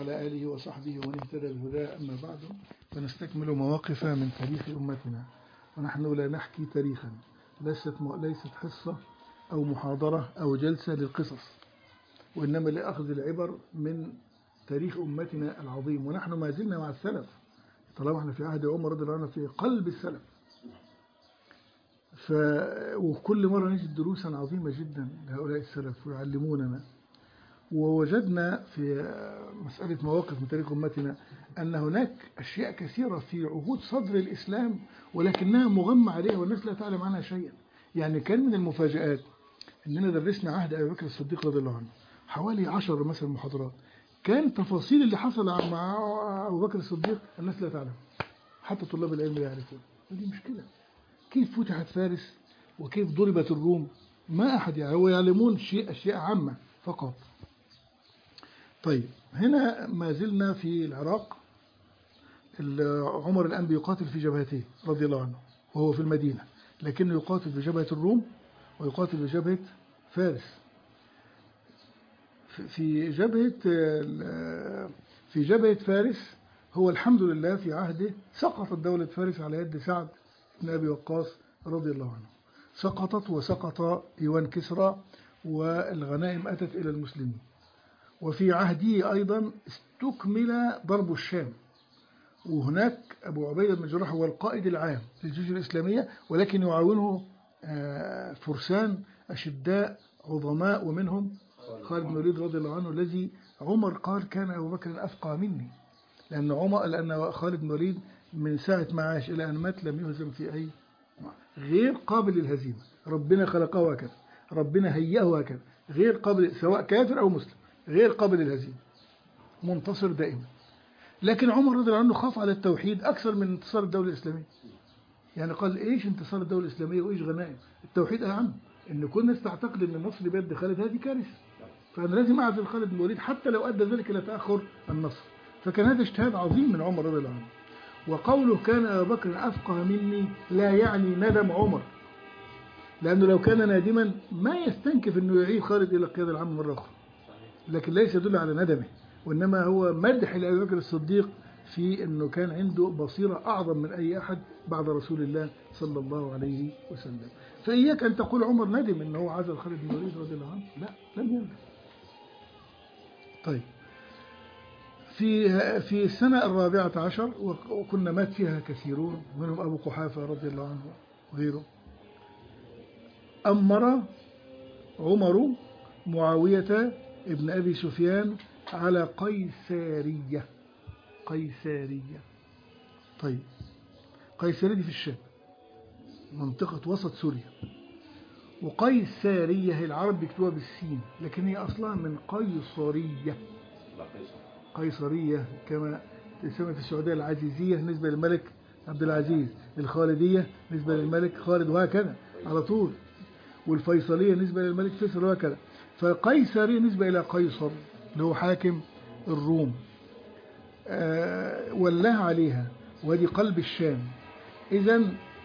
وعلى آله وصحبه ومن اهتدى بهداه أما بعد فنستكمل مواقف من تاريخ أمتنا ونحن لا نحكي تاريخا ليست ليست حصة أو محاضرة أو جلسة للقصص وإنما لأخذ العبر من تاريخ أمتنا العظيم ونحن ما زلنا مع السلف طالما احنا في عهد عمر رضي الله عنه في قلب السلف ف... وكل مرة نجد دروسا عظيمة جدا لهؤلاء السلف ويعلموننا ووجدنا في مسألة مواقف من تاريخ أمتنا أن هناك أشياء كثيرة في عهود صدر الإسلام ولكنها مغمى عليها والناس لا تعلم عنها شيئا يعني كان من المفاجآت أننا درسنا عهد أبي بكر الصديق رضي الله عنه حوالي عشر مثلا محاضرات كان تفاصيل اللي حصل مع أبو بكر الصديق الناس لا تعلم حتى طلاب العلم لا يعرفون ودي مشكلة كيف فتحت فارس وكيف ضربت الروم ما أحد يعني هو يعلمون شيء أشياء عامة فقط طيب هنا ما زلنا في العراق عمر الآن بيقاتل في جبهته رضي الله عنه وهو في المدينة لكنه يقاتل في جبهة الروم ويقاتل في جبهة فارس في جبهة في جبهة فارس هو الحمد لله في عهده سقطت دولة فارس على يد سعد بن أبي وقاص رضي الله عنه سقطت وسقط إيوان كسرى والغنائم أتت إلى المسلمين وفي عهده أيضا استكمل ضرب الشام وهناك أبو عبيدة بن جراح هو القائد العام للجيوش الإسلامية ولكن يعاونه فرسان أشداء عظماء ومنهم خالد بن الوليد رضي الله عنه الذي عمر قال كان أبو بكر أفقى مني لأن عمر لأن خالد بن الوليد من ساعة ما عاش إلى أن مات لم يهزم في أي غير قابل للهزيمة ربنا خلقه هكذا ربنا هيئه هكذا غير قابل سواء كافر أو مسلم غير قابل للهزيمة منتصر دائما لكن عمر رضي الله عنه خاف على التوحيد أكثر من انتصار الدولة الإسلامية يعني قال إيش انتصار الدولة الإسلامية وإيش غنائم التوحيد أهم إن كل الناس تعتقد أن النصر بيد خالد هذه كارثة فأنا لازم أعزل خالد بن الوليد حتى لو أدى ذلك إلى تأخر النصر فكان هذا اجتهاد عظيم من عمر رضي الله عنه وقوله كان أبو بكر أفقه مني لا يعني ندم عمر لأنه لو كان نادما ما يستنكف أنه يعيد خالد إلى القيادة العامة مرة أخرى لكن ليس يدل على ندمه وإنما هو مدح لأبي بكر الصديق في أنه كان عنده بصيرة أعظم من أي أحد بعد رسول الله صلى الله عليه وسلم فإياك أن تقول عمر ندم أنه هو عزل خالد بن الوليد رضي الله عنه لا لم يندم طيب في في السنة الرابعة عشر وكنا مات فيها كثيرون منهم أبو قحافة رضي الله عنه وغيره أمر عمر معاوية ابن أبي سفيان على قيسارية قيسارية طيب قيسارية دي في الشام منطقة وسط سوريا وقيسارية هي العرب بيكتبوها بالسين لكن هي أصلها من قيصرية قيصرية كما تسمى في السعودية العزيزية نسبة للملك عبد العزيز الخالدية نسبة للملك خالد وهكذا على طول والفيصلية نسبة للملك فيصل وهكذا فقيصرية نسبة إلى قيصر اللي هو حاكم الروم آه ولاها عليها ودي قلب الشام إذا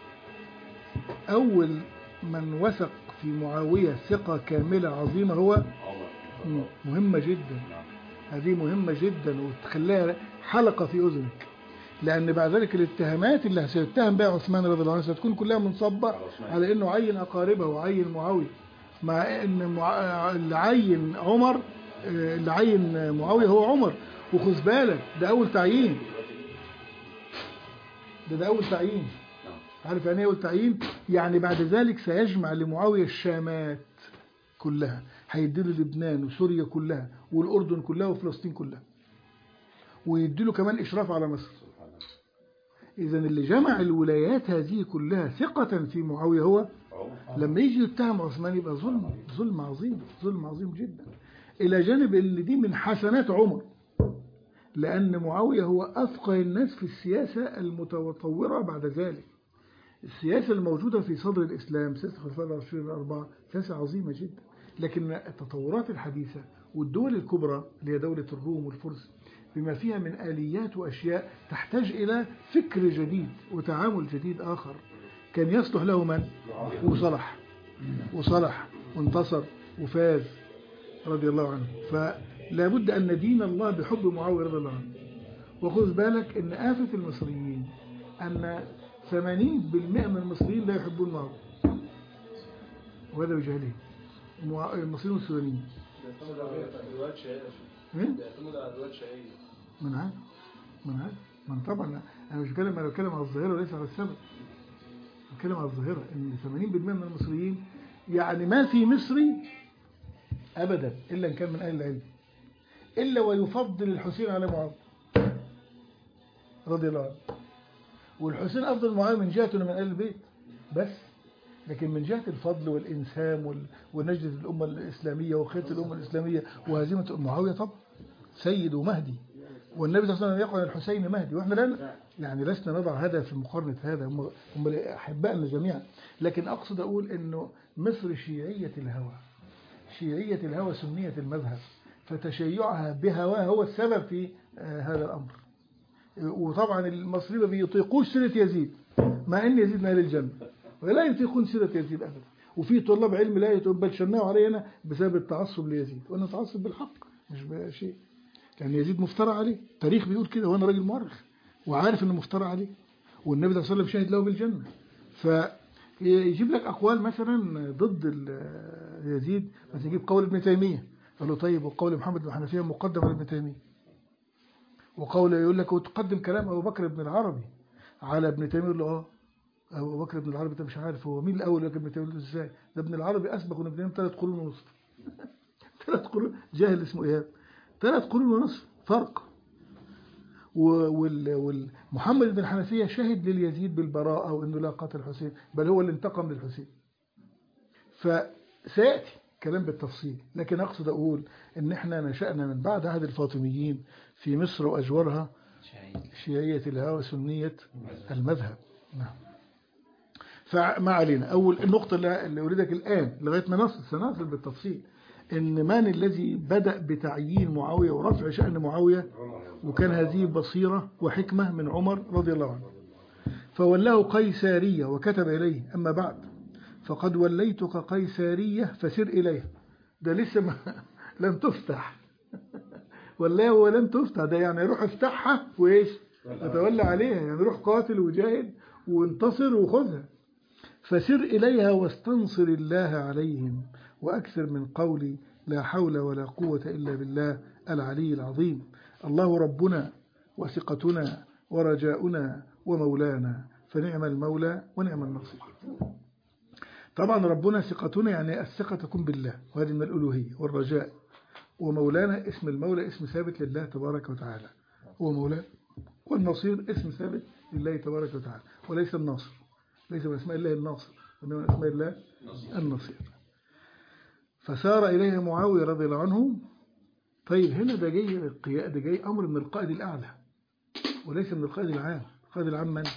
أول من وثق في معاوية ثقة كاملة عظيمة هو مهمة جدا هذه مهمة جدا وتخليها حلقة في أذنك لأن بعد ذلك الاتهامات اللي سيتهم بها عثمان رضي الله عنه ستكون كلها منصبة على أنه عين أقاربه وعين معاوية مع أن مع... اللي عين عمر اللي عين معاوية هو عمر وخذ بالك ده أول تعيين ده ده أول تعيين عارف يعني ايه أول تعيين يعني بعد ذلك سيجمع لمعاوية الشامات كلها هيديله لبنان وسوريا كلها والأردن كلها وفلسطين كلها ويديله كمان إشراف على مصر إذا اللي جمع الولايات هذه كلها ثقة في معاوية هو لما يجي يتهم عثمان يبقى ظلم ظلم عظيم ظلم عظيم جدا إلى جانب اللي دي من حسنات عمر لأن معاوية هو أفقه الناس في السياسة المتطورة بعد ذلك السياسة الموجودة في صدر الإسلام سياسة الخلفاء الراشدين الأربعة سياسة عظيمة جدا لكن التطورات الحديثة والدول الكبرى اللي هي دولة الروم والفرس بما فيها من آليات وأشياء تحتاج إلى فكر جديد وتعامل جديد آخر كان يصلح له من وصلح وصلح وانتصر وفاز رضي الله عنه لابد أن ندين الله بحب معاوية رضي الله عنه وخذ بالك أن آفة المصريين أن 80% من المصريين لا يحبون معاوية وهذا بجهلهم المع- المصريين والسودانيين بيعتمد على روايات شهيرة إيه؟ بيعتمد على روايات شهيرة من عارف من عارف من طبعا انا مش بتكلم انا بتكلم على الظاهره وليس على السبب بتكلم على الظاهره ان 80% من المصريين يعني ما في مصري ابدا الا ان كان من اهل العلم الا ويفضل الحسين على معاويه رضي الله عنه والحسين افضل معاويه من جهه انه من اهل البيت بس لكن من جهه الفضل والانسام وال- ونجده الامه الاسلاميه وخيره الامه الاسلاميه وهزيمه معاويه طبعا سيد ومهدي والنبي صلى الله عليه وسلم يقول الحسين مهدي واحنا لا يعني لسنا نضع هذا في مقارنة هذا هم هم أحبائنا جميعا لكن أقصد أقول أنه مصر شيعية الهوى شيعية الهوى سنية المذهب فتشيعها بهواه هو السبب في آه، هذا الأمر وطبعا المصريين ما بيطيقوش سيرة يزيد مع أن يزيد من أهل الجنة ولا يطيقون سيرة يزيد أبدا وفي طلاب علم لا يتقبل شناه علينا بسبب التعصب ليزيد وأنا أتعصب بالحق مش بشيء لأن يزيد مفترى عليه التاريخ بيقول كده وأنا راجل مؤرخ وعارف إنه مفترى عليه والنبي صلى الله عليه وسلم شاهد له بالجنة فيجيب لك أقوال مثلا ضد ال- يزيد مثلا يجيب قول ابن تيمية قال له طيب وقول محمد بن حنفية مقدم على ابن تيمية وقول يقول لك وتقدم كلام أبو بكر بن العربي على ابن تيمية يقول له اه أبو بكر بن العربي ده مش عارف هو مين الأول يقول لك ابن تيمية يقول له ازاي ده ابن العربي أسبق من ابن تيمية ثلاث قرون ونصف ثلاث قرون جاهل اسمه إيهاب ثلاث قرون ونصف فرق ومحمد بن حنفية شهد لليزيد بالبراءة وأنه لا قتل الحسين بل هو اللي انتقم للحسين فسيأتي كلام بالتفصيل لكن أقصد أقول أن احنا نشأنا من بعد عهد الفاطميين في مصر وأجورها شيعية الهوى سنية المذهب نعم فما علينا أول النقطة اللي اللي أريدك الآن لغاية ما نصل سنصل بالتفصيل إن من الذي بدأ بتعيين معاوية ورفع شأن معاوية وكان هذه بصيرة وحكمة من عمر رضي الله عنه فولاه قيسارية وكتب إليه أما بعد فقد وليتك قيسارية فسر إليها ده لسه ما لم تفتح والله ولم تفتح ده يعني روح افتحها وإيش وتولى عليها يعني روح قاتل وجاهد وانتصر وخذها فسر إليها واستنصر الله عليهم وأكثر من قولي لا حول ولا قوة إلا بالله العلي العظيم الله ربنا وثقتنا ورجاؤنا ومولانا فنعم المولى ونعم النصير طبعا ربنا ثقتنا يعني الثقة تكون بالله وهذه من الألوهية والرجاء ومولانا اسم المولى اسم ثابت لله تبارك وتعالى هو مولانا والنصير اسم ثابت لله تبارك وتعالى وليس الناصر ليس من اسماء الله الناصر وإنما من اسماء الله النصير فسار إليها معاوية رضي الله عنه طيب هنا ده جاي القيا- ده جاي أمر من القائد الأعلى وليس من القائد العام القائد العام من؟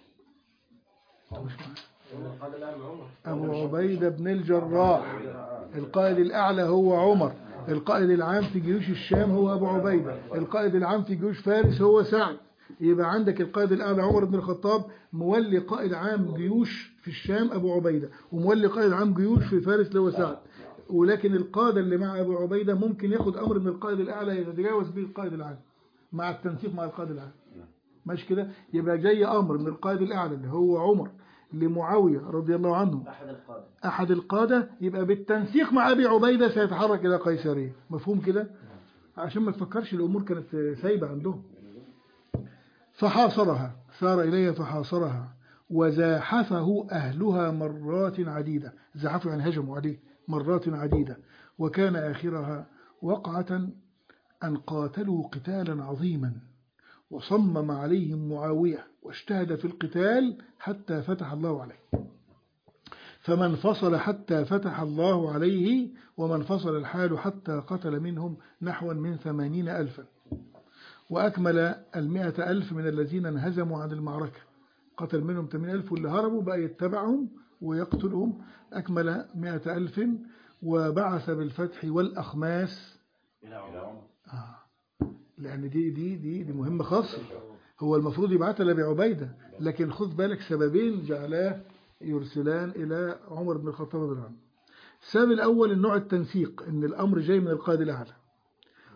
مش معايا. أبو عبيدة بن الجراح القائد الأعلى هو عمر القائد العام في جيوش الشام هو أبو عبيدة القائد العام في جيوش فارس هو سعد يبقى عندك القائد الأعلى عمر بن الخطاب مولي قائد عام جيوش في الشام أبو عبيدة ومولي قائد عام جيوش في فارس اللي هو سعد ولكن القادة اللي مع أبو عبيدة ممكن ياخد أمر من القائد الأعلى يتجاوز به القائد العام مع التنسيق مع القائد العام ماشي كده يبقى جاي أمر من القائد الأعلى اللي هو عمر لمعاوية رضي الله عنه أحد القادة أحد القادة يبقى بالتنسيق مع أبي عبيدة سيتحرك إلى قيصرية مفهوم كده عشان ما تفكرش الأمور كانت سايبة عندهم فحاصرها سار إليها فحاصرها وزاحفه أهلها مرات عديدة زحفوا يعني هجموا عليه مرات عديدة وكان آخرها وقعة أن قاتلوا قتالا عظيما وصمم عليهم معاوية واجتهد في القتال حتى فتح الله عليه فمن فصل حتى فتح الله عليه ومن فصل الحال حتى قتل منهم نحوا من ثمانين ألفا وأكمل المئة ألف من الذين انهزموا عن المعركة قتل منهم ثمانين ألف واللي هربوا بقى يتبعهم ويقتلهم أكمل مئة ألف وبعث بالفتح والأخماس إلى عمر آه. لأن دي دي دي دي مهمة خاصة هو المفروض يبعثها لأبي عبيدة لكن خذ بالك سببين جعلاه يرسلان إلى عمر بن الخطاب رضي الله عنه السبب الأول النوع التنسيق إن الأمر جاي من القائد الأعلى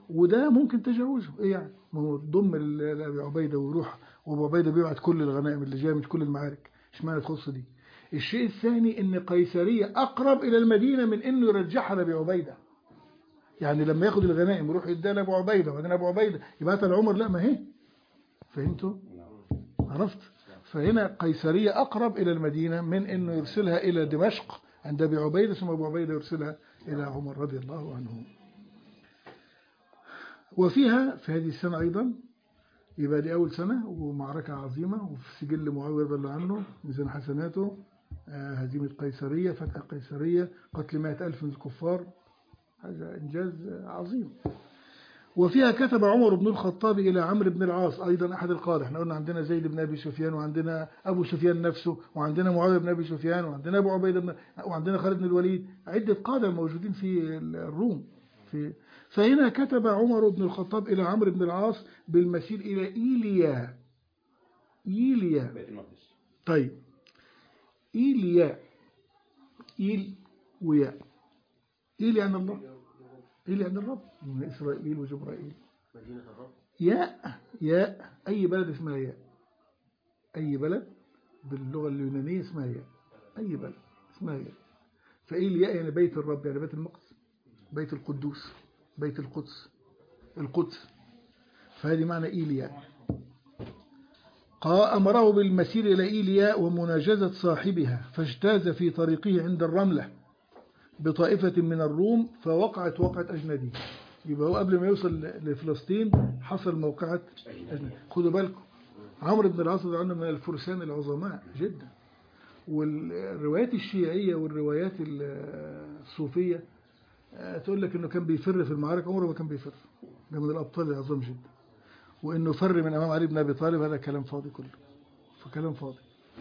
وده ممكن تجاوزه ايه يعني ما هو ضم ل- لابي عبيده ويروح وابو عبيده بيبعت كل الغنائم اللي جايه من كل المعارك اشمعنى تخص دي الشيء الثاني ان قيصريه اقرب الى المدينه من انه يرجعها لابي عبيده يعني لما ياخد الغنائم يروح يديها لابو عبيده وبعدين ابو عبيده يبعتها لعمر لا ما هي فهمتوا عرفت فهنا قيصريه اقرب الى المدينه من انه يرسلها الى دمشق عند ابي عبيده ثم ابو عبيده يرسلها الى عمر رضي الله عنه وفيها في هذه السنه ايضا يبقى دي أول سنة ومعركة عظيمة وفي سجل معاوية رضي الله عنه ميزان حسناته آه، هزيمة قيصرية فتح قيصرية قتل مائة ألف من الكفار هذا إنجاز آه، عظيم وفيها كتب عمر بن الخطاب إلى عمرو بن العاص أيضا أحد القادة احنا قلنا عندنا زيد بن أبي سفيان وعندنا أبو سفيان نفسه وعندنا معاوية بن أبي سفيان وعندنا أبو عبيدة بن وعندنا خالد بن الوليد عدة قادة موجودين في الروم في فهنا كتب عمر بن الخطاب إلى عمرو بن العاص بالمسير إلى إيليا إيليا بيت المقدس طيب إيليا إيل وياء إيل يعني الله إيل يعني الرب من إسرائيل وجبرائيل مدينة الرب ياء ياء أي بلد اسمها ياء أي بلد باللغة اليونانية اسمها ياء أي بلد اسمها ياء فإيلياء يعني بيت الرب يعني بيت المقدس بيت القدوس بيت القدس القدس فهذه معنى إيلياء قا أمره بالمسير إلى إيلياء ومناجزة صاحبها فاجتاز في طريقه عند الرملة بطائفة من الروم فوقعت وقعة أجنادي يبقى هو قبل ما يوصل لفلسطين حصل موقعة أجنادي خدوا بالكم عمرو بن العاص رضي الله عنه من الفرسان العظماء جدا والروايات الشيعية والروايات الصوفية آه، تقول لك انه كان بيفر في المعارك عمره ما كان بيفر ده من الابطال العظام جدا وانه فر من امام علي بن ابي طالب هذا كلام فاضي كله فكلام فاضي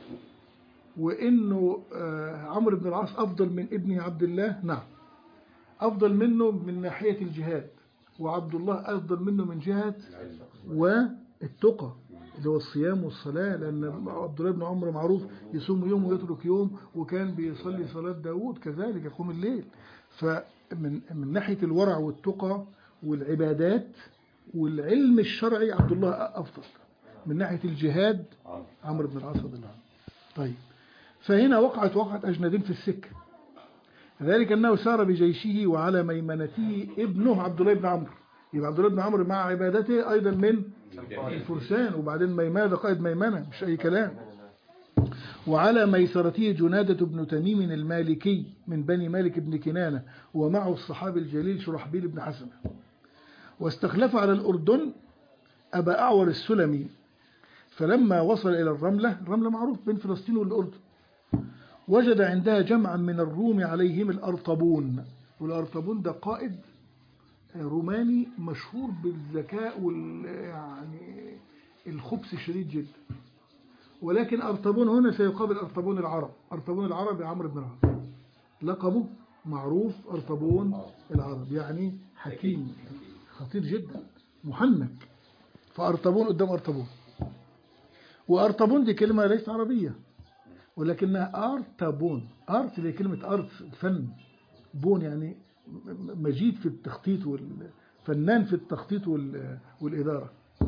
وانه آه، عمرو بن العاص افضل من ابنه عبد الله نعم افضل منه من ناحيه الجهاد وعبد الله افضل منه من جهه والتقى اللي هو الصيام والصلاة لأن عبد الله بن عمرو معروف يصوم يوم ويترك يوم وكان بيصلي صلاة داود كذلك يقوم الليل فمن من ناحية الورع والتقى والعبادات والعلم الشرعي عبد الله أفضل من ناحية الجهاد عمرو عمرو بن العاص رضي الله عنه طيب فهنا وقعت وقعة أجنادين في السكة ذلك أنه سار بجيشه وعلى ميمنته ابنه عبد الله بن عمرو يبقى عبد الله بن عمرو مع عبادته أيضا من الفرسان وبعدين ميمنة ده قائد ميمنة مش أي كلام وعلى ميسرته جنادة بن تميم المالكي من بني مالك بن كنانة ومعه الصحابي الجليل شرحبيل بن حسن واستخلف على الأردن أبا أعور السلمي فلما وصل إلى الرملة الرملة معروف بين فلسطين والأردن وجد عندها جمعا من الروم عليهم الأرطبون والأرطبون ده قائد روماني مشهور بالذكاء وال يعني الخبث الشديد جدا ولكن أرطبون هنا سيقابل أرطبون العرب أرطبون العرب يا عمرو بن العاص لقبه معروف أرطبون العرب يعني حكيم خطير جدا محنك فأرطبون قدام أرطبون وأرطبون دي كلمة ليست عربية ولكنها أرطبون أرت دي كلمة أرت فن بون يعني م- مجيد في التخطيط والفنان في التخطيط وال- والإدارة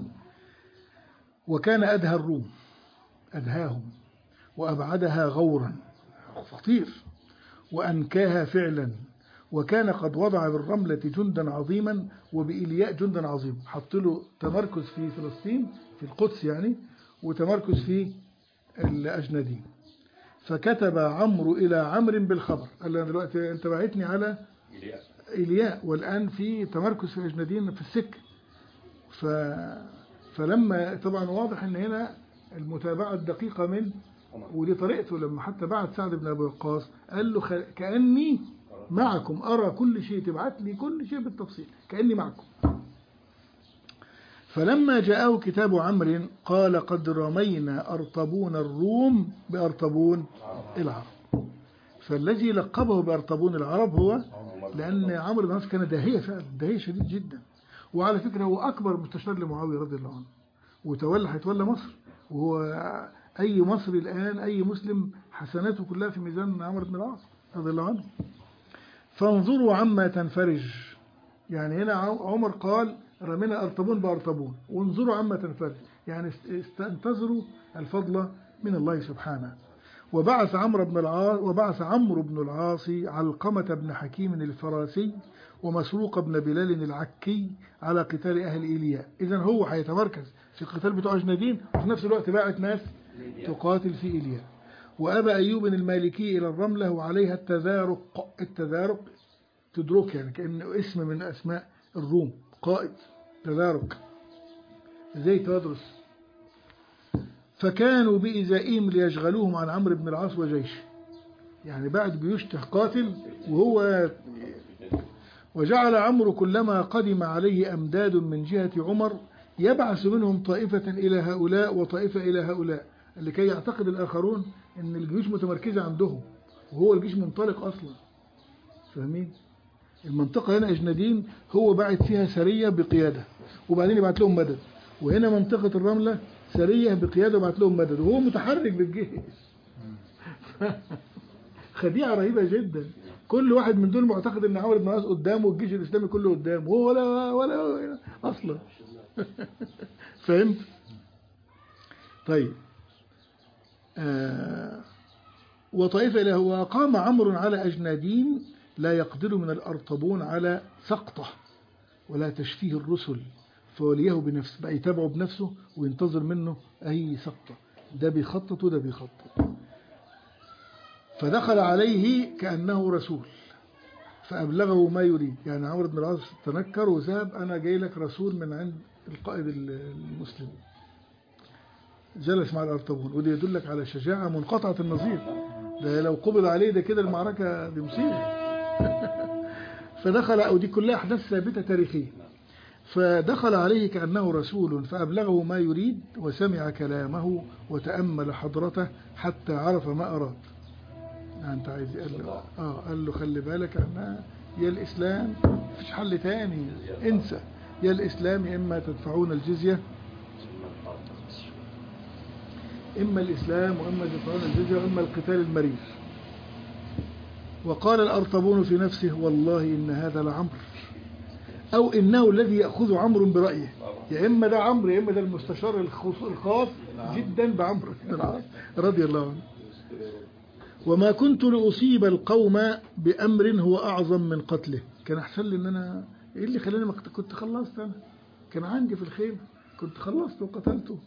وكان أدهى الروم أدهاهم وأبعدها غورا خطير وأنكاها فعلا وكان قد وضع بالرملة جندا عظيما وبإلياء جندا عظيما حط له تمركز في فلسطين في القدس يعني وتمركز في الأجنادين فكتب عمرو إلى عمرو بالخبر قال له أنا دلوقتي أنت بعتني على إلياس إلياء والآن في تمركز في الأجنادين في السكة ف... فلما طبعا واضح ان هنا المتابعة الدقيقة من ودي طريقته لما حتى بعت سعد بن أبي وقاص قال له خ... كأني معكم أرى كل شيء تبعت لي كل شيء بالتفصيل كأني معكم فلما جاءه كتاب عمرو قال قد رمينا أرطبون الروم بأرطبون العرب فالذي لقبه بأرطبون العرب هو لأن عمرو بن العاص كان داهية فعلا داهية شديد جدا وعلى فكرة هو أكبر مستشار لمعاوية رضي الله عنه وتولى هيتولى مصر وهو أي مصري الآن أي مسلم حسناته كلها في ميزان عمرو بن العاص رضي الله عنه فانظروا عما تنفرج يعني هنا عم- عمر قال رمينا أرطبون بأرطبون وانظروا عما تنفذ يعني است- استنتظروا الفضل من الله سبحانه وبعث عمرو بن العاص وبعث عمرو بن العاص علقمة بن حكيم الفراسي ومسروق بن بلال العكي على قتال أهل إيلياء إذا هو هيتمركز في القتال بتوع أجنادين وفي نفس الوقت باعت ناس تقاتل في إيلياء وأبى أيوب المالكي إلى الرملة وعليها التذارق التذارق تدرك يعني كأنه اسم من أسماء الروم قائد تذارك زي تدرس فكانوا بإزائهم ليشغلوهم عن عمرو بن العاص وجيشه يعني بعد بيشتح قاتل وهو وجعل عمرو كلما قدم عليه أمداد من جهة عمر يبعث منهم طائفة إلى هؤلاء وطائفة إلى هؤلاء لكي يعتقد الآخرون أن الجيوش متمركزة عندهم وهو الجيش منطلق أصلا فاهمين؟ المنطقة هنا أجنادين هو بعت فيها سرية بقيادة وبعدين يبعت لهم مدد وهنا منطقة الرملة سرية بقيادة وبعت لهم مدد وهو متحرك بالجيش خديعة رهيبة جدا كل واحد من دول معتقد ان عمرو بن العاص قدامه والجيش الاسلامي كله قدامه وهو ولا ولا اصلا فهمت طيب آه وطائفة له وقام عمرو على أجنادين لا يقدر من الأرطبون على سقطه ولا تشفيه الرسل فوليه بنفسه بقى يتابعه بنفسه وينتظر منه أي سقطة ده بيخطط وده بيخطط فدخل عليه كأنه رسول فأبلغه ما يريد يعني عمرو بن العاص تنكر وذهب أنا جاي لك رسول من عند القائد المسلم جلس مع الأرطبون وده يدلك على شجاعة منقطعة النظير ده لو قبض عليه ده كده المعركة دي مصيبة فدخل أو دي كلها أحداث ثابتة تاريخية فدخل عليه كأنه رسول فأبلغه ما يريد وسمع كلامه وتأمل حضرته حتى عرف ما أراد يعني أنت عايز قال له آه قال له خلي بالك أنها يا الإسلام مفيش حل تاني انسى يا الإسلام يا إما تدفعون الجزية إما الإسلام وإما تدفعون الجزية وإما القتال المرير وقال الأرطبون في نفسه والله إن هذا لعمر أو إنه الذي يأخذ عمرو برأيه يا إما ده عمرو يا إما ده المستشار الخص- الخاص جدا بعمرو بن العاص رضي الله عنه وما كنت لأصيب القوم بأمر هو أعظم من قتله كان أحسن لي إن أنا إيه اللي خلاني ما كنت- كنت خلصت أنا كان عندي في الخيمة كنت خلصت وقتلته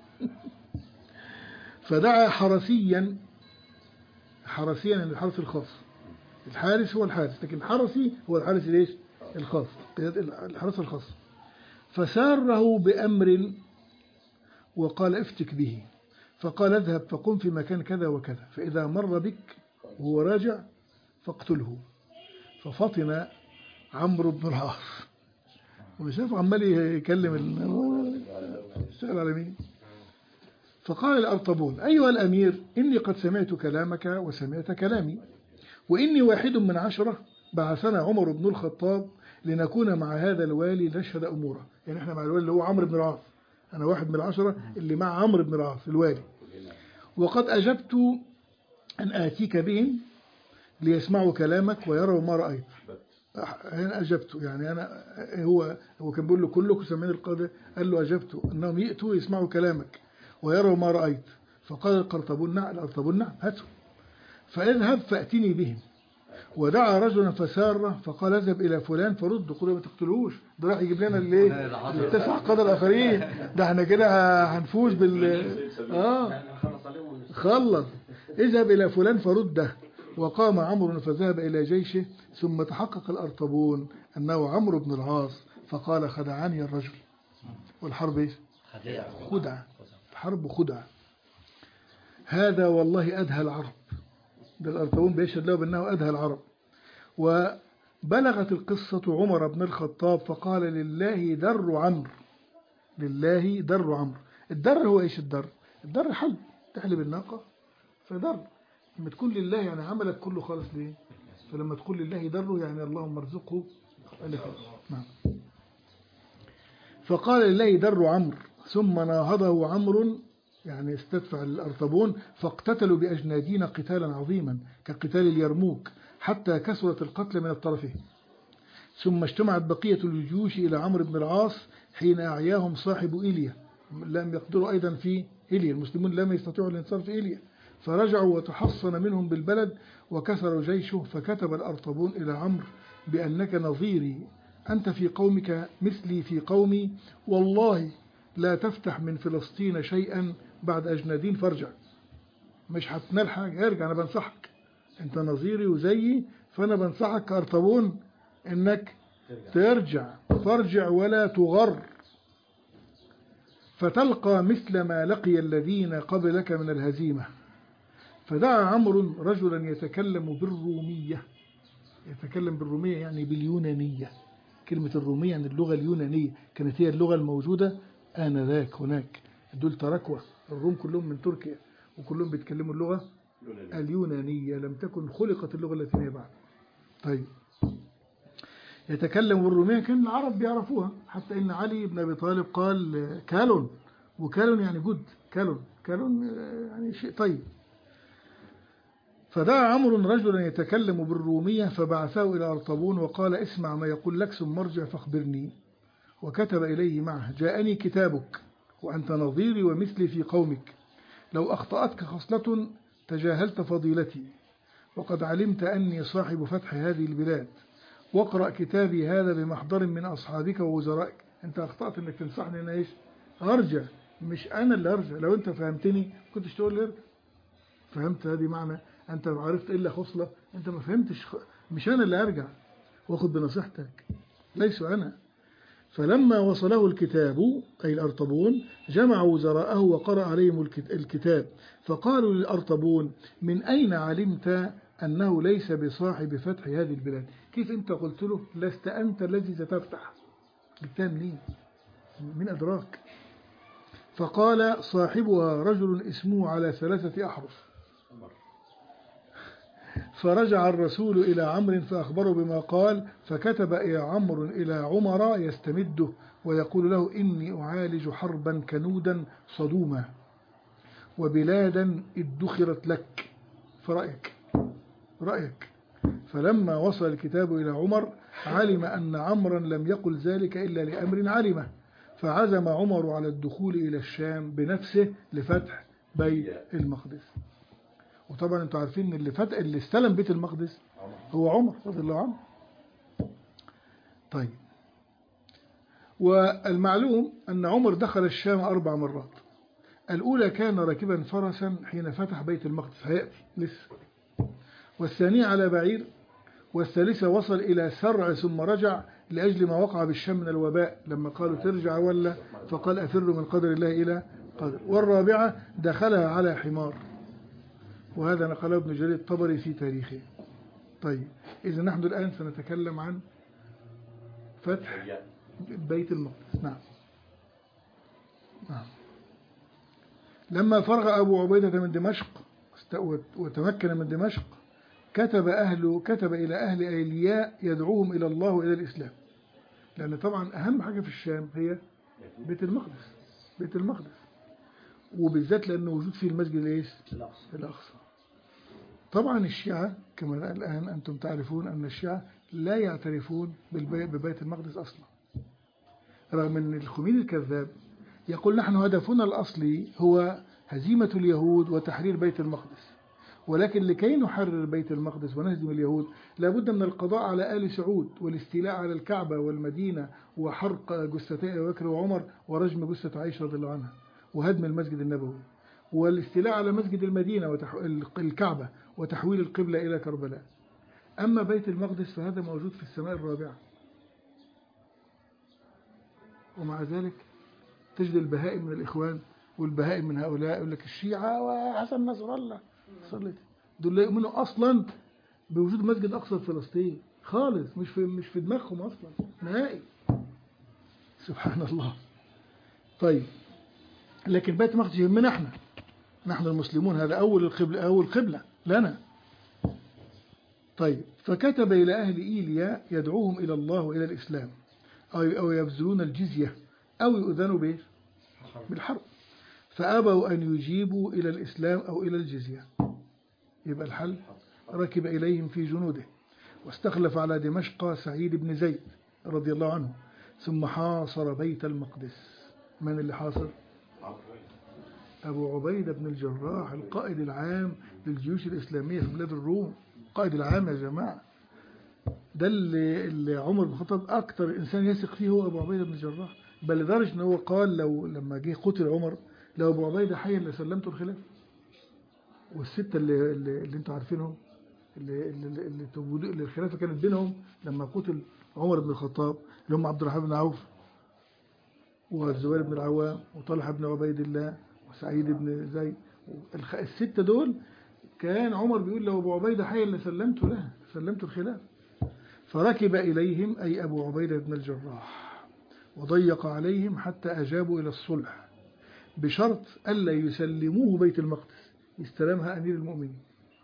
فدعا حرسيا حرسيا يعني الحرس الخاص الحارس هو الحارس لكن الحرسي هو الحارس ليش الخاص قيادة الحرس الخاص فساره بأمر وقال افتك به فقال اذهب فقم في مكان كذا وكذا فإذا مر بك وهو راجع فاقتله ففطن عمرو بن العاص وشاف عمال يكلم ال- اشتغل على مين فقال الأرطبون أيها الأمير إني قد سمعت كلامك وسمعت كلامي وإني واحد من عشرة بعثنا عمر بن الخطاب لنكون مع هذا الوالي نشهد أموره يعني احنا مع الوالي اللي هو عمرو بن العاص أنا واحد من العشرة اللي مع عمرو بن العاص الوالي وقد أجبت أن آتيك بهم ليسمعوا كلامك ويروا ما رأيت هنا أجبته يعني أنا هو هو كان بيقول له كلكم سامعين القاضي قال له أجبته أنهم يأتوا يسمعوا كلامك ويروا ما رأيت فقال القرطبون نعم القرطبون نعم هاتوا فاذهب فأتني بهم ودعا رجلا فساره فقال اذهب إلى فلان فرد قل ما تقتلوش ده راح يجيب لنا الايه التسع قدر الآخرين ده احنا كده هنفوز بال اه خلص اذهب إلى فلان فرده وقام عمرو فذهب إلى جيشه ثم تحقق الأرطبون أنه عمرو بن العاص فقال خدعني الرجل والحرب ايش خدعة الحرب خدعة هذا والله أدهى العرب ده الأرطبون بيشهد له بأنه أدهى العرب وبلغت القصة عمر بن الخطاب فقال لله در عمرو لله در عمرو الدر هو إيش الدر الدر حل تحلب الناقة فدر لما تكون لله يعني عملك كله خالص ليه فلما تقول لله دره يعني اللهم ارزقه ألف نعم فقال لله در عمرو ثم ناهضه عمرو يعني استدفع الأرطبون فاقتتلوا بأجنادين قتالا عظيما كقتال اليرموك حتى كثرت القتل من الطرفين ثم اجتمعت بقية الجيوش إلى عمرو بن العاص حين أعياهم صاحب إيليا لم يقدروا أيضا في إيليا المسلمون لم يستطيعوا الانتصار في إيليا فرجعوا وتحصن منهم بالبلد وكسر جيشه فكتب الأرطبون إلى عمرو بأنك نظيري أنت في قومك مثلي في قومي والله لا تفتح من فلسطين شيئا بعد أجنادين فارجع مش هتنال حاجة ارجع أنا بنصحك أنت نظيري وزيي فأنا بنصحك كأرطبون إنك ترجع فارجع ولا تغر فتلقى مثل ما لقي الذين قبلك من الهزيمة فدعا عمرو رجلا يتكلم بالرومية يتكلم بالرومية يعني باليونانية كلمة الرومية يعني اللغة اليونانية كانت هي اللغة الموجودة آنذاك هناك دول تركوة الروم كلهم من تركيا وكلهم بيتكلموا اللغة اليونانية لم تكن خلقت اللغة اللاتينية بعد طيب يتكلم بالرومية كان العرب بيعرفوها حتى إن علي بن أبي طالب قال كالون وكالون يعني جد كالون كالون يعني شيء طيب فدعا عمرو رجلا يتكلم بالرومية فبعثه إلى أرطبون وقال اسمع ما يقول لك ثم ارجع فاخبرني وكتب إليه معه جاءني كتابك وأنت نظيري ومثلي في قومك لو أخطأتك خصلة تجاهلت فضيلتي وقد علمت أني صاحب فتح هذه البلاد واقرأ كتابي هذا بمحضر من أصحابك ووزرائك أنت أخطأت أنك تنصحني أن إيش أرجع مش أنا اللي أرجع لو أنت فهمتني كنتش تقول لي ارجع فهمت هذه معنى أنت ما عرفت إلا خصلة أنت ما فهمتش خ... مش أنا اللي أرجع وأخذ بنصيحتك ليس أنا فلما وصله الكتاب أي الأرطبون جمع وزراءه وقرأ عليهم الكتاب فقالوا للأرطبون من أين علمت أنه ليس بصاحب فتح هذه البلاد كيف أنت قلت له لست أنت الذي ستفتح بالتام ليه من أدراك فقال صاحبها رجل اسمه على ثلاثة أحرف فرجع الرسول إلى عمرو فأخبره بما قال فكتب إلى عمرو إلى عمر يستمده ويقول له إني أعالج حربا كنودا صدوما وبلادا ادخرت لك فرأيك رأيك فلما وصل الكتاب إلى عمر علم أن عمرا لم يقل ذلك إلا لأمر علمه فعزم عمر على الدخول إلى الشام بنفسه لفتح بيت المقدس وطبعا انتوا عارفين ان اللي فتح اللي استلم بيت المقدس هو عمر رضي الله عنه طيب والمعلوم أن عمر دخل الشام أربع مرات الأولى كان راكبا فرسا حين فتح بيت المقدس هيأتي لسه والثانية على بعير والثالثة وصل إلى سرع ثم رجع لأجل ما وقع بالشام من الوباء لما قالوا ترجع ولا فقال أفر من قدر الله إلى قدر والرابعة دخلها على حمار وهذا نقله ابن جرير الطبري في تاريخه طيب إذا نحن الآن سنتكلم عن فتح بيت المقدس نعم نعم لما فرغ أبو عبيدة من دمشق وتمكن من دمشق كتب أهله كتب إلى أهل أيلياء يدعوهم إلى الله وإلى الإسلام لأن طبعا أهم حاجة في الشام هي بيت المقدس بيت المقدس وبالذات لأنه وجود فيه المسجد الإيش؟ الأقصى طبعا الشيعة كما الآن أنتم تعرفون أن الشيعة لا يعترفون ببيت المقدس أصلا رغم أن الخميني الكذاب يقول نحن هدفنا الأصلي هو هزيمة اليهود وتحرير بيت المقدس ولكن لكي نحرر بيت المقدس ونهزم اليهود لابد من القضاء على آل سعود والاستيلاء على الكعبة والمدينة وحرق جثتي أبي بكر وعمر ورجم جثة عائشة رضي الله عنها وهدم المسجد النبوي والاستيلاء على مسجد المدينة والكعبة وتحويل القبلة إلى كربلاء أما بيت المقدس فهذا موجود في السماء الرابعة ومع ذلك تجد البهائم من الإخوان والبهائم من هؤلاء يقول لك الشيعة وحسن نصر الله صلت دول لا يؤمنوا أصلا بوجود مسجد أقصى في فلسطين خالص مش في مش في دماغهم أصلا نهائي سبحان الله طيب لكن بيت المقدس يهمنا احنا نحن المسلمون هذا أول القبلة أول قبلة لنا طيب فكتب إلى أهل إيليا يدعوهم إلى الله وإلى الإسلام أو أو يبذلون الجزية أو يؤذنوا به بالحرب فأبوا أن يجيبوا إلى الإسلام أو إلى الجزية يبقى الحل ركب إليهم في جنوده واستخلف على دمشق سعيد بن زيد رضي الله عنه ثم حاصر بيت المقدس من اللي حاصر أبو عبيدة بن الجراح القائد العام للجيوش الإسلامية في بلاد الروم القائد العام يا جماعة ده اللي, اللي عمر بن الخطاب أكتر إنسان يثق فيه هو أبو عبيدة بن الجراح بل لدرجة أنه هو قال لو لما جه قتل عمر لو أبو عبيدة حي لسلمته الخلافة والستة اللي, اللي, اللي انتوا عارفينهم اللي, اللي, اللي, تولوا- اللي الخلافة كانت بينهم لما قتل عمر بن الخطاب اللي هم عبد الرحمن بن عوف والزبير بن العوام وطلحة بن عبيد الله وسعيد بن زيد الخ- الستة دول كان عمر بيقول لو أبو عبيدة حي اللي سلمته له سلمت الخلاف فركب إليهم أي أبو عبيدة بن الجراح وضيق عليهم حتى أجابوا إلى الصلح بشرط ألا يسلموه بيت المقدس يستلمها أمير المؤمنين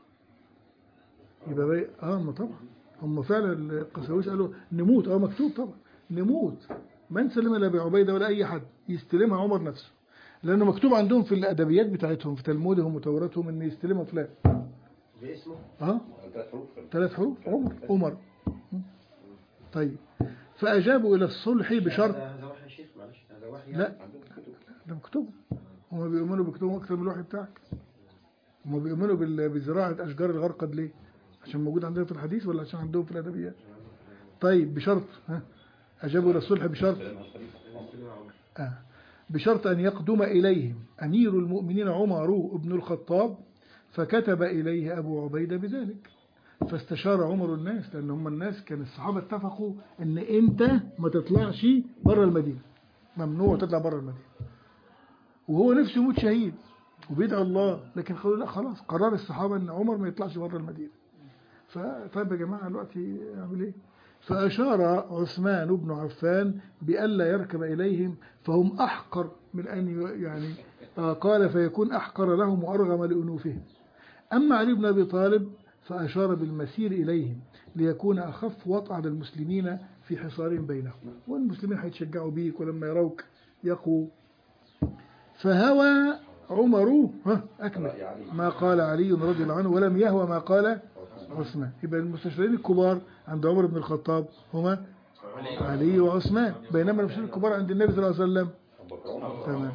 يبقى بي... آه ما طبعا هم فعلا القساوسة قالوا نموت اه مكتوب طبعا نموت من سلم لا أبي عبيدة ولا أي حد يستلمها عمر نفسه لأنه مكتوب عندهم في الأدبيات بتاعتهم في تلمودهم وتوراتهم إن يستلمها فلان باسمه اه ثلاث حروف ثلاث حروف عمر عمر طيب فأجابوا إلى الصلح بشرط هذا هذا وحي يا شيخ معلش هذا وحي لا عندهم كتب ده مكتوب هم بيؤمنوا بكتبهم أكثر من الوحي بتاعك هم بيؤمنوا بال- بزراعة أشجار الغرقد ليه عشان موجود عندنا في الحديث ولا عشان عندهم في الأدبيات طيب بشرط ها أجابوا إلى الصلح بشرط سلام الخليفة عمر. آه. بشرط أن يقدم إليهم أمير المؤمنين عمر بن الخطاب فكتب إليه أبو عبيدة بذلك فاستشار عمر الناس لأن هم الناس كان الصحابة اتفقوا أن أنت ما تطلعش بره المدينة ممنوع تطلع بره المدينة وهو نفسه يموت شهيد وبيدعو الله لكن قالوا لا خلاص قرار الصحابة أن عمر ما يطلعش بره المدينة فطيب يا جماعة دلوقتي أعمل إيه فأشار عثمان بن عفان بألا يركب إليهم فهم أحقر من أن ي- يعني آه، قال فيكون أحقر لهم وأرغم لأنوفهم أما علي بن أبي طالب فأشار بالمسير إليهم ليكون أخف وطأ للمسلمين في حصارهم بينهم والمسلمين هيتشجعوا بيك ولما يروك يقوا فهوى عمر ها أكمل ما قال علي رضي الله عنه ولم يهوى ما قال عثمان يبقى المستشارين الكبار عند عمر بن الخطاب هما علي وعثمان بينما المستشارين الكبار عند النبي صلى الله عليه وسلم أبو بكر عمر تمام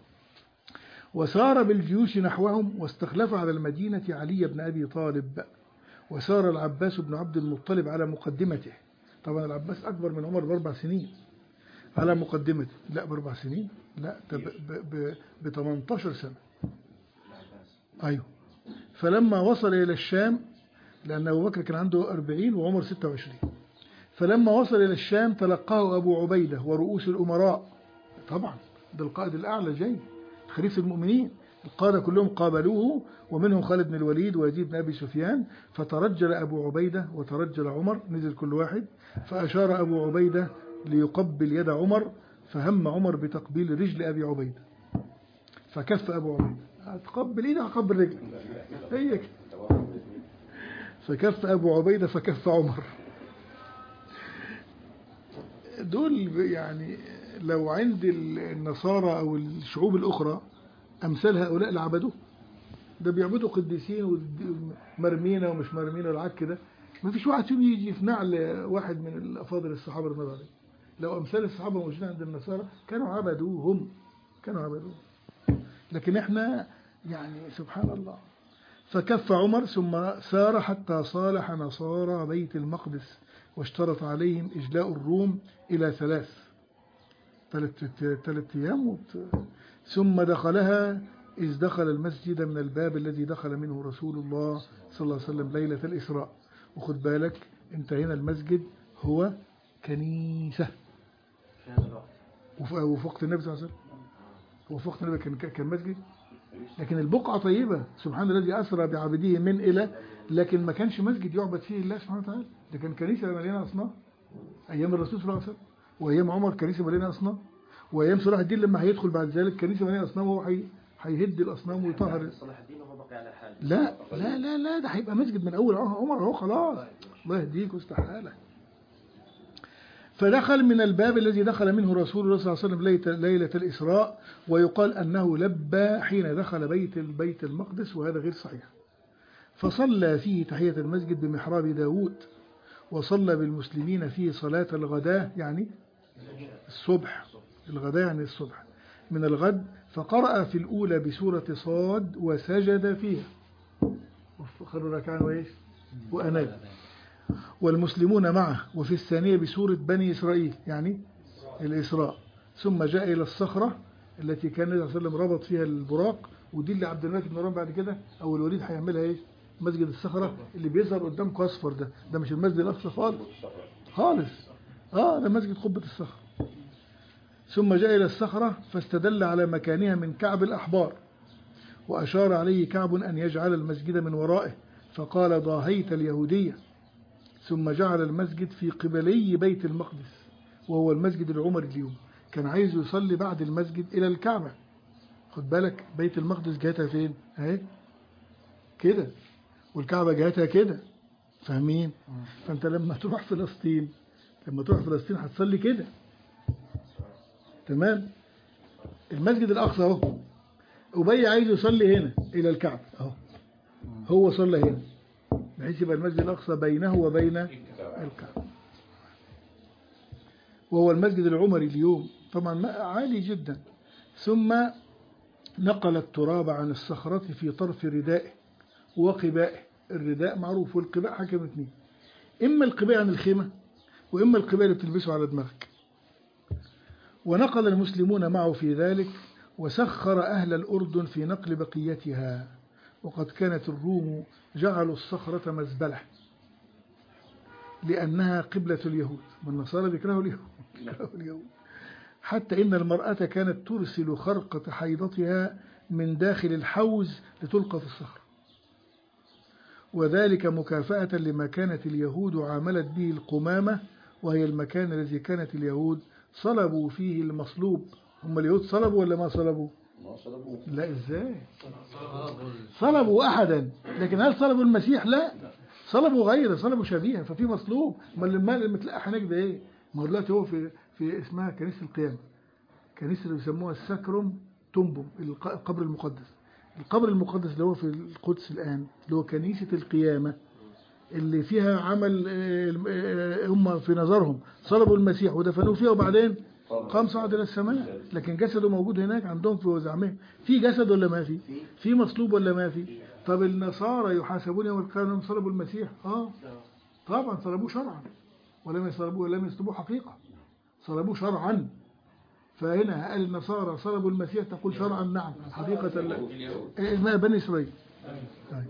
وسار بالجيوش نحوهم واستخلف على المدينة علي بن أبي طالب وسار العباس بن عبد المطلب على مقدمته طبعا العباس أكبر من عمر بأربع سنين على مقدمته لا بأربع سنين لا ده ب ب ب 18 سنة أيوه فلما وصل إلى الشام لأن أبو بكر كان عنده 40 وعمر 26 فلما وصل إلى الشام تلقاه أبو عبيدة ورؤوس الأمراء طبعا ده القائد الأعلى جاي خليفة المؤمنين القادة كلهم قابلوه ومنهم خالد بن الوليد ويزيد بن أبي سفيان فترجل أبو عبيدة وترجل عمر نزل كل واحد فأشار أبو عبيدة ليقبل يد عمر فهم عمر بتقبيل رجل أبي عبيدة فكف أبو عبيدة هتقبل إيدي هقبل رجلك هي كده. فكف أبو عبيدة فكف عمر دول يعني لو عند النصارى أو الشعوب الأخرى أمثال هؤلاء اللي عبدوه ده بيعبدوا قديسين ومرمينا ومش مرمينا والعك ده ما فيش واحد فيهم يجي في نعل واحد من الأفاضل الصحابة رضي الله عليهم لو أمثال الصحابة موجودين عند النصارى كانوا عبدوهم كانوا عبدوهم لكن احنا يعني سبحان الله فكف عمر ثم سار حتى صالح نصارى بيت المقدس واشترط عليهم إجلاء الروم إلى ثلاث ثلاث ثلاث أيام وت- ثم دخلها إذ دخل المسجد من الباب الذي دخل منه رسول الله صلى الله عليه وسلم ليلة الإسراء وخد بالك انت هنا المسجد هو كنيسة في هذا الوقت وف- وفي وقت النبي صلى الله عليه وسلم هو في وقت النبي كان كان مسجد لكن البقعة طيبة سبحان الذي أسرى بعبده من إلى لكن ما كانش مسجد يعبد فيه الله سبحانه وتعالى ده كان كنيسة مليانة أصنام أيام الرسول صلى الله عليه وسلم وأيام عمر كنيسة مليانة أصنام وأيام صلاح الدين لما هيدخل بعد ذلك كنيسة مليانة أصنام وهو هي- هيهد الأصنام ويطهر صلاح الدين وهو بقي على حاله لا لا لا لا ده هيبقى مسجد من أول عمر أهو خلاص الله يهديك واستحالك فدخل من الباب الذي دخل منه رسول الله صلى الله عليه وسلم ليلة, ليلة الإسراء ويقال أنه لبى حين دخل بيت البيت المقدس وهذا غير صحيح فصلى فيه تحية المسجد بمحراب داود وصلى بالمسلمين فيه صلاة الغداء يعني الصبح الغداء يعني الصبح من الغد فقرأ في الأولى بسورة صاد وسجد فيها خلوا ركعان وإيش وأناب والمسلمون معه وفي الثانية بسورة بني إسرائيل يعني الإسراء ثم جاء إلى الصخرة التي كان النبي صلى الله عليه وسلم ربط فيها البراق ودي اللي عبد الملك بن مروان بعد كده أو الوليد هيعملها إيه مسجد الصخرة اللي بيظهر قدامكم أصفر ده ده مش المسجد الأقصى خالص خالص آه ده مسجد قبة الصخرة ثم جاء إلى الصخرة فاستدل على مكانها من كعب الأحبار وأشار عليه كعب أن يجعل المسجد من ورائه فقال ضاهيت اليهودية ثم جعل المسجد في قبلي بيت المقدس وهو المسجد العمري اليوم كان عايز يصلي بعد المسجد إلى الكعبة خد بالك بيت المقدس جهتها فين اهي كده والكعبة جهتها كده فاهمين فانت لما تروح فلسطين لما تروح فلسطين هتصلي كده تمام المسجد الأقصى اهو أبي عايز يصلي هنا إلى الكعبة اهو هو صلى هنا بحيث يبقى المسجد الأقصى بينه وبين الكعبة وهو المسجد العمري اليوم طبعا ما- عالي جدا ثم نقل التراب عن الصخرة في طرف ردائه وقبائه الرداء معروف والقباء حكم اثنين إما القباء عن الخيمة وإما القباء اللي بتلبسه على دماغك ونقل المسلمون معه في ذلك وسخر أهل الأردن في نقل بقيتها وقد كانت الروم جعلوا الصخرة مزبلة لأنها قبلة اليهود والنصارى بيكرهوا اليهود بيكرهوا اليهود حتى إن المرأة كانت ترسل خرقة حيضتها من داخل الحوز لتلقى في الصخرة وذلك مكافأة لما كانت اليهود عاملت به القمامة وهي المكان الذي كانت اليهود صلبوا فيه المصلوب هم اليهود صلبوا ولا ما صلبوا ما صلبوه لا ازاي صلبوا احدا لكن هل صلبوا المسيح لا صلبوا غيره صلبوا شبيها ففي مصلوب ما اللي لما تلاقي هناك ده ايه ما هو دلوقتي هو في في اسمها كنيسه القيامه كنيسه اللي بيسموها الساكروم تومبوم الق- القبر المقدس القبر المقدس اللي هو في القدس الان اللي هو كنيسه القيامه اللي فيها عمل آه، آه، هم في نظرهم صلبوا المسيح ودفنوه فيها وبعدين قام صعد الى السماء لكن جسده موجود هناك عندهم في زعمهم في جسد ولا ما في في مصلوب ولا ما في طب النصارى يحاسبون يوم القيامه انهم صلبوا المسيح اه طبعا صلبوه شرعا ولم يصلبوه ولم يصلبوه حقيقه صلبوه شرعا فهنا قال النصارى صلبوا المسيح تقول شرعا نعم حقيقه لا إيه اسمها بني اسرائيل طيب.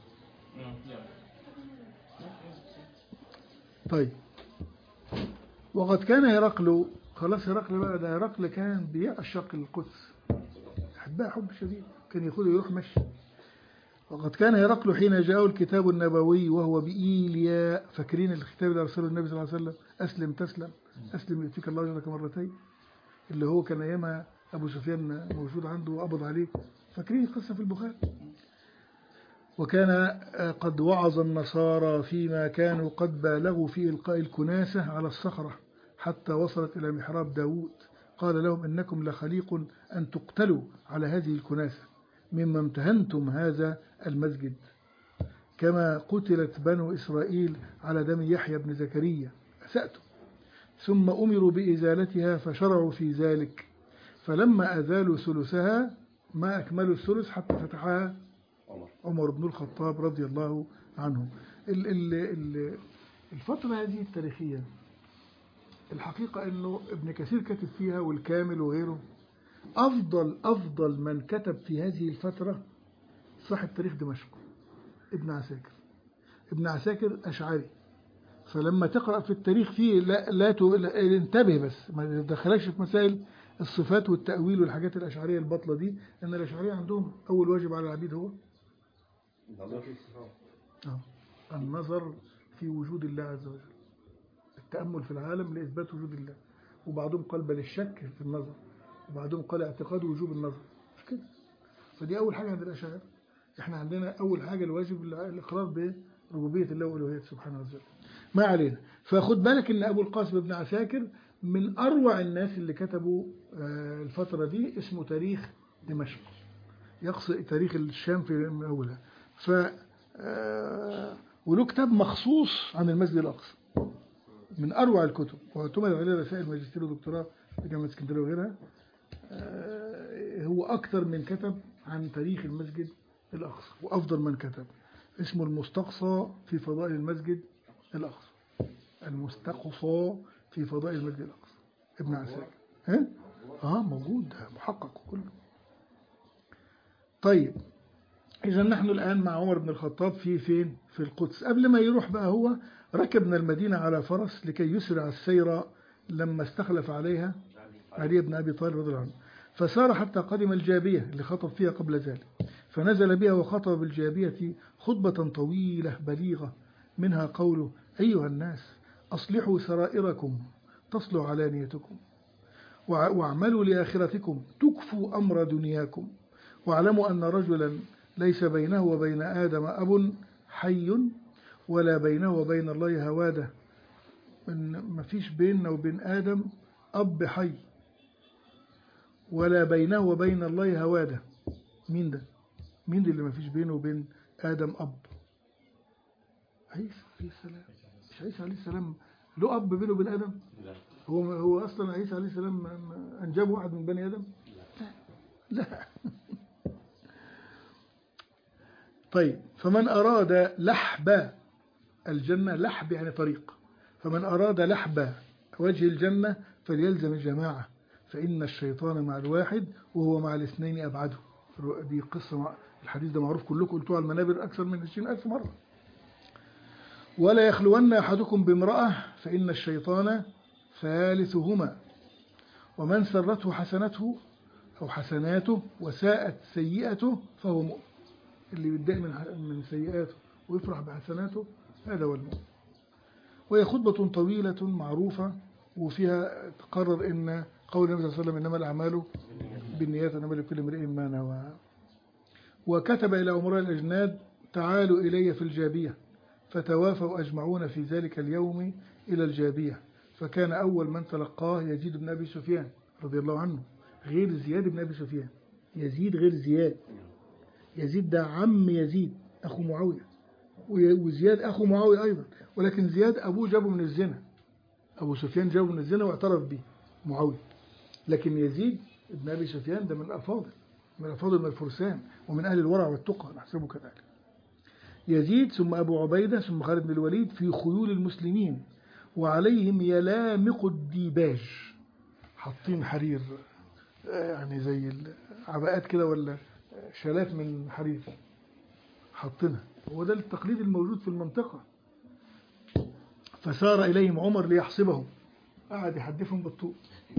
طيب وقد كان هرقل خلاص هرقل بقى ده هرقل كان بيعشق القدس حبها حب شديد كان ياخده يروح مشي وقد كان هرقل حين جاءه الكتاب النبوي وهو بإيليا فاكرين الكتاب اللي أرسله النبي صلى الله عليه وسلم أسلم تسلم أسلم يؤتيك الله أجرك مرتين اللي هو كان أيامها أبو سفيان موجود عنده وقبض عليه فاكرين القصة في البخاري وكان آه، قد وعظ النصارى فيما كانوا قد بالغوا في إلقاء الكناسة على الصخرة حتى وصلت إلى محراب داود قال لهم إنكم لخليق أن تقتلوا على هذه الكناسة مما امتهنتم هذا المسجد كما قتلت بنو إسرائيل على دم يحيى بن زكريا أسأتم ثم أمروا بإزالتها فشرعوا في ذلك فلما أزالوا ثلثها ما أكملوا الثلث حتى فتحها عمر عمر بن الخطاب رضي الله عنه ال- ال- ال- الفترة هذه التاريخية الحقيقة أنه ابن كثير كتب فيها والكامل وغيره أفضل أفضل من كتب في هذه الفترة صاحب تاريخ دمشق ابن عساكر ابن عساكر أشعري فلما تقرأ في التاريخ فيه لا, لا, ت- لا انتبه بس ما تدخلكش في مسائل الصفات والتأويل والحاجات الأشعرية البطلة دي أن الأشعرية عندهم أول واجب على العبيد هو آه. النظر في وجود الله عز وجل التأمل في العالم لإثبات وجود الله وبعضهم قال بل الشك في النظر وبعضهم قال اعتقاد وجوب النظر مش كده فدي أول حاجة عند الأشاعرة احنا عندنا أول حاجة الواجب الإقرار بربوبية الله وألوهيته سبحانه وتعالى ما علينا فخد بالك ان أبو القاسم بن عساكر من أروع الناس اللي كتبوا آه، الفترة دي اسمه تاريخ دمشق يقصد تاريخ الشام في أولها ف آه، وله كتاب مخصوص عن المسجد الأقصى من أروع الكتب واعتمد عليه رسائل ماجستير ودكتوراه في جامعة اسكندرية وغيرها آه، هو أكثر من كتب عن تاريخ المسجد الأقصى وأفضل من كتب اسمه المستقصى في فضائل المسجد الأقصى المستقصى في فضائل المسجد الأقصى ابن عساكر ها؟ اه موجود ده محقق كله طيب إذا نحن الآن مع عمر بن الخطاب في فين؟ في القدس قبل ما يروح بقى هو ركب من المدينة على فرس لكي يسرع السير لما استخلف عليها علي بن أبي طالب رضي الله عنه فسار حتى قدم الجابية اللي خطب فيها قبل ذلك فنزل بها وخطب بالجابية خطبة طويلة بليغة منها قوله أيها الناس أصلحوا سرائركم تصلوا علانيتكم وع- واعملوا لآخرتكم تكفوا أمر دنياكم واعلموا أن رجلا ليس بينه وبين آدم أب حي ولا بينه وبين الله هوادة من ما فيش بيننا وبين آدم أب حي ولا بينه وبين الله هوادة مين ده مين ده اللي ما فيش بينه وبين آدم أب عيسى عليه السلام مش عيسى عليه السلام له أب بينه وبين آدم هو هو أصلا عيسى عليه السلام ما- ما أنجب واحد من بني آدم لا لا طيب فمن أراد لحب الجنة لحب يعني طريق فمن أراد لحب وجه الجنة فليلزم الجماعة فإن الشيطان مع الواحد وهو مع الاثنين أبعده دي قصة مع الحديث ده معروف كلكم قلتوه على المنابر أكثر من 20 ألف مرة ولا يخلون أحدكم بامرأة فإن الشيطان ثالثهما ومن سرته حسنته أو حسناته وساءت سيئته فهو مؤمن اللي يتضايق من من سيئاته ويفرح بحسناته هذا هو المؤمن وهي خطبة طويلة معروفة وفيها تقرر ان قول النبي صلى الله عليه وسلم انما الاعمال بالنيات انما لكل امرئ ما نوى وكتب الى امراء الاجناد تعالوا الي في الجابيه فتوافوا اجمعون في ذلك اليوم الى الجابيه فكان اول من تلقاه يزيد بن ابي سفيان رضي الله عنه غير زياد بن ابي سفيان يزيد غير زياد يزيد ده عم يزيد أخو معاوية وي- وزياد أخو معاوية أيضا ولكن زياد أبوه جابه من الزنا أبو سفيان جابه من الزنا واعترف به معاوية لكن يزيد ابن أبي سفيان ده من الأفاضل من الأفاضل من الفرسان ومن أهل الورع والتقى نحسبه كذلك يزيد ثم أبو عبيدة ثم خالد بن الوليد في خيول المسلمين وعليهم يلامق الديباج حاطين حرير آه، يعني زي العباءات كده ولا شالات من حرير حاطينها هو ده التقليد الموجود في المنطقة فسار إليهم عمر ليحسبهم قعد يحدفهم بالطول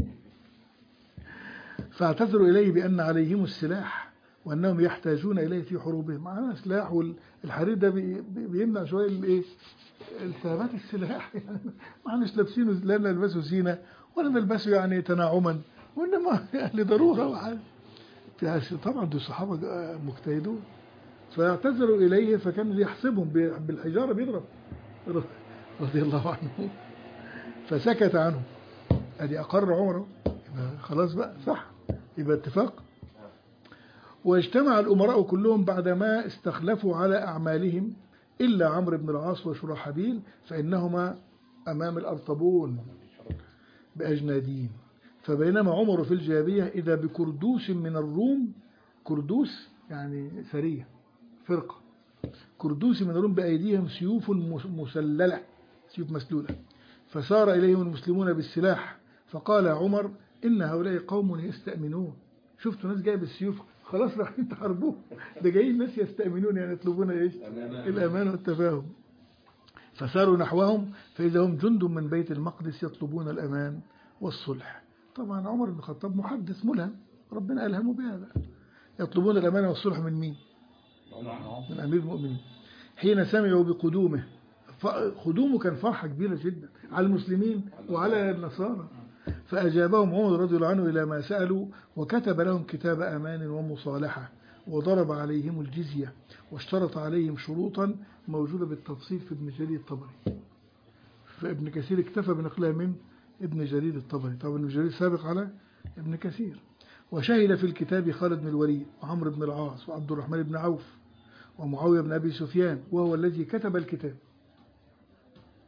فاعتذروا إليه بأن عليهم السلاح وأنهم يحتاجون إليه في حروبهم معنا سلاح والحرير ده بي- بي- بيمنع شوية الإيه التهابات السلاح يعني ما احناش لابسينه لا نلبسه زينة ولا نلبسه يعني تناعما وإنما لضرورة وحاجة في- طبعا دول صحابة مجتهدون فاعتذروا إليه فكان يحسبهم ب- بالحجارة بيضرب رضي الله عنه فسكت عنه ادي أقر عمره يبقى خلاص بقى صح يبقى اتفاق واجتمع الأمراء كلهم بعدما استخلفوا على أعمالهم إلا عمرو بن العاص وشرحبيل فإنهما أمام الأرطبون بأجنادين فبينما عمر في الجابية إذا بكردوس من الروم كردوس يعني سرية فرقة كردوس من الروم بأيديهم سيوف مس- مسللة سيوف مسلولة فسار إليهم المسلمون بالسلاح فقال عمر إن هؤلاء قوم يستأمنون شفتوا ناس جايه بالسيوف خلاص رايحين تحاربوه ده جايين ناس يستأمنون يعني يطلبون ايش الأمان والتفاهم فساروا نحوهم فإذا هم جند من بيت المقدس يطلبون الأمان والصلح طبعا عمر بن الخطاب محدث ملهم ربنا ألهمه بهذا يطلبون الأمان والصلح من مين من أمير المؤمنين حين سمعوا بقدومه ف- قدومه كان فرحة كبيرة جدا على المسلمين وعلى النصارى فأجابهم عمر رضي الله عنه إلى ما سألوا وكتب لهم كتاب أمان ومصالحة وضرب عليهم الجزية واشترط عليهم شروطا موجودة بالتفصيل في ابن جرير الطبري فابن كثير اكتفى بنقلها من ابن جرير الطبري طبعا ابن جرير سابق على ابن كثير وشهد في الكتاب خالد بن الوليد وعمرو بن العاص وعبد الرحمن بن عوف ومعاوية بن أبي سفيان وهو الذي كتب الكتاب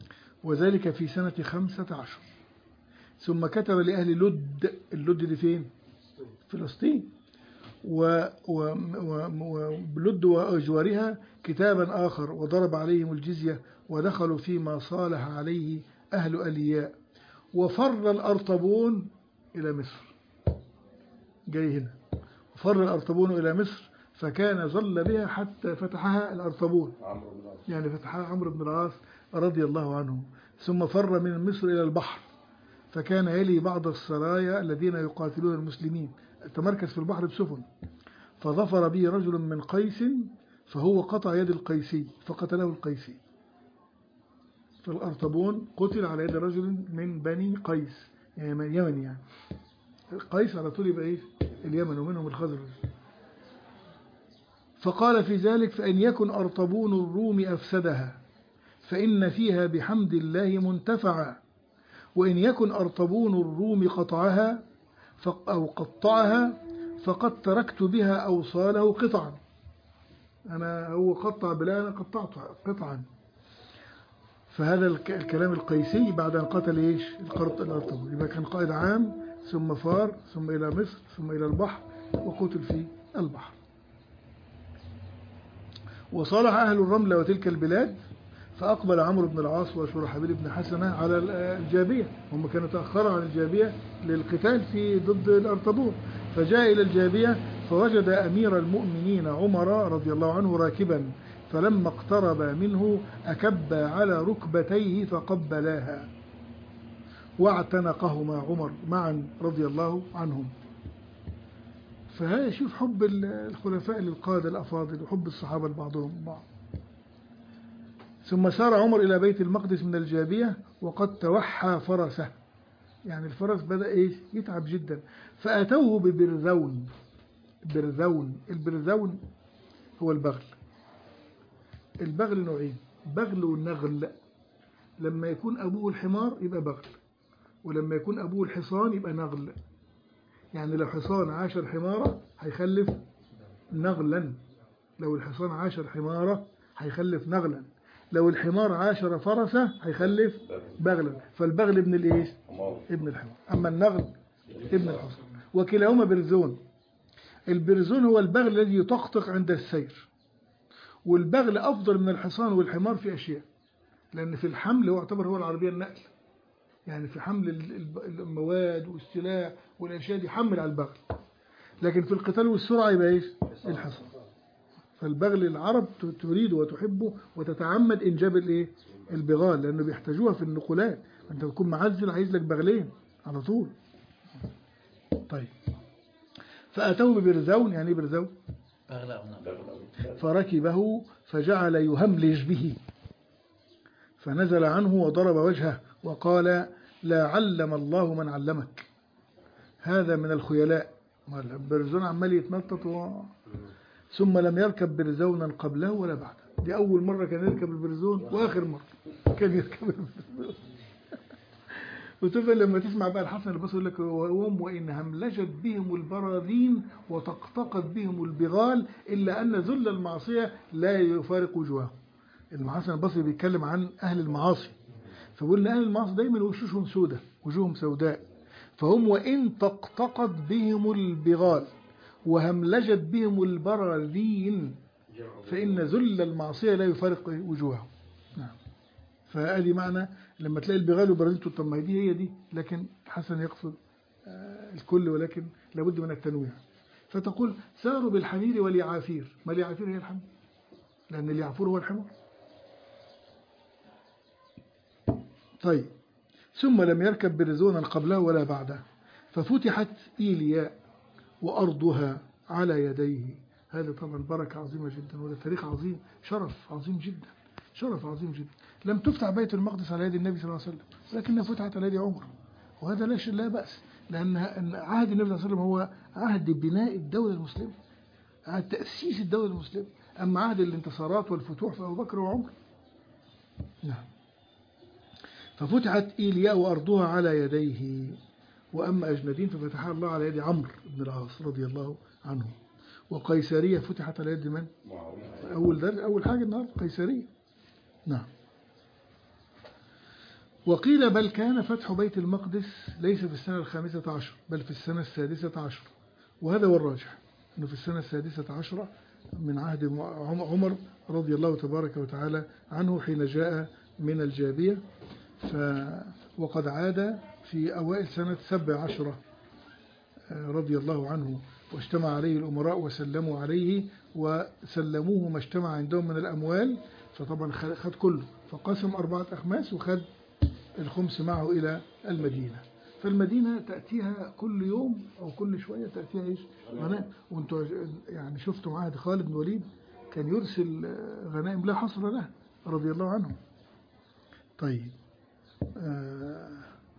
وذلك في سنة خمسة عشر ثم كتب لأهل لد اللد دي فين؟ فلسطين و- و- و- وبلد وأجوارها كتابا آخر وضرب عليهم الجزية ودخلوا فيما صالح عليه أهل ألياء وفر الأرطبون إلى مصر جاي هنا وفر الأرطبون إلى مصر فكان ظل بها حتى فتحها الأرطبون عمرو بن العاص يعني فتحها عمرو بن العاص رضي الله عنه ثم فر من مصر إلى البحر فكان يلي بعض السرايا الذين يقاتلون المسلمين تمركز في البحر بسفن فظفر به رجل من قيس فهو قطع يد القيسي فقتله القيسي فالأرطبون قتل على يد رجل من بني قيس يعني من يمن يعني قيس على طول يبقى ايه اليمن ومنهم الخزرج فقال في ذلك فإن يكن أرطبون الروم أفسدها فإن فيها بحمد الله منتفعا وإن يكن أرطبون الروم قطعها فق- أو قطعها فقد تركت بها أوصاله قطعا أنا هو قطع بلا أنا قطعت قطعا فهذا الك- الكلام القيسي بعد أن قتل إيش القرط الأرطبون يبقى كان قائد عام ثم فار ثم إلى مصر ثم إلى البحر وقتل في البحر وصالح أهل الرمل وتلك البلاد فأقبل عمرو بن العاص وشرحبيل بن حسنة على الجابية هم كانوا تأخروا عن الجابية للقتال في ضد الأرطبون فجاء إلى الجابية فوجد أمير المؤمنين عمر رضي الله عنه راكبا فلما اقترب منه أكب على ركبتيه فقبلاها واعتنقهما عمر معا رضي الله عنهم فهذا شوف حب ال- الخلفاء للقادة الأفاضل وحب الصحابة لبعضهم بعض ثم سار عمر إلى بيت المقدس من الجابية وقد توحى فرسه يعني الفرس بدأ إيه يتعب جدا فأتوه ببرذون برذون البرذون هو البغل البغل نوعين بغل ونغل لما يكون أبوه الحمار يبقى بغل ولما يكون أبوه الحصان يبقى نغل يعني لو حصان عاشر حمارة هيخلف نغلا لو الحصان عاشر حمارة هيخلف نغلا لو الحمار عاشر فرسة هيخلف بغلا فالبغل ابن الايش حمار ابن الحمار أما النغل ابن الحصان وكلاهما برزون البرزون هو البغل الذي يطقطق عند السير والبغل أفضل من الحصان والحمار في أشياء لأن في الحمل هو يعتبر هو العربية النقل يعني في حمل ال- ال- المواد والسلاح والأشياء دي حمل على البغل لكن في القتال والسرعة يبقى إيش الحصان فالبغل العرب ت- تريد وتحبه وتتعمد إنجاب الإيه البغال لأنه بيحتاجوها في النقولات أنت بتكون معزل عايز لك بغلين على طول طيب فأتوا ببرزون يعني إيه برزون أغلى أغنى فركبه فجعل يهملج به فنزل عنه وضرب وجهه وقال لا علم الله من علمك هذا من الخيلاء ما البرزون عمال يتنطط و... ثم لم يركب برزونا قبله ولا بعده دي أول مرة كان يركب البرزون وآخر مرة كان يركب البرزون وتفضل لما تسمع بقى الحسن البصري يقول لك وهم وإن هملجت بهم البراذين وطقطقت بهم البغال إلا أن ذل المعصية لا يفارق وجوههم الحسن البصري بيتكلم عن أهل المعاصي فبيقول إن أهل المعاصي دايما وشوشهم سودة وجوههم سوداء فهم وإن طقطقت بهم البغال وهملجت بهم البراذين فإن ذل المعصية لا يفارق وجوههم نعم فهذه معنى لما تلاقي البغال وبراذين تقول طب ما هي دي هي دي لكن حسن يقصد آه، الكل ولكن لابد من التنويع فتقول ساروا بالحمير واليعافير ما اليعافير هي الحمير لأن اليعفور هو الحمار طيب ثم لم يركب برزونا قبله ولا بعده ففتحت إيلياء وأرضها على يديه هذا طبعا بركة عظيمة جدا وهذا تاريخ عظيم شرف عظيم جدا شرف عظيم جدا لم تفتح بيت المقدس على يد النبي صلى الله عليه وسلم ولكنها فتحت على يد عمر وهذا لا شيء لا بأس لأن أن عهد النبي صلى الله عليه وسلم هو عهد بناء الدولة المسلمة عهد تأسيس الدولة المسلمة أما عهد الانتصارات والفتوح فأبو بكر وعمر نعم ففتحت إيلياء وأرضها على يديه وأما أجندين ففتحها الله على يد عمرو بن العاص رضي الله عنه وقيسرية فتحت على يد من؟ معاوية أول درس أول حاجة النهاردة قيسرية نعم وقيل بل كان فتح بيت المقدس ليس في السنة الخامسة عشر بل في السنة السادسة عشر وهذا هو الراجح أنه في السنة السادسة عشرة من عهد عم- عمر رضي الله تبارك وتعالى عنه حين جاء من الجابية ف وقد عاد في أوائل سنة سبع عشرة آه، رضي الله عنه واجتمع عليه الأمراء وسلموا عليه وسلموه ما اجتمع عندهم من الأموال فطبعا خ- خد كله فقسم أربعة أخماس وخد الخمس معه إلى المدينة فالمدينة تأتيها كل يوم أو كل شوية تأتيها إيش غنائم وانتوا يعني شفتوا عهد خالد بن الوليد كان يرسل آه، غنائم لا حصر له رضي الله عنه طيب آه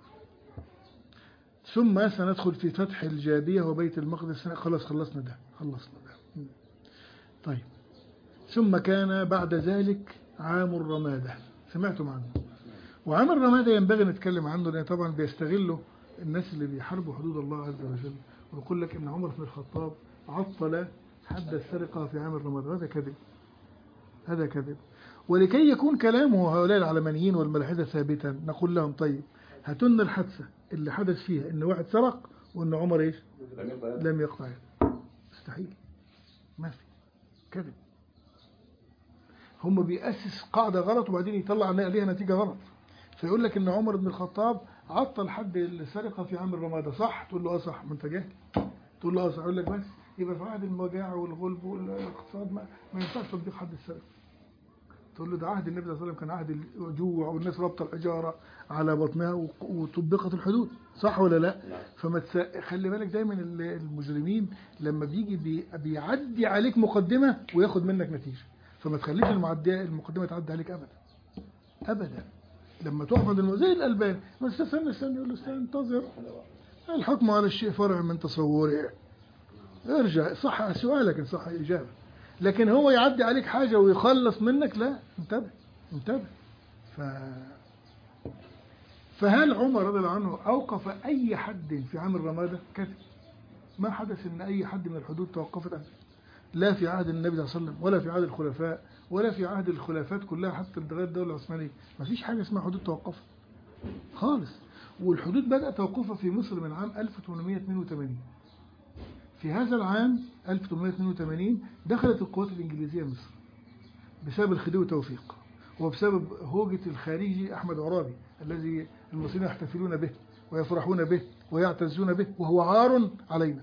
ثم سندخل في فتح الجابية وبيت المقدس خلاص خلصنا ده خلصنا ده م. طيب ثم كان بعد ذلك عام الرمادة سمعتم عنه وعام الرمادة ينبغي نتكلم عنه لأن طبعا بيستغلوا الناس اللي بيحاربوا حدود الله عز وجل ويقول لك إن عمر بن الخطاب عطل حد السرقة في عام الرمادة هذا كذب هذا كذب ولكي يكون كلامه هؤلاء العلمانيين والملاحدة ثابتا نقول لهم طيب هاتوا لنا الحادثة اللي حدث فيها إن واحد سرق وإن عمر إيش لم يقبل لم يقطع يده. مستحيل ما في كذب هم بيأسس قاعدة غلط وبعدين يطلع عليها نتيجة غلط فيقول لك ان عمر بن الخطاب عطل حد السرقة في عام الرمادة صح تقول له اه صح ما انت جاهل تقول له اه صح يقول لك بس يبقى في عهد المجاعة والغلب والاقتصاد ما, ما ينفعش تطبيق حد السرقة تقول له ده عهد النبي صلى الله عليه وسلم كان عهد الجوع والناس رابطه الحجاره على بطنها وق- وطبقت الحدود صح ولا لا نعم. فما تس... خلي بالك دايما ال- المجرمين لما بيجي بي... بيعدي عليك مقدمه وياخد منك نتيجه فما تخليش المعديه المقدمه تعدي عليك ابدا ابدا لما تقف عند الم... زي الالباني بس استنى استنى يقول له استنى انتظر الحكم على الشيء فرع من تصوره ارجع صح سؤالك ان صح الاجابه لكن هو يعدي عليك حاجه ويخلص منك لا انتبه انتبه ف فهل عمر رضي الله عنه اوقف اي حد في عام الرماده كذب ما حدث ان اي حد من الحدود توقفت ابدا لا في عهد النبي صلى الله عليه وسلم ولا في عهد الخلفاء ولا في عهد الخلافات كلها حتى لغايه الدوله العثمانيه ما فيش حاجه اسمها حدود توقفت خالص والحدود بدأت توقفها في مصر من عام 1882 في هذا العام 1882 دخلت القوات الإنجليزية مصر بسبب الخديوي توفيق وبسبب هوجة الخارجي أحمد عرابي الذي المصريين يحتفلون به ويفرحون به ويعتزون به وهو عار علينا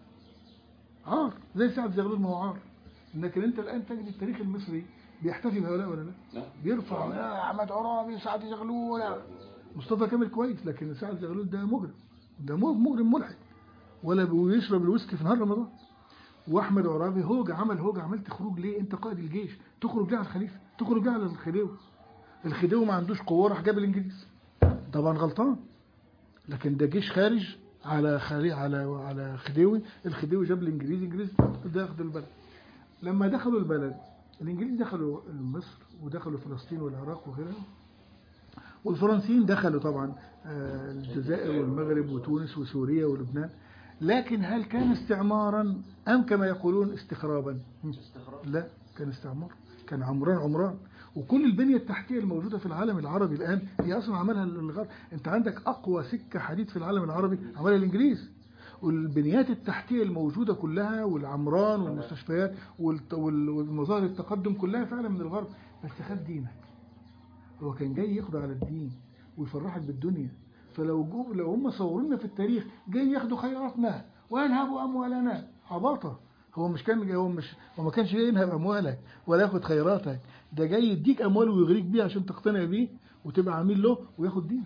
عار زي سعد زغلول ما هو عار لكن انت الان تجد التاريخ المصري بيحتفي بهؤلاء ولا لا؟ نعم. بيرفع لا احمد عرابي سعد زغلول لا. مصطفى كامل كويس لكن سعد زغلول ده مجرم ده مجرم ملحد ولا بيشرب الويسكي في نهار رمضان واحمد عرابي هوج عمل هوج عملت خروج ليه انت قائد الجيش تخرج ليه على الخليفه تخرج ليه على الخديوي الخديوي ما عندوش قوه راح جاب الانجليز طبعا غلطان لكن ده جيش خارج على خلي على على خديوي الخديوي جاب الانجليز الانجليز دخلوا البلد لما دخلوا البلد الانجليز دخلوا مصر ودخلوا فلسطين والعراق وغيرها والفرنسيين دخلوا طبعا آه، الجزائر والمغرب وتونس وسوريا ولبنان لكن هل كان استعمارا ام كما يقولون استخرابا استخراج لا كان استعمار كان عمران عمران وكل البنية التحتية الموجودة في العالم العربي الآن هي أصلا عملها الغرب أنت عندك أقوى سكة حديد في العالم العربي عملها الإنجليز والبنيات التحتية الموجودة كلها والعمران والمستشفيات والت- وال- والمظاهر التقدم كلها فعلا من الغرب بس خد دينك هو كان جاي يقضي على الدين ويفرحك بالدنيا فلو جو لو هم صورنا في التاريخ جاي ياخدوا خيراتنا وينهبوا اموالنا عباطه هو مش كان هو مش هو ما كانش جاي ينهب اموالك ولا ياخد خيراتك ده جاي يديك اموال ويغريك بيه عشان تقتنع بيه وتبقى عميل له وياخد دينك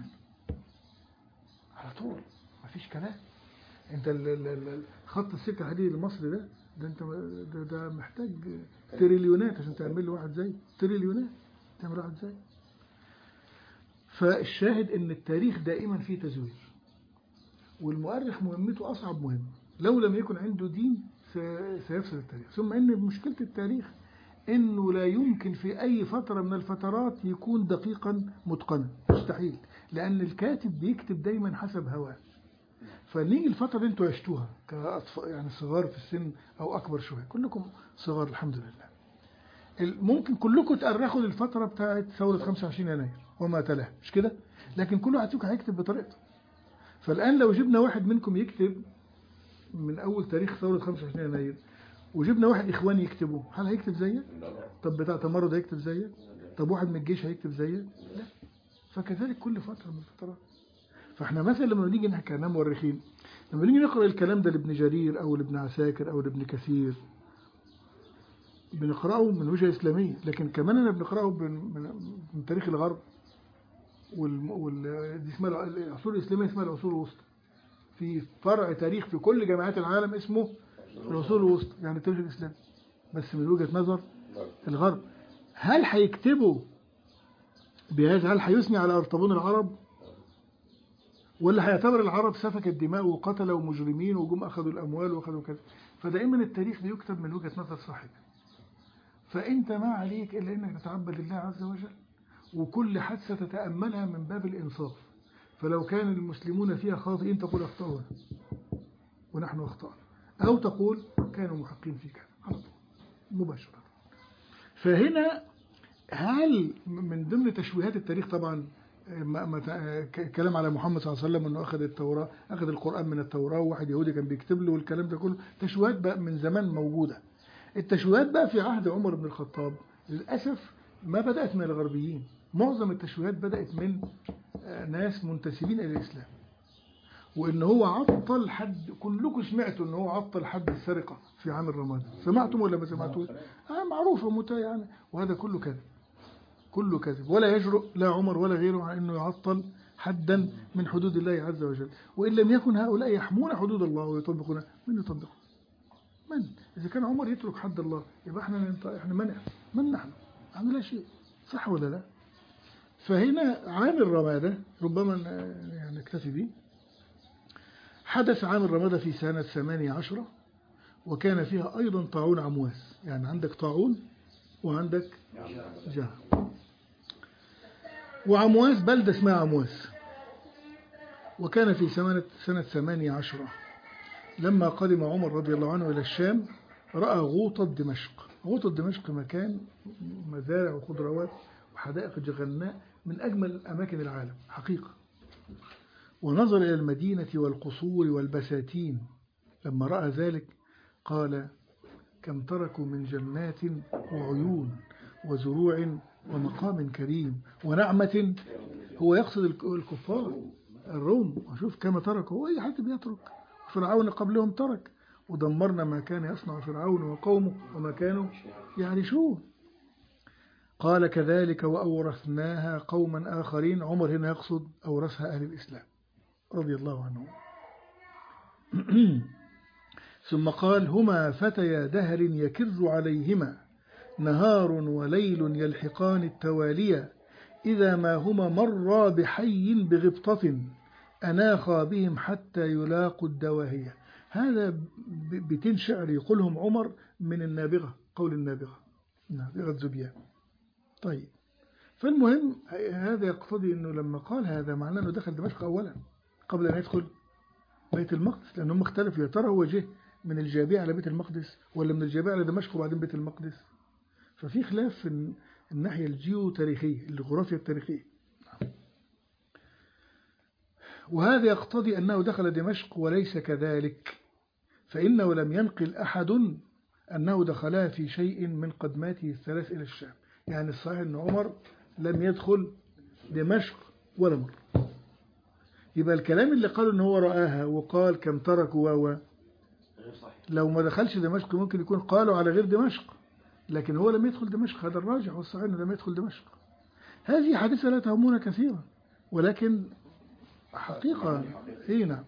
على طول مفيش كلام انت ال- ال- ال- خط السكه الحديدي المصري ده ده انت ده, ده محتاج تريليونات عشان تعمل له واحد زي تريليونات تعمل واحد زي فالشاهد ان التاريخ دائما فيه تزوير والمؤرخ مهمته اصعب مهمه لو لم يكن عنده دين س- سيفسد التاريخ ثم ان مشكله التاريخ انه لا يمكن في اي فتره من الفترات يكون دقيقا متقنا مستحيل لان الكاتب بيكتب دايما حسب هواه فنيجي الفتره اللي انتوا عشتوها كاطفال يعني صغار في السن او اكبر شويه كلكم صغار الحمد لله ال- ممكن كلكم تأرخوا للفتره بتاعت ثوره 25 يناير وما تلاه مش كده لكن كل واحد فيكم هيكتب بطريقته فالآن لو جبنا واحد منكم يكتب من أول تاريخ ثورة 25 يناير وجبنا واحد إخواني يكتبه هل هيكتب زيك؟ طب بتاع تمرد هيكتب زيك؟ طب واحد من الجيش هيكتب زيك؟ لا فكذلك كل فترة من الفترات فاحنا مثلا لما نيجي نحكي كلام مؤرخين لما نيجي نقرأ الكلام ده لابن جرير أو لابن عساكر أو لابن كثير بنقرأه من وجهة إسلامية لكن كمان أنا بنقرأه من, من, من تاريخ الغرب وال, وال دي اسمها العصور الإسلامية اسمها العصور الوسطى في فرع تاريخ في كل جامعات العالم اسمه العصور الوسطى يعني التاريخ الإسلامي بس من وجهة نظر الغرب هل هيكتبوا بهذا هل هيثني على أرطبون العرب ولا هيعتبر العرب سفكت دماء وقتلوا مجرمين وجم أخذوا الأموال وأخذوا كذا فدائما التاريخ بيكتب من وجهة نظر صاحبه فأنت ما عليك إلا أنك تتعبد الله عز وجل وكل حادثة تتأملها من باب الإنصاف فلو كان المسلمون فيها خاطئين تقول أخطأنا ونحن أخطأنا أو تقول كانوا محقين في كذا على طول مباشرة فهنا هل من ضمن تشويهات التاريخ طبعا ما ما ك- كلام على محمد صلى الله عليه وسلم انه اخذ التوراه اخذ القران من التوراه وواحد يهودي كان بيكتب له والكلام ده كله تشويهات بقى من زمان موجوده التشويهات بقى في عهد عمر بن الخطاب للاسف ما بدات من الغربيين معظم التشويهات بدات من آه، ناس منتسبين الى الاسلام وان هو عطل حد كلكم سمعتوا ان هو عطل حد السرقه في عام الرمادان سمعتم ولا ما سمعتوش اه معروفه مت يعني وهذا كله كذب كله كذب ولا يجرؤ لا عمر ولا غيره على انه يعطل حدا من حدود الله عز وجل وان لم يكن هؤلاء يحمون حدود الله ويطبقونها من يطبقها من اذا كان عمر يترك حد الله يبقى احنا ننط- احنا من من نحن نحن لا شيء صح ولا لا فهنا عام الرمادة ربما ن- يعني نكتفي به حدث عام الرمادة في سنة ثمانية عشرة وكان فيها أيضا طاعون عمواس يعني عندك طاعون وعندك جهل وعمواس بلدة اسمها عمواس وكان في سنة سنة ثمانية عشرة لما قدم عمر رضي الله عنه إلى الشام رأى غوطة دمشق غوطة دمشق مكان مزارع وخضروات وحدائق جغناء من أجمل أماكن العالم حقيقة ونظر إلى المدينة والقصور والبساتين لما رأى ذلك قال كم تركوا من جنات وعيون وزروع ومقام كريم ونعمة هو يقصد الك- الكفار الروم وشوف كما تركوا هو أي حد بيترك فرعون قبلهم ترك ودمرنا ما كان يصنع فرعون وقومه وما كانوا يعرشون قال كذلك وأورثناها قوما آخرين عمر هنا يقصد أورثها أهل الإسلام رضي الله عنهم ثم قال هما فتيا دهر يكر عليهما نهار وليل يلحقان التواليا إذا ما هما مرا بحي بغبطة أناخا بهم حتى يلاقوا الدواهية هذا ب- بيتين شعر يقولهم عمر من النابغة قول النابغة نابغة زبيان طيب فالمهم هذا يقتضي أنه لما قال هذا معناه أنه دخل دمشق أولا قبل أن يدخل بيت المقدس لأنهم اختلفوا يا ترى هو جه من الجابية على بيت المقدس ولا من الجابية على دمشق وبعدين بيت المقدس ففي خلاف في الن- الناحية الجيوتاريخية الجغرافيا التاريخية وهذا يقتضي أنه دخل دمشق وليس كذلك فإنه لم ينقل أحد أنه دخلها في شيء من قدماته الثلاث إلى الشام يعني الصحيح أن عمر لم يدخل دمشق ولا مرة يبقى الكلام اللي قالوا أنه هو رآها وقال كم تركوا و غير صحيح لو ما دخلش دمشق ممكن يكون قالوا على غير دمشق لكن هو لم يدخل دمشق هذا الراجح والصحيح انه لم يدخل دمشق هذه حادثة لا تهمنا كثيرا ولكن حقيقة اي نعم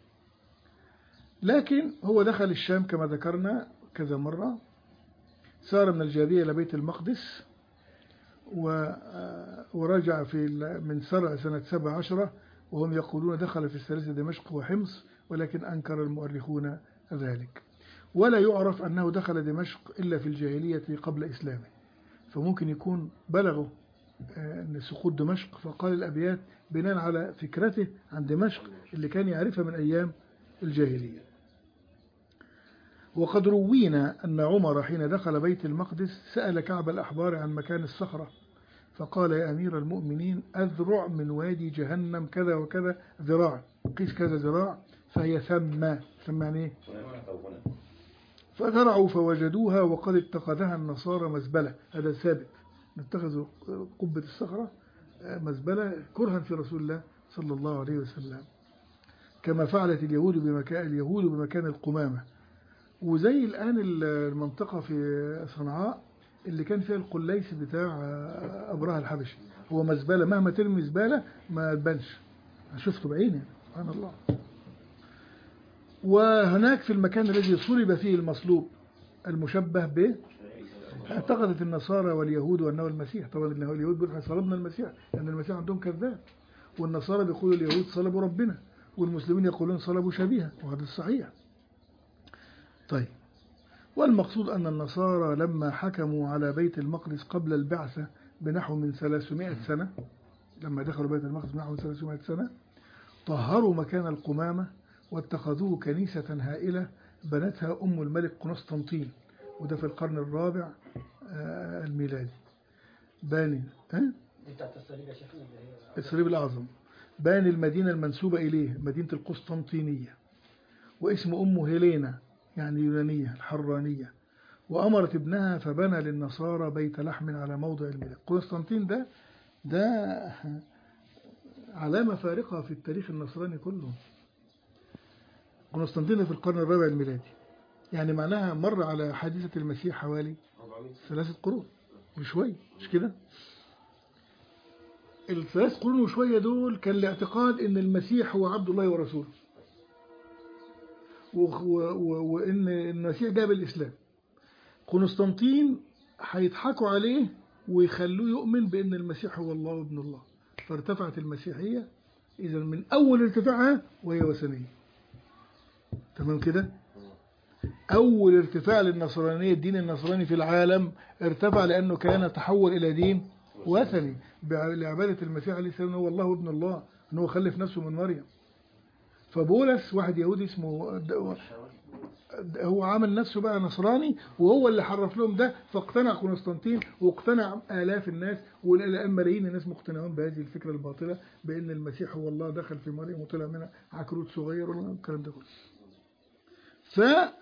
لكن هو دخل الشام كما ذكرنا كذا مرة سار من الجابية إلى بيت المقدس و- ورجع في ال- من سرع سنة سبع عشرة وهم يقولون دخل في الثالثة دمشق وحمص ولكن أنكر المؤرخون ذلك ولا يعرف أنه دخل دمشق إلا في الجاهلية قبل إسلامه فممكن يكون بلغوا آه، أن سقوط دمشق فقال الأبيات بناء على فكرته عن دمشق اللي كان يعرفها من أيام الجاهلية وقد روينا أن عمر حين دخل بيت المقدس سأل كعب الأحبار عن مكان الصخرة فقال يا أمير المؤمنين أذرع من وادي جهنم كذا وكذا ذراع قيس كذا ذراع فهي ثم ثم يعني إيه؟ هناك أو هنا فذرعوا فوجدوها وقد اتخذها النصارى مزبلة هذا ثابت اتخذوا قبة الصخرة آه، مزبلة كرها في رسول الله صلى الله عليه وسلم كما فعلت اليهود بمكان اليهود بمكان القمامة وزي الآن المنطقة في صنعاء اللي كان فيها القليس بتاع آه، أبرهة الحبشي هو مزبلة مهما ترمي زبالة ما تبانش أنا شفته بعيني سبحان الله وهناك في المكان الذي صلب فيه المصلوب المشبه به اعتقدت النصارى واليهود أنه المسيح طبعا إنه اليهود بيقولوا احنا صلبنا المسيح لأن المسيح عندهم كذاب والنصارى بيقولوا اليهود صلبوا ربنا والمسلمين يقولون صلبوا شبيهة وهذا الصحيح طيب والمقصود أن النصارى لما حكموا على بيت المقدس قبل البعثة بنحو من 300 سنة لما دخلوا بيت المقدس بنحو من 300 سنة طهروا مكان القمامة واتخذوه كنيسة هائلة بنتها أم الملك قسطنطين وده في القرن الرابع آه، الميلادي باني ها؟ دي بتاعت الصليب يا شيخنا اللي هي الصليب الأعظم باني المدينة المنسوبة إليه مدينة القسطنطينية واسم أمه هيلينا يعني يونانية الحرانية وأمرت ابنها فبنى للنصارى بيت لحم على موضع الميلاد قسطنطين ده ده علامة فارقة في التاريخ النصراني كله قسطنطين في القرن الرابع الميلادي يعني معناها مر على حادثة المسيح حوالي 400 ثلاثة قرون وشوية مش كده الثلاث قرون وشوية دول كان الاعتقاد ان المسيح هو عبد الله ورسوله و- و- و- وان المسيح جاب الاسلام قسطنطين هيضحكوا عليه ويخلوه يؤمن بان المسيح هو الله وابن الله فارتفعت المسيحية اذا من اول ارتفاعها وهي وثنية تمام كده أول ارتفاع للنصرانية الدين النصراني في العالم ارتفع لأنه كان تحول إلى دين وثني بع- لعبادة المسيح عليه السلام هو الله وابن الله أنه خلف نفسه من مريم فبولس واحد يهودي اسمه د- د- هو عامل نفسه بقى نصراني وهو اللي حرف لهم ده فاقتنع قسطنطين واقتنع آلاف الناس والآن ملايين الناس مقتنعون بهذه الفكرة الباطلة بأن المسيح هو الله دخل في مريم وطلع منها عكروت صغير والكلام ده كله ف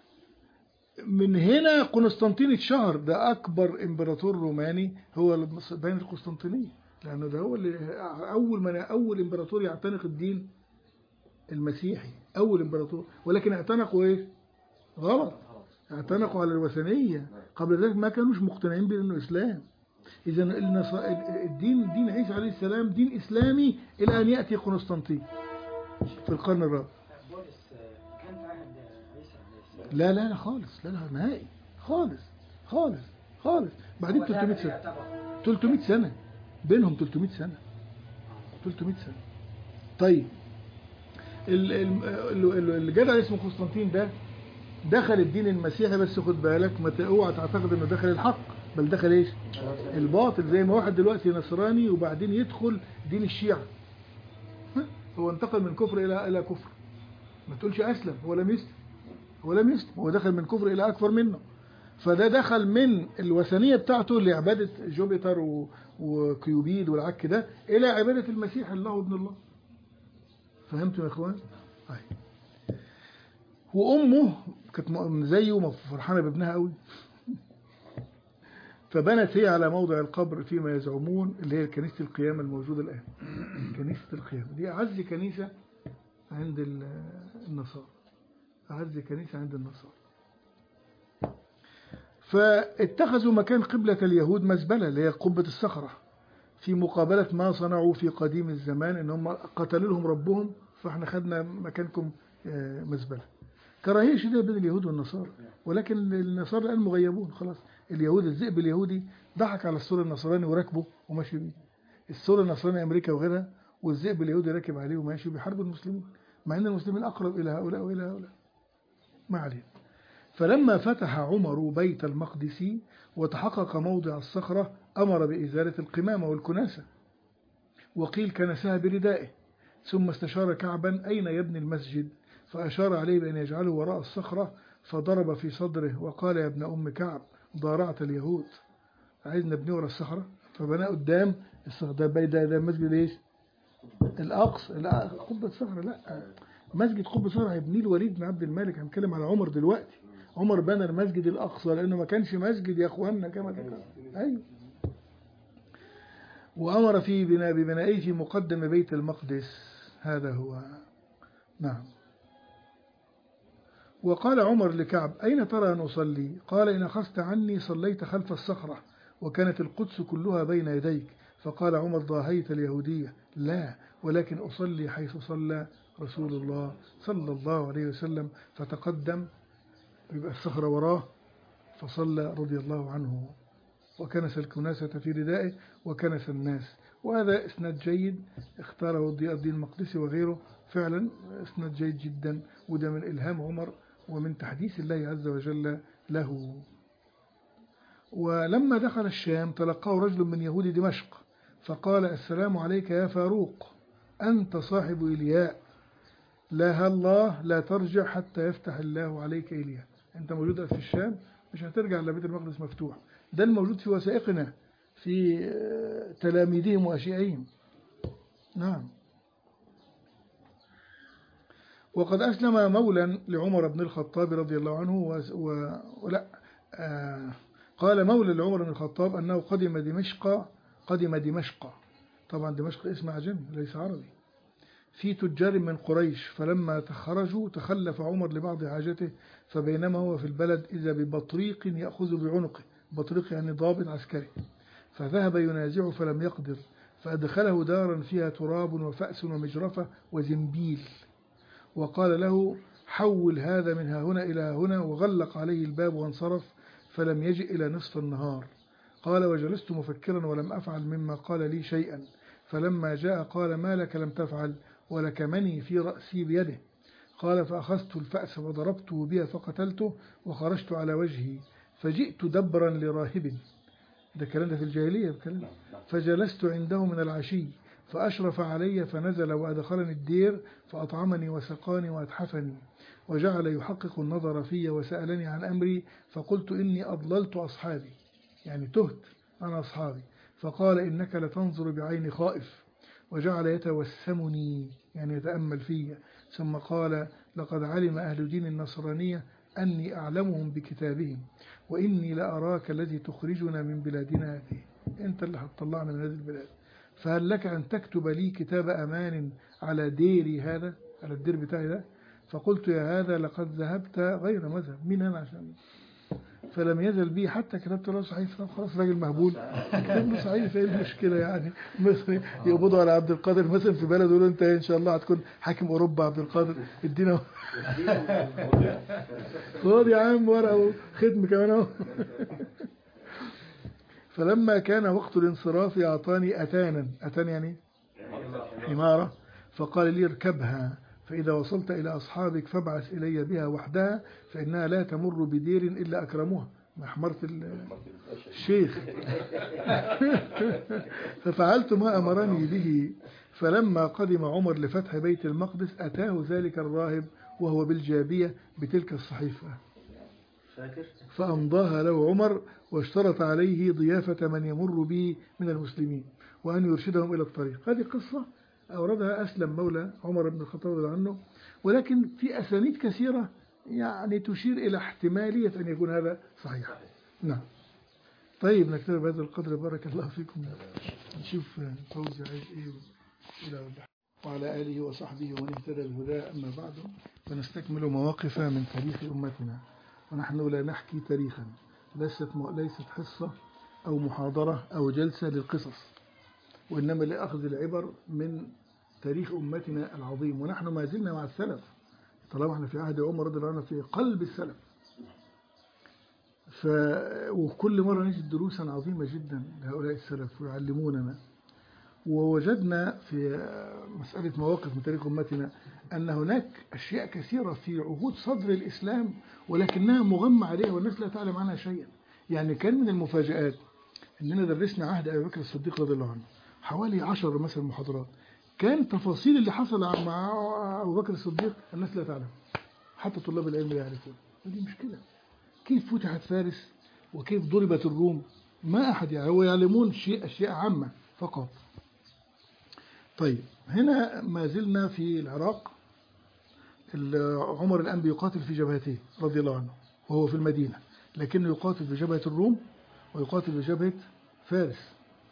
من هنا قسطنطين اتشهر ده أكبر إمبراطور روماني هو المس- بين القسطنطينية لأنه ده هو اللي أول من أول إمبراطور يعتنق الدين المسيحي أول إمبراطور ولكن اعتنقوا إيه؟ غلط اعتنقوا على الوثنية قبل ذلك ما كانوش مقتنعين بأنه إسلام إذا النص- الدين دين عيسى عليه السلام دين إسلامي إلى أن يأتي قسطنطين في القرن الرابع بولس آه، كان في عهد عيسى عليه السلام لا لا لا خالص لا لا نهائي خالص خالص خالص بعدين هو 300 ده سنة يعتبر 300 سنة بينهم 300 سنة 300 سنة طيب ال- ال- ال- ال- الجدع اسمه قسطنطين ده دخل الدين المسيحي بس خد بالك ما ت- اوعى تعتقد انه دخل الحق بل دخل ايش الباطل زي ما واحد دلوقتي نصراني وبعدين يدخل دين الشيعة ها؟ هو انتقل من كفر الى الى كفر ما تقولش اسلم هو لم يسلم هو لم يسلم هو دخل من كفر الى اكبر منه فده دخل من الوثنية بتاعته لعبادة جوبيتر و- وكيوبيد والعك ده إلى عبادة المسيح الله وابن الله فهمتوا يا إخوان؟ طيب وأمه كانت م- زيه فرحانة بابنها قوي فبنت هي على موضع القبر فيما يزعمون اللي هي كنيسة القيامة الموجودة الآن كنيسة القيامة دي أعز كنيسة عند ال- النصارى أعز كنيسة عند النصارى فاتخذوا مكان قبلة اليهود مزبلة اللي هي قبة الصخرة في مقابلة ما صنعوا في قديم الزمان ان هم قتلوا لهم ربهم فاحنا خدنا مكانكم آه، مزبلة كراهية شديدة بين اليهود والنصارى ولكن النصارى الآن مغيبون خلاص اليهود الذئب اليهودي ضحك على السور النصراني وركبه وماشي بيه السور النصراني أمريكا وغيرها والذئب اليهودي راكب عليه وماشي بيحارب المسلمين مع أن المسلمين أقرب إلى هؤلاء وإلى هؤلاء ما علينا فلما فتح عمر بيت المقدس وتحقق موضع الصخرة أمر بإزالة القمامة والكناسة وقيل كنسها بردائه ثم استشار كعبا أين يبني المسجد فأشار عليه بأن يجعله وراء الصخرة فضرب في صدره وقال يا ابن أم كعب ضارعت اليهود عايز نبني وراء الصخرة فبنى قدام الصخرة ده بي- ده, ده مسجد ايش الأقصى لا قبة صخرة لا مسجد قبة صخرة هيبنيه الوليد بن عبد الملك هنتكلم على عمر دلوقتي عمر بنى المسجد الأقصى لأنه ما كانش مسجد يا أخوانا كما ذكر أيوه وأمر في بناء ببنائه في مقدم بيت المقدس هذا هو نعم وقال عمر لكعب أين ترى أن أصلي قال إن أخذت عني صليت خلف الصخرة وكانت القدس كلها بين يديك فقال عمر ضاهيت اليهودية لا ولكن أصلي حيث صلى رسول الله صلى الله عليه وسلم فتقدم يبقى الصخرة وراه فصلى رضي الله عنه وكنس الكناسة في ردائه وكنس الناس وهذا إسناد جيد اختاره ضياء الدين المقدسي وغيره فعلا إسناد جيد جدا وده من إلهام عمر ومن تحديث الله عز وجل له ولما دخل الشام تلقاه رجل من يهود دمشق فقال السلام عليك يا فاروق أنت صاحب إلياء لا الله لا ترجع حتى يفتح الله عليك إلياء أنت موجود في الشام مش هترجع إلا بيت المقدس مفتوح ده الموجود في وثائقنا في آه، تلاميذهم وأشيائهم نعم وقد أسلم مولا لعمر بن الخطاب رضي الله عنه و... و... ولا آه قال مولى لعمر بن الخطاب أنه قدم دمشق قدم دمشق طبعا دمشق اسم عجمي ليس عربي في تجار من قريش فلما خرجوا تخلف عمر لبعض حاجته فبينما هو في البلد إذا ببطريق يأخذ بعنقه بطريق يعني ضابط عسكري فذهب ينازعه فلم يقدر فأدخله دارا فيها تراب وفأس ومجرفة وزنبيل وقال له حول هذا من ها هنا إلى هنا وغلق عليه الباب وانصرف فلم يجئ إلى نصف النهار قال وجلست مفكرا ولم أفعل مما قال لي شيئا فلما جاء قال ما لك لم تفعل ولكمني في رأسي بيده قال فأخذت الفأس وضربته بها فقتلته وخرجت على وجهي فجئت دبرا لراهب ده كلام ده في الجاهلية الكلام فجلست عنده من العشي فأشرف علي فنزل وأدخلني الدير فأطعمني وسقاني وأتحفني وجعل يحقق النظر في وسألني عن أمري فقلت إني أضللت أصحابي يعني تهت أنا أصحابي فقال إنك لتنظر بعين خائف وجعل يتوسمني يعني يتأمل في ثم قال لقد علم أهل دين النصرانية أني أعلمهم بكتابهم وإني لأراك الذي تخرجنا من بلادنا هذه أنت اللي هتطلعنا من هذه البلاد فهل لك أن تكتب لي كتاب أمان على ديري هذا على الدير بتاعي ده فقلت يا هذا لقد ذهبت غير مذهب مين أنا عشان فلم يزل بي حتى كتبت له صحيح خلاص راجل مهبول كتب له صحيح ايه المشكله يعني مثلا يقبضوا على عبد القادر مثلا في بلد يقولوا انت ان شاء الله هتكون حاكم اوروبا عبد القادر ادينا خد يا عم ورقه وختم كمان اهو فلما كان وقت الانصراف اعطاني اتانا اتان يعني حماره فقال لي اركبها فإذا وصلت إلى أصحابك فابعث إلي بها وحدها فإنها لا تمر بدير إلا أكرمها ما حمرت الشيخ ففعلت ما أمرني به فلما قدم عمر لفتح بيت المقدس أتاه ذلك الراهب وهو بالجابية بتلك الصحيفة فأمضاها له عمر واشترط عليه ضيافة من يمر به من المسلمين وأن يرشدهم إلى الطريق هذه قصة أوردها أسلم مولى عمر بن الخطاب رضي الله عنه ولكن في أسانيد كثيرة يعني تشير إلى احتمالية أن يكون هذا صحيح نعم طيب نكتفي بهذا القدر بارك الله فيكم نشوف فوزي عايز إيه إلى وعلى آله وصحبه ومن اهتدى بهداه أما بعد فنستكمل مواقف من تاريخ أمتنا ونحن لا نحكي تاريخا ليست ليست حصة أو محاضرة أو جلسة للقصص وإنما لأخذ العبر من تاريخ أمتنا العظيم ونحن ما زلنا مع السلف طالما احنا في عهد عمر رضي الله عنه في قلب السلف ف... وكل مرة نجد دروسا عظيمة جدا لهؤلاء السلف ويعلموننا ووجدنا في مسألة مواقف من تاريخ أمتنا أن هناك أشياء كثيرة في عهود صدر الإسلام ولكنها مغمى عليها والناس لا تعلم عنها شيئا يعني كان من المفاجآت أننا درسنا عهد أبي بكر الصديق رضي الله عنه حوالي عشر مثلا محاضرات كان تفاصيل اللي حصل مع أبو بكر الصديق الناس لا تعلم حتى طلاب العلم لا يعرفون ودي مشكلة كيف فتحت فارس وكيف ضربت الروم ما أحد يعني هو يعلمون شيء أشياء عامة فقط طيب هنا ما زلنا في العراق ال- عمر الآن بيقاتل في جبهته رضي الله عنه وهو في المدينة لكنه يقاتل في جبهة الروم ويقاتل في جبهة فارس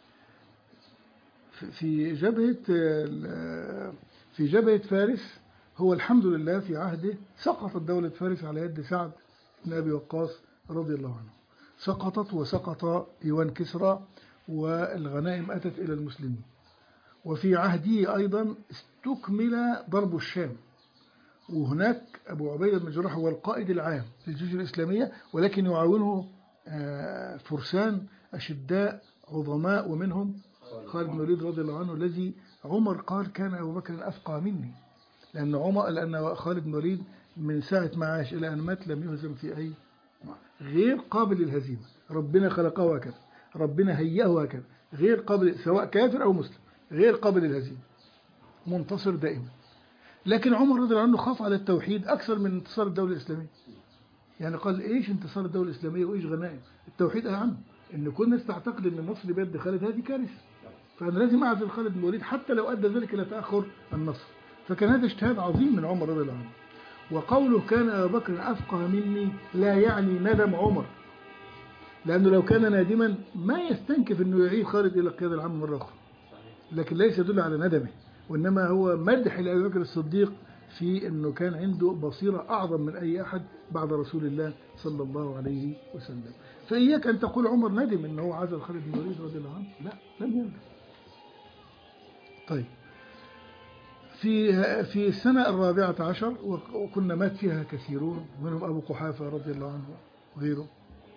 في- في جبهة ال- في جبهة فارس هو الحمد لله في عهده سقطت دولة فارس على يد سعد بن أبي وقاص رضي الله عنه سقطت وسقط إيوان كسرى والغنائم أتت إلى المسلمين وفي عهده أيضا استكمل ضرب الشام وهناك أبو عبيدة بن جراح هو القائد العام للجيوش الإسلامية ولكن يعاونه آه، فرسان أشداء عظماء ومنهم خالد بن الوليد رضي الله عنه الذي عمر قال كان أبو بكر أفقى مني لأن عمر لأن خالد بن الوليد من ساعة ما عاش إلى أن مات لم يهزم في أي غير قابل للهزيمة ربنا خلقه هكذا ربنا هيئه هكذا غير قابل سواء كافر أو مسلم غير قابل للهزيمة منتصر دائما لكن عمر رضي الله عنه خاف على التوحيد أكثر من انتصار الدولة الإسلامية يعني قال إيش انتصار الدولة الإسلامية وإيش غنائم التوحيد أهم إن كل الناس تعتقد إن النصر بيد خالد هذه كارثة فأنا لازم أعزل خالد بن الوليد حتى لو أدى ذلك إلى تأخر النصر فكان هذا اجتهاد عظيم من عمر رضي الله عنه وقوله كان أبو بكر أفقه مني لا يعني ندم عمر لأنه لو كان نادما ما يستنكف أنه يعيد خالد إلى القيادة العامة مرة أخرى لكن ليس يدل على ندمه وإنما هو مدح لأبي بكر الصديق في أنه كان عنده بصيرة أعظم من أي أحد بعد رسول الله صلى الله عليه وسلم فإياك أن تقول عمر ندم أنه عزل خالد بن الوليد رضي الله عنه لا لم يندم طيب في في السنة الرابعة عشر وكنا مات فيها كثيرون منهم أبو قحافة رضي الله عنه وغيره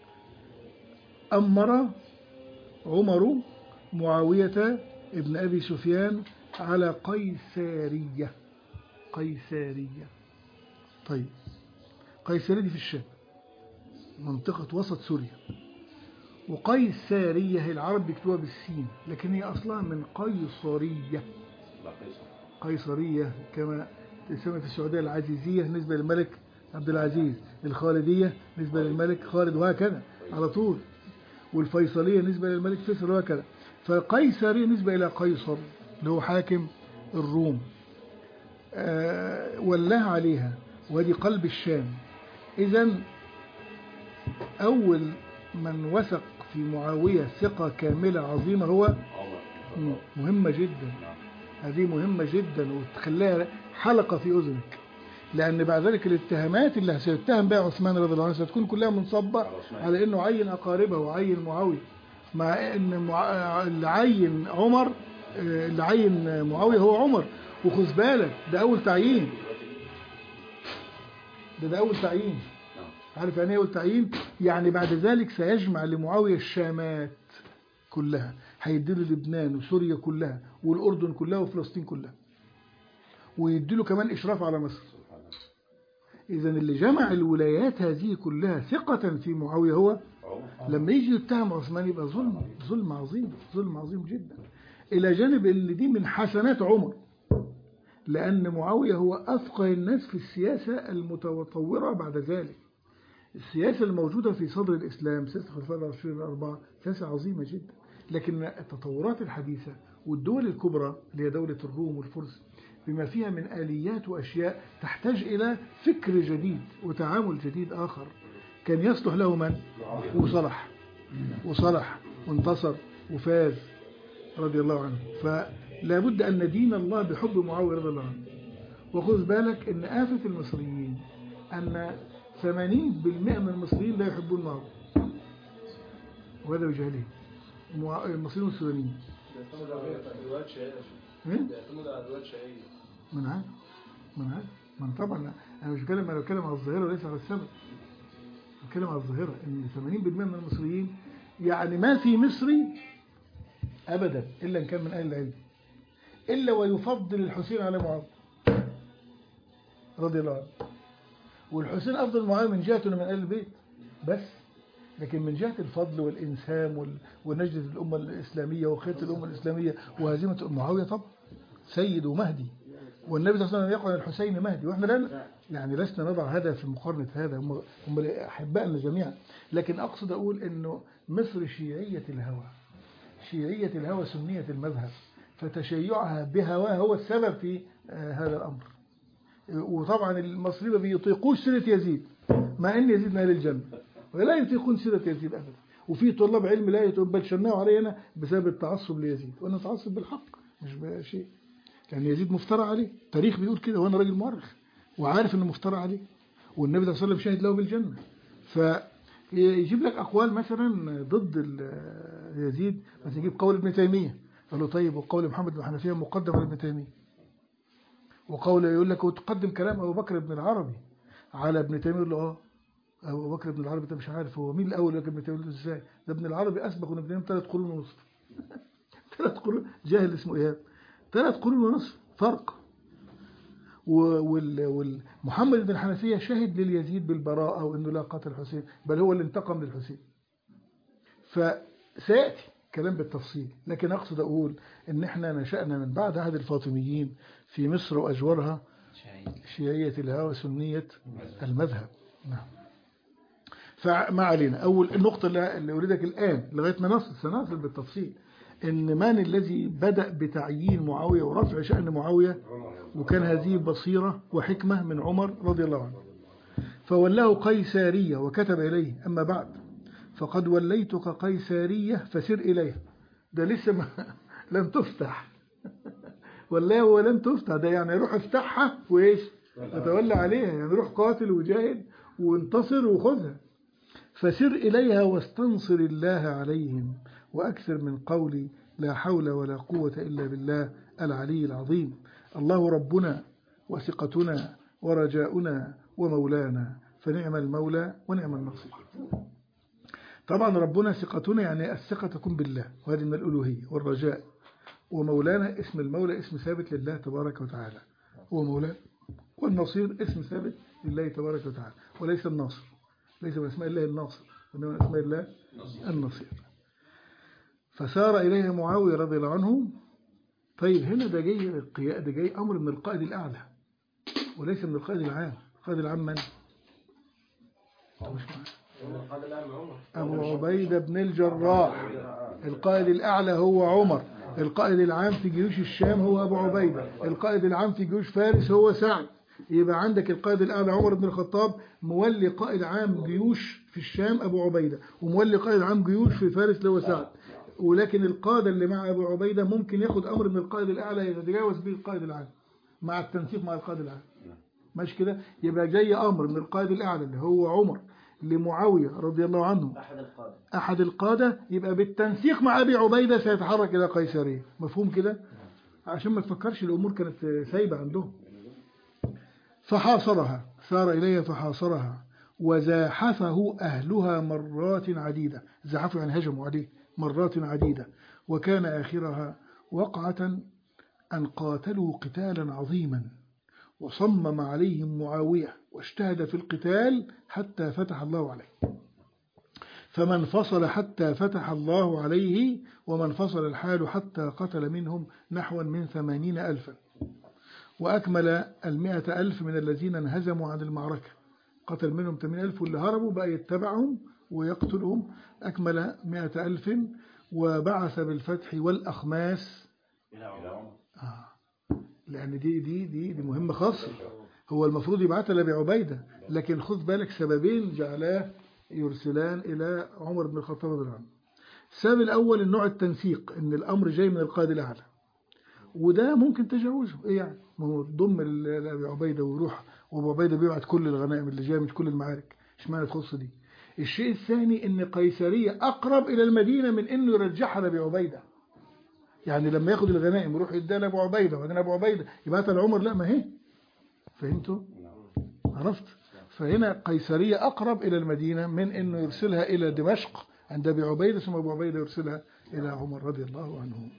أمر عمر معاوية ابن أبي سفيان على قيسارية قيسارية طيب قيسارية دي في الشام منطقة وسط سوريا وقيسارية هي العرب بيكتبوها بالسين لكن هي أصلها من قيصرية لا قيصر قيصرية كما تسمى في السعودية العزيزية نسبة للملك عبد العزيز الخالدية نسبة للملك خالد وهكذا على طول والفيصلية نسبة للملك فيصل وهكذا فقيصرية نسبة إلى قيصر اللي هو حاكم الروم آه ولاها عليها وهذه قلب الشام إذا أول من وثق في معاوية ثقة كاملة عظيمة هو عمر مهمة جدا هذه مهمة جدا وتخليها حلقة في أذنك لأن بعد ذلك الاتهامات اللي سيتهم بها عثمان رضي الله عنه ستكون كلها منصبة على أنه عين أقاربه وعين معاوية مع أن مع... اللي عين عمر آه، اللي عين معاوية هو عمر وخذ بالك ده أول تعيين ده ده أول تعيين نعم عارف يعني ايه أول تعيين يعني بعد ذلك سيجمع لمعاوية الشامات كلها هيديله لبنان وسوريا كلها والأردن كلها وفلسطين كلها ويديله كمان إشراف على مصر سبحان الله إذا اللي جمع الولايات هذه كلها ثقة في معاوية هو عمر لما يجي يتهم عثمان يبقى ظلم ظلم عظيم ظلم عظيم جدا إلى جانب اللي دي من حسنات عمر لأن معاوية هو أفقه الناس في السياسة المتطورة بعد ذلك السياسة الموجودة في صدر الإسلام سياسة الخلفاء الراشدين الأربعة سياسة عظيمة جدا لكن التطورات الحديثة والدول الكبرى اللي هي دولة الروم والفرس بما فيها من آليات وأشياء تحتاج إلى فكر جديد وتعامل جديد آخر كان يصلح له من؟ وصلح وصلح وانتصر وفاز رضي الله عنه فلا بد أن ندين الله بحب معاوية رضي الله عنه وخذ بالك أن آفة المصريين أن 80% من المصريين لا يحبون معاوية وهذا بجهلهم المع- المصريين والسودانيين بيعتمد على روايات شائعة إيه؟ بيعتمد على روايات شائعة من عارف من عارف من طبعا انا مش بتكلم انا بتكلم على الظاهره وليس على السبب بتكلم على الظاهره ان 80% من المصريين يعني ما في مصري ابدا الا ان كان من اهل العلم الا ويفضل الحسين على معاويه رضي الله عنه والحسين افضل معاويه من جهه انه من اهل البيت بس لكن من جهة الفضل والإنسام وال- ونجدة الأمة الإسلامية وخيرة الأمة الإسلامية وهزيمة معاوية طبعا سيد ومهدي والنبي صلى الله عليه وسلم يقول الحسين مهدي واحنا لا يعني لسنا نضع هذا في مقارنة هذا هم هم أحبائنا جميعا لكن أقصد أقول أنه مصر شيعية الهوى شيعية الهوى سنية المذهب فتشيعها بهواه هو السبب في آه، هذا الأمر وطبعا المصريين ما بيطيقوش سيرة يزيد مع أن يزيد من أهل الجنة ولا يطيقون سيرة يزيد أبدا وفي طلاب علم لا يتقبل شناه علينا بسبب التعصب ليزيد وأنا أتعصب بالحق مش بشيء لأن يزيد مفترى عليه التاريخ بيقول كده وأنا راجل مؤرخ وعارف انه مفترى عليه والنبي صلى الله عليه وسلم شهد له بالجنة فيجيب لك أقوال مثلا ضد ال- يزيد مثلا يجيب قول ابن تيمية قال له طيب وقول محمد بن حنفية مقدم على ابن تيمية وقول يقول لك وتقدم كلام أبو بكر بن العربي على ابن تيمية يقول له اه أبو بكر بن العربي ده مش عارف هو مين الأول يقول لك ابن تيمية يقول له ازاي ده ابن العربي أسبق من ابن تيمية ثلاث قرون ونصف ثلاث قرون جاهل اسمه إيهاب ثلاث قرون ونصف فرق ومحمد بن الحنفية شهد لليزيد بالبراءة وأنه لا قتل الحسين بل هو اللي انتقم للحسين فسيأتي كلام بالتفصيل لكن أقصد أقول أن احنا نشأنا من بعد عهد الفاطميين في مصر وأجورها شيعية الهوى سنية المذهب نعم فما علينا أول النقطة اللي اللي أريدك الآن لغاية ما نصل سنصل بالتفصيل إن من الذي بدأ بتعيين معاوية ورفع شأن معاوية وكان هذه بصيرة وحكمة من عمر رضي الله عنه فولاه قيسارية وكتب إليه أما بعد فقد وليتك قيسارية فسر إليها ده لسه ما لم تفتح والله ولم تفتح ده يعني روح افتحها وإيش تتولى عليها يعني روح قاتل وجاهد وانتصر وخذها فسر إليها واستنصر الله عليهم وأكثر من قولي لا حول ولا قوة إلا بالله العلي العظيم الله ربنا وثقتنا ورجاؤنا ومولانا فنعم المولى ونعم النصير طبعا ربنا ثقتنا يعني الثقة تكون بالله وهذه من الألوهية والرجاء ومولانا اسم المولى اسم ثابت لله تبارك وتعالى هو مولانا والنصير اسم ثابت لله تبارك وتعالى وليس الناصر ليس من اسماء الله الناصر وإنما من اسماء الله النصير فسار إليه معاوية رضي الله عنه طيب هنا ده جاي القياء ده جاي أمر من القائد الأعلى وليس من القائد العام القائد العام من؟ أبو عبيدة بن الجراح القائد الأعلى هو عمر القائد العام في جيوش الشام هو أبو عبيدة القائد العام في جيوش فارس هو سعد يبقى عندك القائد الأعلى عمر بن الخطاب مولي قائد عام جيوش في الشام أبو عبيدة ومولي قائد عام جيوش في فارس اللي هو سعد ولكن القادة اللي مع أبو عبيدة ممكن ياخد أمر من القائد الأعلى يتجاوز به القائد العام مع التنسيق مع القائد العام ماشي كده يبقى جاي أمر من القائد الأعلى اللي هو عمر لمعاوية رضي الله عنه أحد القادة أحد القادة يبقى بالتنسيق مع أبي عبيدة سيتحرك إلى قيصرية مفهوم كده عشان ما تفكرش الأمور كانت سايبة عندهم فحاصرها سار إليها فحاصرها وزاحفه أهلها مرات عديدة زحفوا يعني هجموا عليه مرات عديدة وكان آخرها وقعة أن قاتلوا قتالا عظيما وصمم عليهم معاوية واجتهد في القتال حتى فتح الله عليه فمن فصل حتى فتح الله عليه ومن فصل الحال حتى قتل منهم نحوا من ثمانين ألفا وأكمل المئة ألف من الذين انهزموا عن المعركة قتل منهم ثمانين ألف واللي هربوا بقى يتبعهم ويقتلهم أكمل مئة ألف وبعث بالفتح والأخماس إلى عمر آه. لأن دي دي دي دي مهمة خاصة هو المفروض يبعثها لأبي عبيدة لكن خذ بالك سببين جعلاه يرسلان إلى عمر بن الخطاب رضي الله عنه السبب الأول النوع التنسيق إن الأمر جاي من القائد الأعلى وده ممكن تجاوزه إيه يعني ما هو ضم ل- لأبي عبيدة ويروح وأبو عبيدة بيبعت كل الغنائم اللي جاية من كل المعارك اشمعنى تخص دي الشيء الثاني إن قيصرية أقرب إلى المدينة من إنه يرجعها لأبي عبيدة يعني لما ياخد الغنائم يروح يديها لأبو عبيدة وبعدين أبو عبيدة يبعتها لعمر لا ما هي فهمتوا؟ عرفت فهنا قيصرية أقرب إلى المدينة من أنه يرسلها إلى دمشق عند أبي عبيدة ثم أبو عبيدة يرسلها إلى عمر رضي الله عنه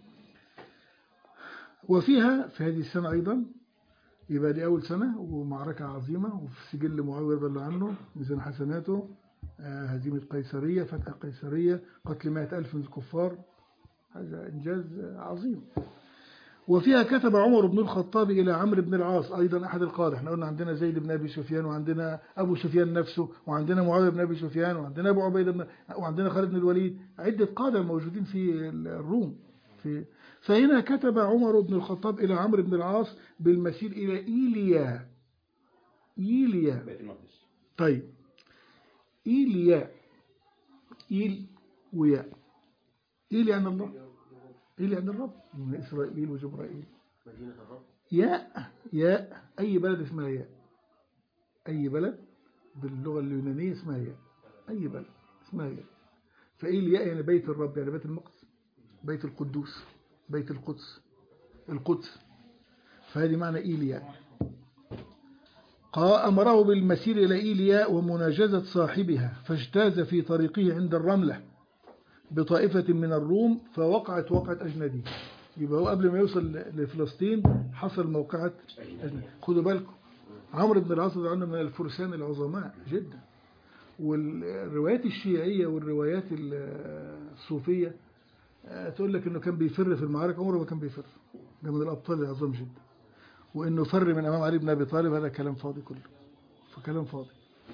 وفيها في هذه السنة أيضا يبقى دي أول سنة ومعركة عظيمة وفي سجل معاوية رضي الله عنه ميزان حسناته آه، هزيمة قيصرية فتح قيصرية قتل مائة ألف من الكفار هذا إنجاز عظيم وفيها كتب عمر بن الخطاب إلى عمرو بن العاص أيضا أحد القادة احنا قلنا عندنا زيد بن أبي سفيان وعندنا أبو سفيان نفسه وعندنا معاوية بن أبي سفيان وعندنا أبو عبيدة بن وعندنا خالد بن الوليد عدة قادة موجودين في الروم في فهنا كتب عمر بن الخطاب إلى عمرو بن العاص بالمسير إلى إيليا إيليا بيت المقدس طيب إيليا إيل وياء إيل يعني الله إيل يعني الرب من إسرائيل وجبرائيل مدينة الرب ياء ياء أي بلد اسمها ياء أي بلد باللغة اليونانية اسمها ياء أي بلد اسمها ياء فإيل ياء يعني بيت الرب يعني بيت المقدس بيت القدوس بيت القدس القدس فهذه معنى إيلياء قال أمره بالمسير إلى إيلياء ومناجزة صاحبها فاجتاز في طريقه عند الرملة بطائفة من الروم فوقعت وقعة أجنبي يبقى هو قبل ما يوصل لفلسطين حصل موقعة أجنبي خدوا بالكم عمرو بن العاص رضي الله عنه من الفرسان العظماء جدا والروايات الشيعية والروايات الصوفية آه، تقول لك انه كان بيفر في المعارك عمره ما كان بيفر ده من الابطال العظام جدا وانه فر من امام علي بن ابي طالب هذا كلام فاضي كله فكلام فاضي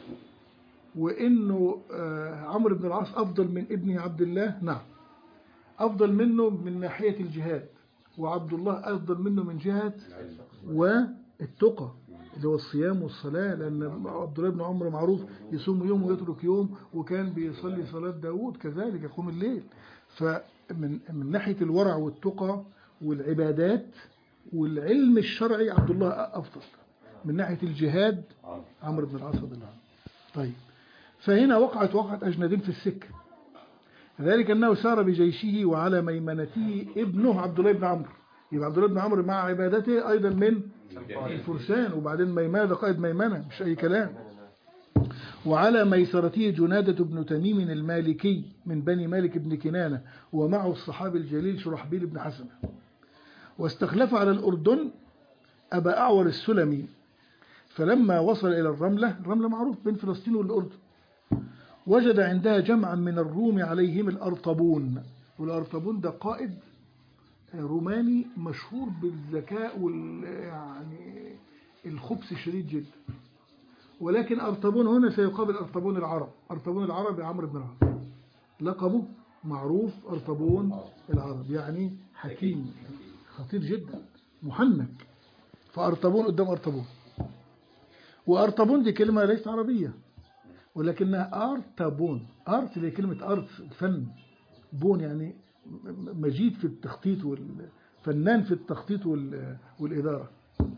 وانه آه، عمرو بن العاص افضل من ابنه عبد الله نعم افضل منه من ناحيه الجهاد وعبد الله افضل منه من جهه والتقى اللي هو الصيام والصلاة لأن عبد الله بن عمرو معروف يصوم يوم ويترك يوم وكان بيصلي صلاة داود كذلك يقوم الليل فمن من ناحية الورع والتقى والعبادات والعلم الشرعي عبد الله أفضل من ناحية الجهاد عمرو عمرو بن العاص رضي الله عنه طيب فهنا وقعت وقعة أجنادين في السكة ذلك أنه سار بجيشه وعلى ميمنته ابنه عبد الله بن عمرو يبقى عبد الله بن عمرو مع عبادته أيضا من الفرسان وبعدين ميمنة ده قائد ميمنة مش أي كلام وعلى ميسرته جنادة بن تميم المالكي من بني مالك بن كنانة ومعه الصحابي الجليل شرحبيل بن حسنة واستخلف على الأردن أبا أعور السلمي فلما وصل إلى الرملة الرملة معروف بين فلسطين والأردن وجد عندها جمعا من الروم عليهم الأرطبون والأرطبون ده قائد روماني مشهور بالذكاء وال يعني الخبث الشديد جدا ولكن أرطبون هنا سيقابل أرطبون العرب أرطبون العرب عمرو بن العاص لقبه معروف أرطبون العرب يعني حكيم خطير جدا محنك فأرطبون قدام أرطبون وأرطبون دي كلمة ليست عربية ولكنها أرطبون أرت اللي هي كلمة أرت فن بون يعني مجيد في التخطيط والفنان في التخطيط وال- والإدارة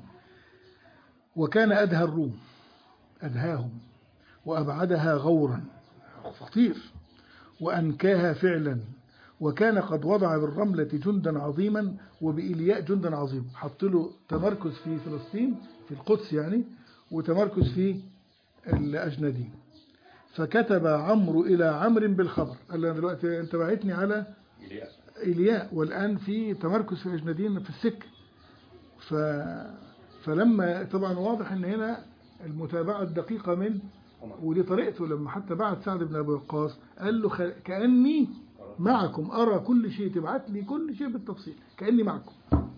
وكان أدهى الروم أدهاهم وأبعدها غورا خطير وأنكاها فعلا وكان قد وضع بالرملة جندا عظيما وبإلياء جندا عظيما حط له تمركز في فلسطين في القدس يعني وتمركز في الأجنادين فكتب عمرو إلى عمرو بالخبر قال له أنا دلوقتي أنت بعتني على إلياس إلياء والآن في تمركز في أجنادين في السكة ف... فلما طبعا واضح ان هنا المتابعة الدقيقة من ودي طريقته لما حتى بعت سعد بن أبي وقاص قال له خ... كأني معكم أرى كل شيء تبعت لي كل شيء بالتفصيل كأني معكم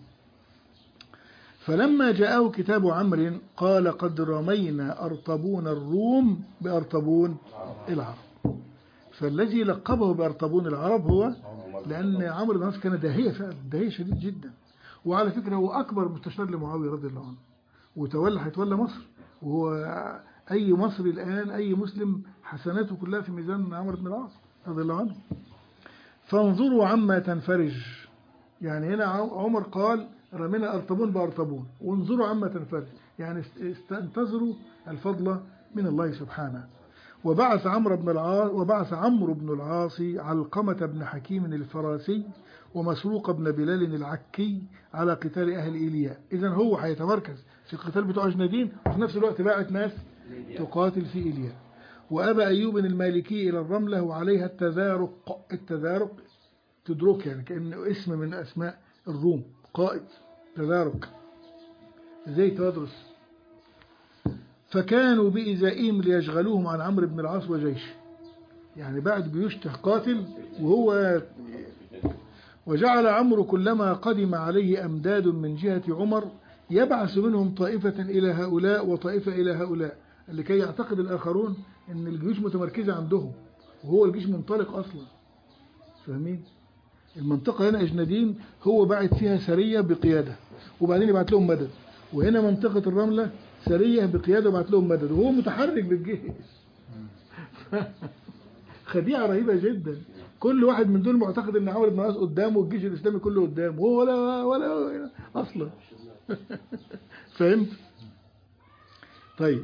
فلما جاءه كتاب عمرو قال قد رمينا أرطبون الروم بأرطبون العرب فالذي لقبه بأرطبون العرب هو لأن عمرو بن العاص كان داهية فعلا داهية شديد جدا وعلى فكرة هو أكبر مستشار لمعاوية رضي الله عنه وتولى هيتولى مصر وهو أي مصري الآن أي مسلم حسناته كلها في ميزان عمرو بن العاص رضي الله عنه فانظروا عما تنفرج يعني هنا عمر قال رمينا أرطبون بأرطبون وانظروا عما تنفرج يعني استنتظروا الفضل من الله سبحانه وبعث عمرو بن العاص وبعث عمرو بن العاص علقمة بن حكيم الفراسي ومسروق بن بلال العكي على قتال أهل إيلياء إذا هو هيتمركز في القتال بتوع أجنادين وفي نفس الوقت باعت ناس تقاتل في إيلياء وأبى أيوب المالكي إلى الرملة وعليها التذارق التذارق تدرك يعني كأنه اسم من أسماء الروم قائد تذارك زي تدرس فكانوا بإزائهم ليشغلوهم عن عمرو بن العاص وجيشه يعني بعد بيشتح قاتل وهو وجعل عمرو كلما قدم عليه أمداد من جهة عمر يبعث منهم طائفة إلى هؤلاء وطائفة إلى هؤلاء لكي يعتقد الآخرون أن الجيوش متمركزة عندهم وهو الجيش منطلق أصلا فاهمين؟ المنطقة هنا أجندين هو بعت فيها سرية بقيادة وبعدين يبعت لهم مدد وهنا منطقة الرملة سرية بقيادة وبعت لهم مدد وهو متحرك بالجيش خديعة رهيبة جدا كل واحد من دول معتقد ان عمرو بن العاص قدامه والجيش الاسلامي كله قدامه وهو ولا ولا اصلا فهمت طيب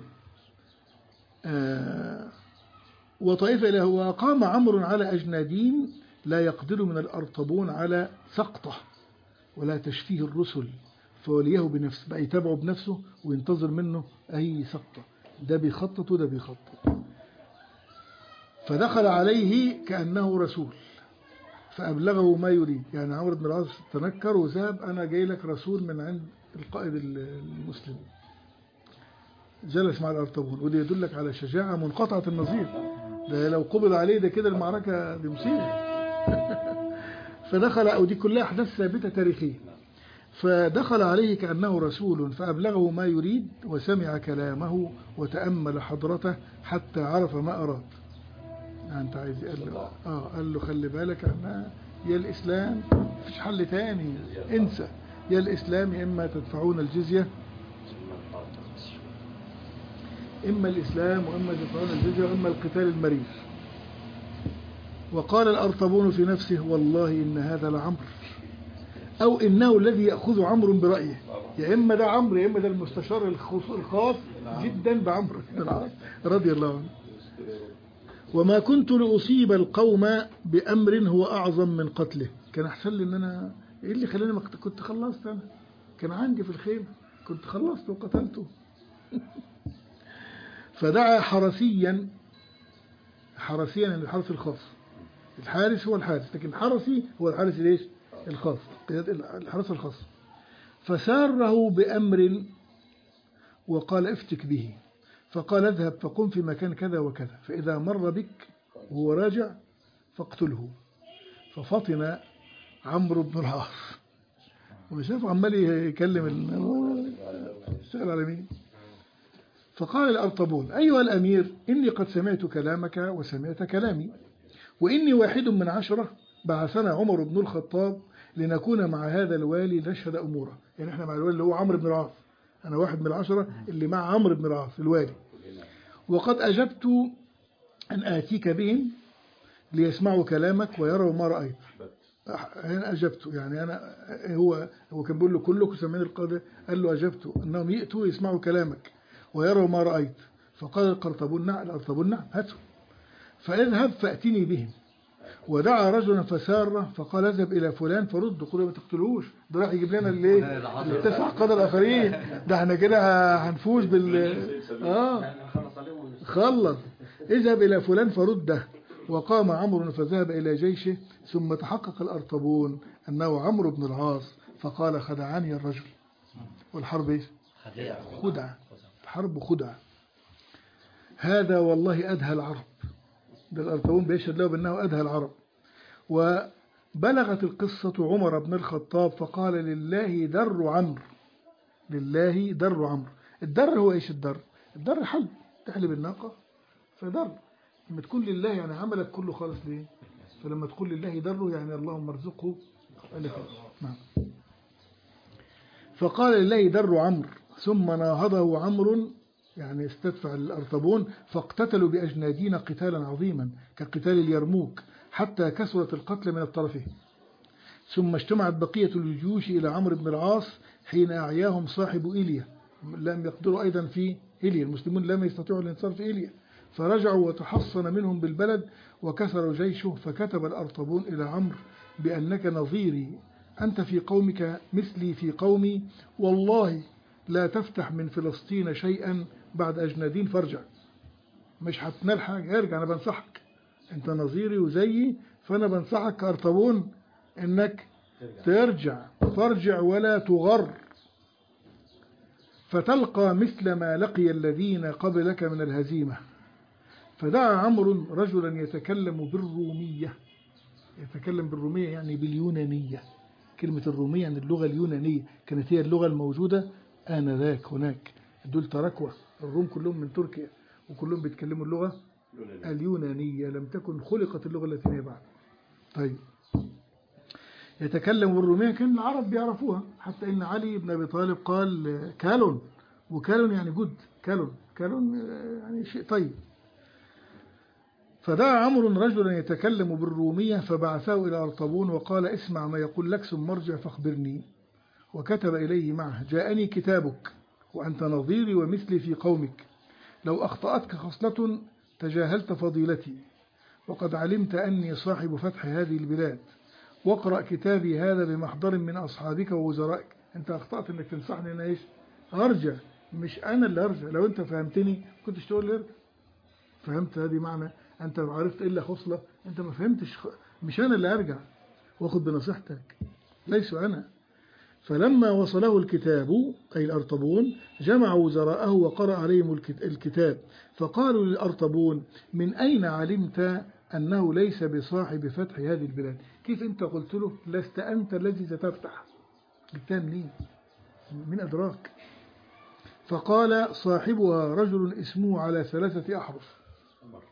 آه وطائفة له وقام عمرو على أجنادين لا يقدر من الأرطبون على سقطه ولا تشفيه الرسل فوليه بنفسه بقى يتابعه بنفسه وينتظر منه أي سقطة ده بيخطط وده بيخطط فدخل عليه كأنه رسول فأبلغه ما يريد يعني عمرو بن العاص تنكر وذهب أنا جاي لك رسول من عند القائد المسلم جلس مع الأرطبون وده يدلك على شجاعة منقطعة النظير ده لو قبض عليه ده كده المعركة دي مصيبة فدخل أو دي كلها أحداث ثابتة تاريخية فدخل عليه كأنه رسول فأبلغه ما يريد وسمع كلامه وتأمل حضرته حتى عرف ما أراد يعني أنت عايز قال له آه قال له خلي بالك أنها يا الإسلام مفيش حل تاني انسى يا الإسلام يا إما تدفعون الجزية إما الإسلام وإما تدفعون الجزية وإما القتال المرير وقال الأرطبون في نفسه والله إن هذا لعمر أو إنه الذي يأخذ عمرو برأيه يا إما ده عمرو يا إما ده المستشار الخص- الخاص جدا بعمرو بن العاص رضي الله عنه وما كنت لأصيب القوم بأمر هو أعظم من قتله كان أحسن لي إن أنا إيه اللي خلاني ما كنت- كنت خلصت أنا كان عندي في الخيمة كنت خلصت وقتلته فدعا حرسيا حرسيا يعني الحرس الخاص الحارس هو الحارس لكن الحرسي هو الحارس ليش الخاص قيادة الحرس الخاص فساره بأمر وقال افتك به فقال اذهب فقم في مكان كذا وكذا فإذا مر بك وهو راجع فاقتله ففطن عمرو بن العاص وشاف عمال يكلم ال- اشتغل على مين فقال الأرطبون أيها الأمير إني قد سمعت كلامك وسمعت كلامي وإني واحد من عشرة بعثنا عمر بن الخطاب لنكون مع هذا الوالي نشهد أموره يعني احنا مع الوالي اللي هو عمرو بن العاص أنا واحد من العشرة اللي مع عمرو بن العاص الوالي وقد أجبت أن آتيك بهم ليسمعوا كلامك ويروا ما رأيت أنا أجبته يعني أنا هو هو كان بيقول له كلكم سامعين القادة قال له أجبته أنهم يأتوا يسمعوا كلامك ويروا ما رأيت فقال القرطبون نعم القرطبون نعم هاتوا فاذهب فأتني بهم ودعا رجلا فساره فقال اذهب إلى فلان فرد قل ما تقتلوش ده راح يجيب لنا الايه التسع قدر الآخرين ده احنا كده هنفوز بال اه يعني خلص عليهم ونس- خلص اذهب إلى فلان فرده وقام عمرو فذهب إلى جيشه ثم تحقق الأرطبون أنه عمرو بن العاص فقال خدعني الرجل والحرب إيش خدعة الحرب خدعة هذا والله أدهى العرب ده الأرطبون بيشهد له بأنه أدهى العرب وبلغت القصة عمر بن الخطاب فقال لله در عمرو لله در عمرو الدر هو إيش الدر الدر حلب تحلب الناقة فدر لما تكون لله يعني عملك كله خالص ليه فلما تقول لله دره يعني اللهم ارزقه ألف نعم فقال لله در عمرو ثم ناهضه عمرو يعني استدفع الأرطبون فاقتتلوا بأجنادين قتالا عظيما كقتال اليرموك حتى كثرت القتل من الطرفين ثم اجتمعت بقية الجيوش إلى عمرو بن العاص حين أعياهم صاحب إيليا لم يقدروا أيضا في إيليا المسلمون لم يستطيعوا الانتصار في إيليا فرجعوا وتحصن منهم بالبلد وكثر جيشه فكتب الأرطبون إلى عمرو بأنك نظيري أنت في قومك مثلي في قومي والله لا تفتح من فلسطين شيئا بعد أجنادين فارجع مش هتنال حاجة ارجع أنا بنصحك أنت نظيري وزيي فأنا بنصحك كأرطبون إنك ترجع فارجع ولا تغر فتلقى مثل ما لقي الذين قبلك من الهزيمة فدعا عمرو رجلا يتكلم بالرومية يتكلم بالرومية يعني باليونانية كلمة الرومية يعني اللغة اليونانية كانت هي اللغة الموجودة آنذاك هناك دول تراكوة الروم كلهم من تركيا وكلهم بيتكلموا اللغة يوناني. اليونانية لم تكن خلقت اللغة اللاتينية بعد طيب يتكلم بالرومية كان العرب بيعرفوها حتى إن علي بن أبي طالب قال آه، كالون وكالون يعني جد كالون كالون آه، يعني شيء طيب فدعا عمرو رجلا يتكلم بالرومية فبعثه إلى أرطبون وقال اسمع ما يقول لك ثم ارجع فاخبرني وكتب إليه معه جاءني كتابك وأنت نظيري ومثلي في قومك لو أخطأتك خصلة تجاهلت فضيلتي وقد علمت أني صاحب فتح هذه البلاد واقرأ كتابي هذا بمحضر من أصحابك ووزرائك أنت أخطأت أنك تنصحني أنا إيش أرجع مش أنا اللي أرجع لو أنت فهمتني كنتش تقول لي ارجع فهمت هذه معنى أنت عرفت إلا خصلة أنت ما فهمتش خ- مش أنا اللي أرجع وأخذ بنصيحتك ليس أنا فلما وصله الكتاب أي الأرطبون جمع وزراءه وقرأ عليهم الكت- الكتاب فقالوا للأرطبون من أين علمت أنه ليس بصاحب فتح هذه البلاد كيف أنت قلت له لست أنت الذي ستفتح جبتها منين من أدراك فقال صاحبها رجل اسمه على ثلاثة أحرف عمر.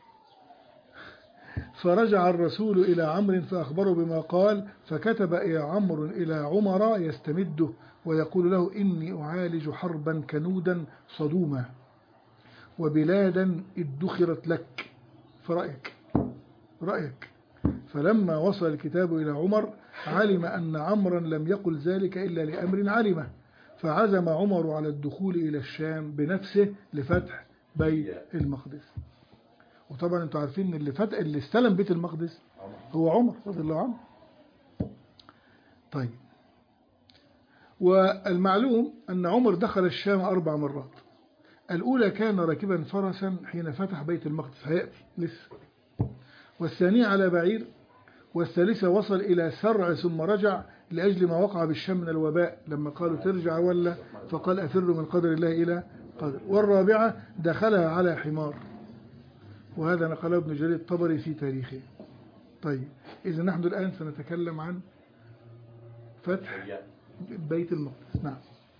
فرجع الرسول إلى عمرو فأخبره بما قال فكتب إلى عمرو إلى عمر يستمده ويقول له إني أعالج حربا كنودا صدوما وبلادا ادخرت لك فرأيك رأيك فلما وصل الكتاب إلى عمر علم أن عمرا لم يقل ذلك إلا لأمر علمه فعزم عمر على الدخول إلى الشام بنفسه لفتح بيت المقدس وطبعا انتوا عارفين ان اللي فتح اللي استلم بيت المقدس عمر. هو عمر رضي الله عنه طيب والمعلوم أن عمر دخل الشام أربع مرات الأولى كان راكبا فرسا حين فتح بيت المقدس هيأتي لسه والثانية على بعير والثالثة وصل إلى سرع ثم رجع لأجل ما وقع بالشام من الوباء لما قالوا ترجع ولا فقال أفر من قدر الله إلى قدر والرابعة دخلها على حمار وهذا نقله ابن جرير الطبري في تاريخه طيب إذا نحن الآن سنتكلم عن فتح هي بيت المقدس نعم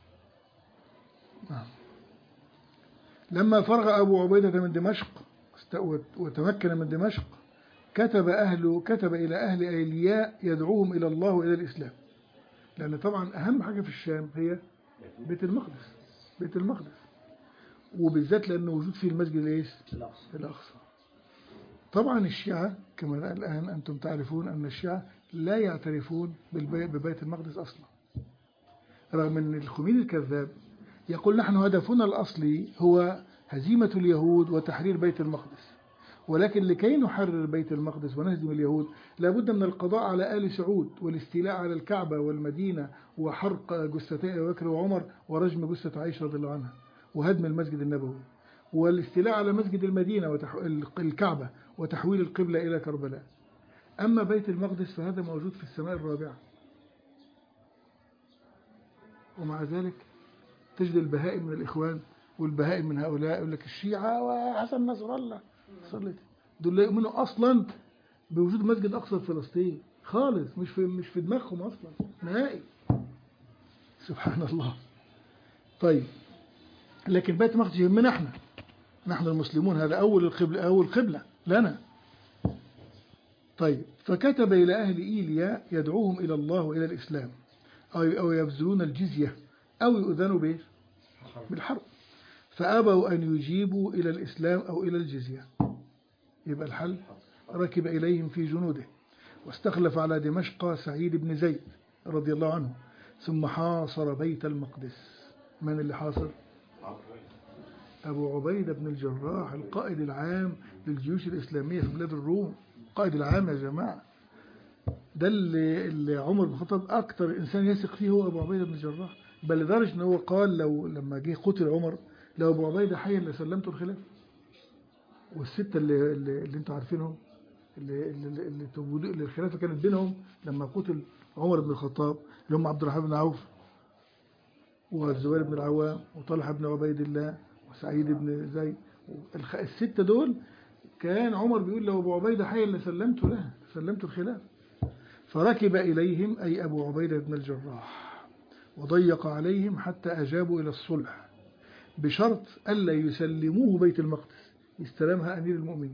نعم لما فرغ أبو عبيدة من دمشق است- وتمكن من دمشق كتب أهل كتب إلى أهل أيلياء يدعوهم إلى الله وإلى الإسلام لأن طبعا أهم حاجة في الشام هي بيت المقدس بيت المقدس وبالذات لأنه وجود فيه المسجد الإيش؟ الأقصى الأقصى طبعا الشيعة كما الآن أنتم تعرفون أن الشيعة لا يعترفون بالبي- ببيت المقدس أصلا رغم أن الخميني الكذاب يقول نحن هدفنا الأصلي هو هزيمة اليهود وتحرير بيت المقدس ولكن لكي نحرر بيت المقدس ونهزم اليهود لابد من القضاء على آل سعود والاستيلاء على الكعبة والمدينة وحرق جثتي أبي بكر وعمر ورجم جثة عائشة رضي الله عنها وهدم المسجد النبوي والاستيلاء على مسجد المدينة والكعبة وتحويل القبلة إلى كربلاء أما بيت المقدس فهذا موجود في السماء الرابعة ومع ذلك تجد البهائم من الإخوان والبهائم من هؤلاء يقول لك الشيعة وحسن نصر الله صلت دول لا يؤمنوا أصلا بوجود مسجد أقصى في فلسطين خالص مش في مش في دماغهم أصلا نهائي سبحان الله طيب لكن بيت المقدس يهمنا احنا نحن المسلمون هذا أول القبلة أول قبلة لنا طيب فكتب إلى أهل إيليا يدعوهم إلى الله وإلى الإسلام أو أو يبذلون الجزية أو يؤذنوا به بالحرب فأبوا أن يجيبوا إلى الإسلام أو إلى الجزية يبقى الحل ركب إليهم في جنوده واستخلف على دمشق سعيد بن زيد رضي الله عنه ثم حاصر بيت المقدس من اللي حاصر عمر. أبو عبيدة بن الجراح القائد العام للجيوش الإسلامية في بلاد الروم القائد العام يا جماعة ده اللي, اللي عمر بن الخطاب أكتر إنسان يثق فيه هو أبو عبيدة بن الجراح بل لدرجة أنه هو قال لو لما جه قتل عمر لو أبو عبيدة حي لسلمته الخلافة والستة اللي, اللي, اللي انتوا عارفينهم اللي, اللي, اللي, توجد- اللي الخلافة كانت بينهم لما قتل عمر بن الخطاب اللي هم عبد الرحمن بن عوف والزبير بن العوام وطلحة بن عبيد الله وسعيد بن زيد الخ- الستة دول كان عمر بيقول لو أبو عبيدة حي اللي سلمته له سلمته الخلافة فركب إليهم أي أبو عبيدة بن الجراح وضيق عليهم حتى أجابوا إلى الصلح بشرط ألا يسلموه بيت المقدس يستلمها أمير المؤمنين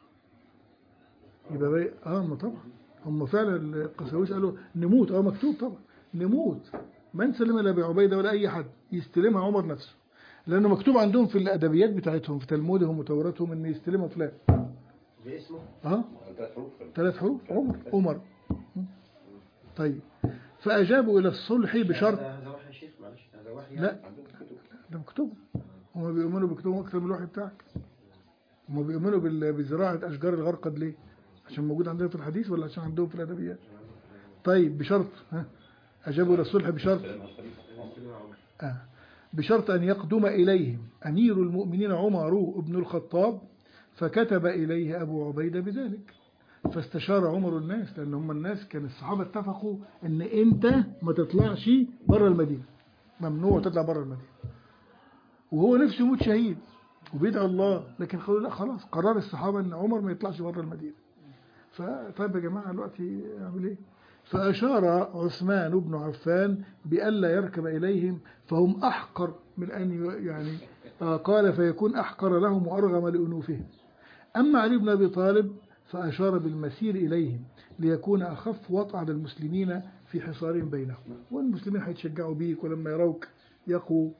يبقى بي... آه ما طبعا هم فعلا القساويس قالوا نموت اه مكتوب طبعا نموت من سلم لا أبي عبيدة ولا أي حد يستلمها عمر نفسه لأنه مكتوب عندهم في الأدبيات بتاعتهم في تلمودهم وتوراتهم إن يستلمها فلان باسمه اه ثلاث حروف ثلاث حروف عمر عمر طيب فأجابوا إلى الصلح بشرط هذا هذا وحي شيخ معلش هذا وحي لا عندهم كتب ده مكتوب هم بيؤمنوا بكتبهم أكثر من الوحي بتاعك هم بيؤمنوا بال- بزراعة أشجار الغرقد ليه عشان موجود عندنا في الحديث ولا عشان عندهم في الأدبيات طيب بشرط ها أجابوا إلى الصلح بشرط سلامها الخليفة آه. بشرط أن يقدم إليهم أمير المؤمنين عمر بن الخطاب فكتب إليه أبو عبيدة بذلك فاستشار عمر الناس لأن هم الناس كان الصحابة اتفقوا أن أنت ما تطلعش بره المدينة ممنوع تطلع بره المدينة وهو نفسه يموت شهيد وبيدعو الله لكن قالوا لا خلاص قرار الصحابة أن عمر ما يطلعش بره المدينة فطيب يا جماعة دلوقتي أعمل إيه فأشار عثمان بن عفان بألا يركب إليهم فهم أحقر من أن ي- يعني آه، قال فيكون أحقر لهم وأرغم لأنوفهم أما علي بن أبي طالب فأشار بالمسير إليهم ليكون أخف وطأ على المسلمين في حصار بينهم والمسلمين هيتشجعوا بيك ولما يروك يقوا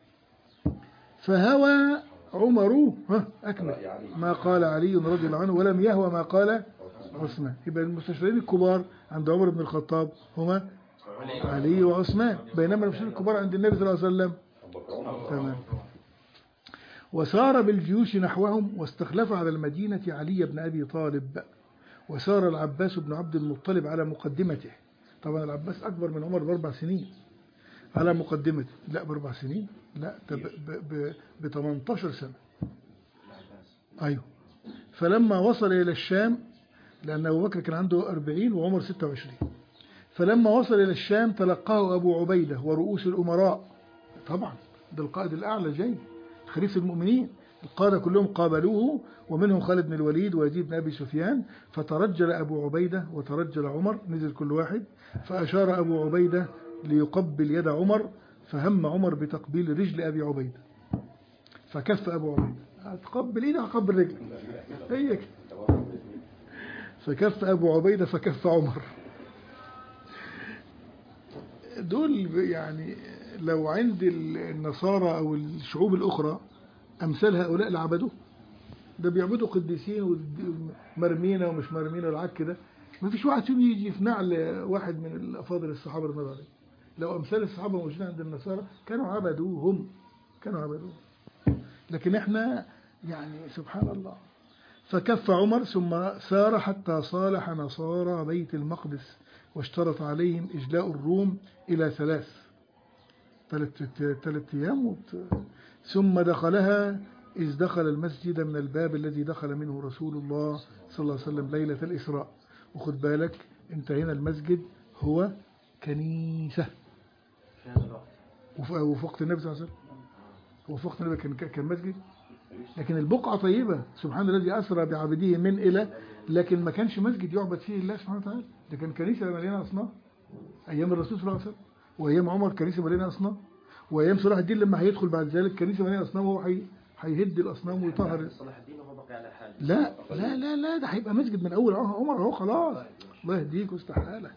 فهوى عمر ها أكمل ما قال علي رضي الله عنه ولم يهوى ما قال عثمان يبقى المستشارين الكبار عند عمر بن الخطاب هما علي وعثمان بينما المستشارين الكبار عند النبي صلى الله عليه وسلم أبو بكر عمر تمام وسار بالجيوش نحوهم واستخلف على المدينة علي بن أبي طالب وسار العباس بن عبد المطلب على مقدمته طبعا العباس أكبر من عمر بأربع سنين على مقدمته لا بأربع سنين لا ده ب ب ب 18 سنة أيوه فلما وصل إلى الشام لأن أبو بكر كان عنده 40 وعمر 26 فلما وصل إلى الشام تلقاه أبو عبيدة ورؤوس الأمراء طبعا ده القائد الأعلى جاي خليفة المؤمنين القادة كلهم قابلوه ومنهم خالد بن الوليد ويزيد بن أبي سفيان فترجل أبو عبيدة وترجل عمر نزل كل واحد فأشار أبو عبيدة ليقبل يد عمر فهم عمر بتقبيل رجل أبي عبيدة فكف أبو عبيدة هتقبل إيدي هقبل رجلك هي كده. فكف أبو عبيدة فكف عمر دول يعني لو عند النصارى أو الشعوب الأخرى أمثال هؤلاء اللي عبدوه ده بيعبدوا قديسين ومرمينا ومش مرمينا والعك ده ما فيش واحد فيهم يجي في نعل واحد من الأفاضل الصحابة رضي الله عليهم لو أمثال الصحابة موجودين عند النصارى كانوا عبدوهم كانوا عبدوهم لكن احنا يعني سبحان الله فكف عمر ثم سار حتى صالح نصارى بيت المقدس واشترط عليهم إجلاء الروم إلى ثلاث ثلاث ثلاث أيام وت- ثم دخلها إذ دخل المسجد من الباب الذي دخل منه رسول الله صلى الله عليه وسلم ليلة الإسراء وخد بالك انت هنا المسجد هو كنيسة في هذا الوقت وف- وفي وقت النبي صلى الله عليه وسلم وفي وقت النبي كان كان مسجد لكن البقعة طيبة سبحان الذي أسرى بعبده من إلى لكن ما كانش مسجد يعبد فيه الله سبحانه وتعالى ده كان كنيسة مليانة أصنام أيام الرسول صلى الله عليه وسلم وأيام عمر كنيسة مليانة أصنام وأيام صلاح الدين لما هيدخل بعد ذلك كنيسة مليانة أصنام وهو هي- هيهد الأصنام ويطهر صلاح الدين وهو بقي على حاله لا لا لا لا ده هيبقى مسجد من أول عمر أهو خلاص الله يهديك واستحالة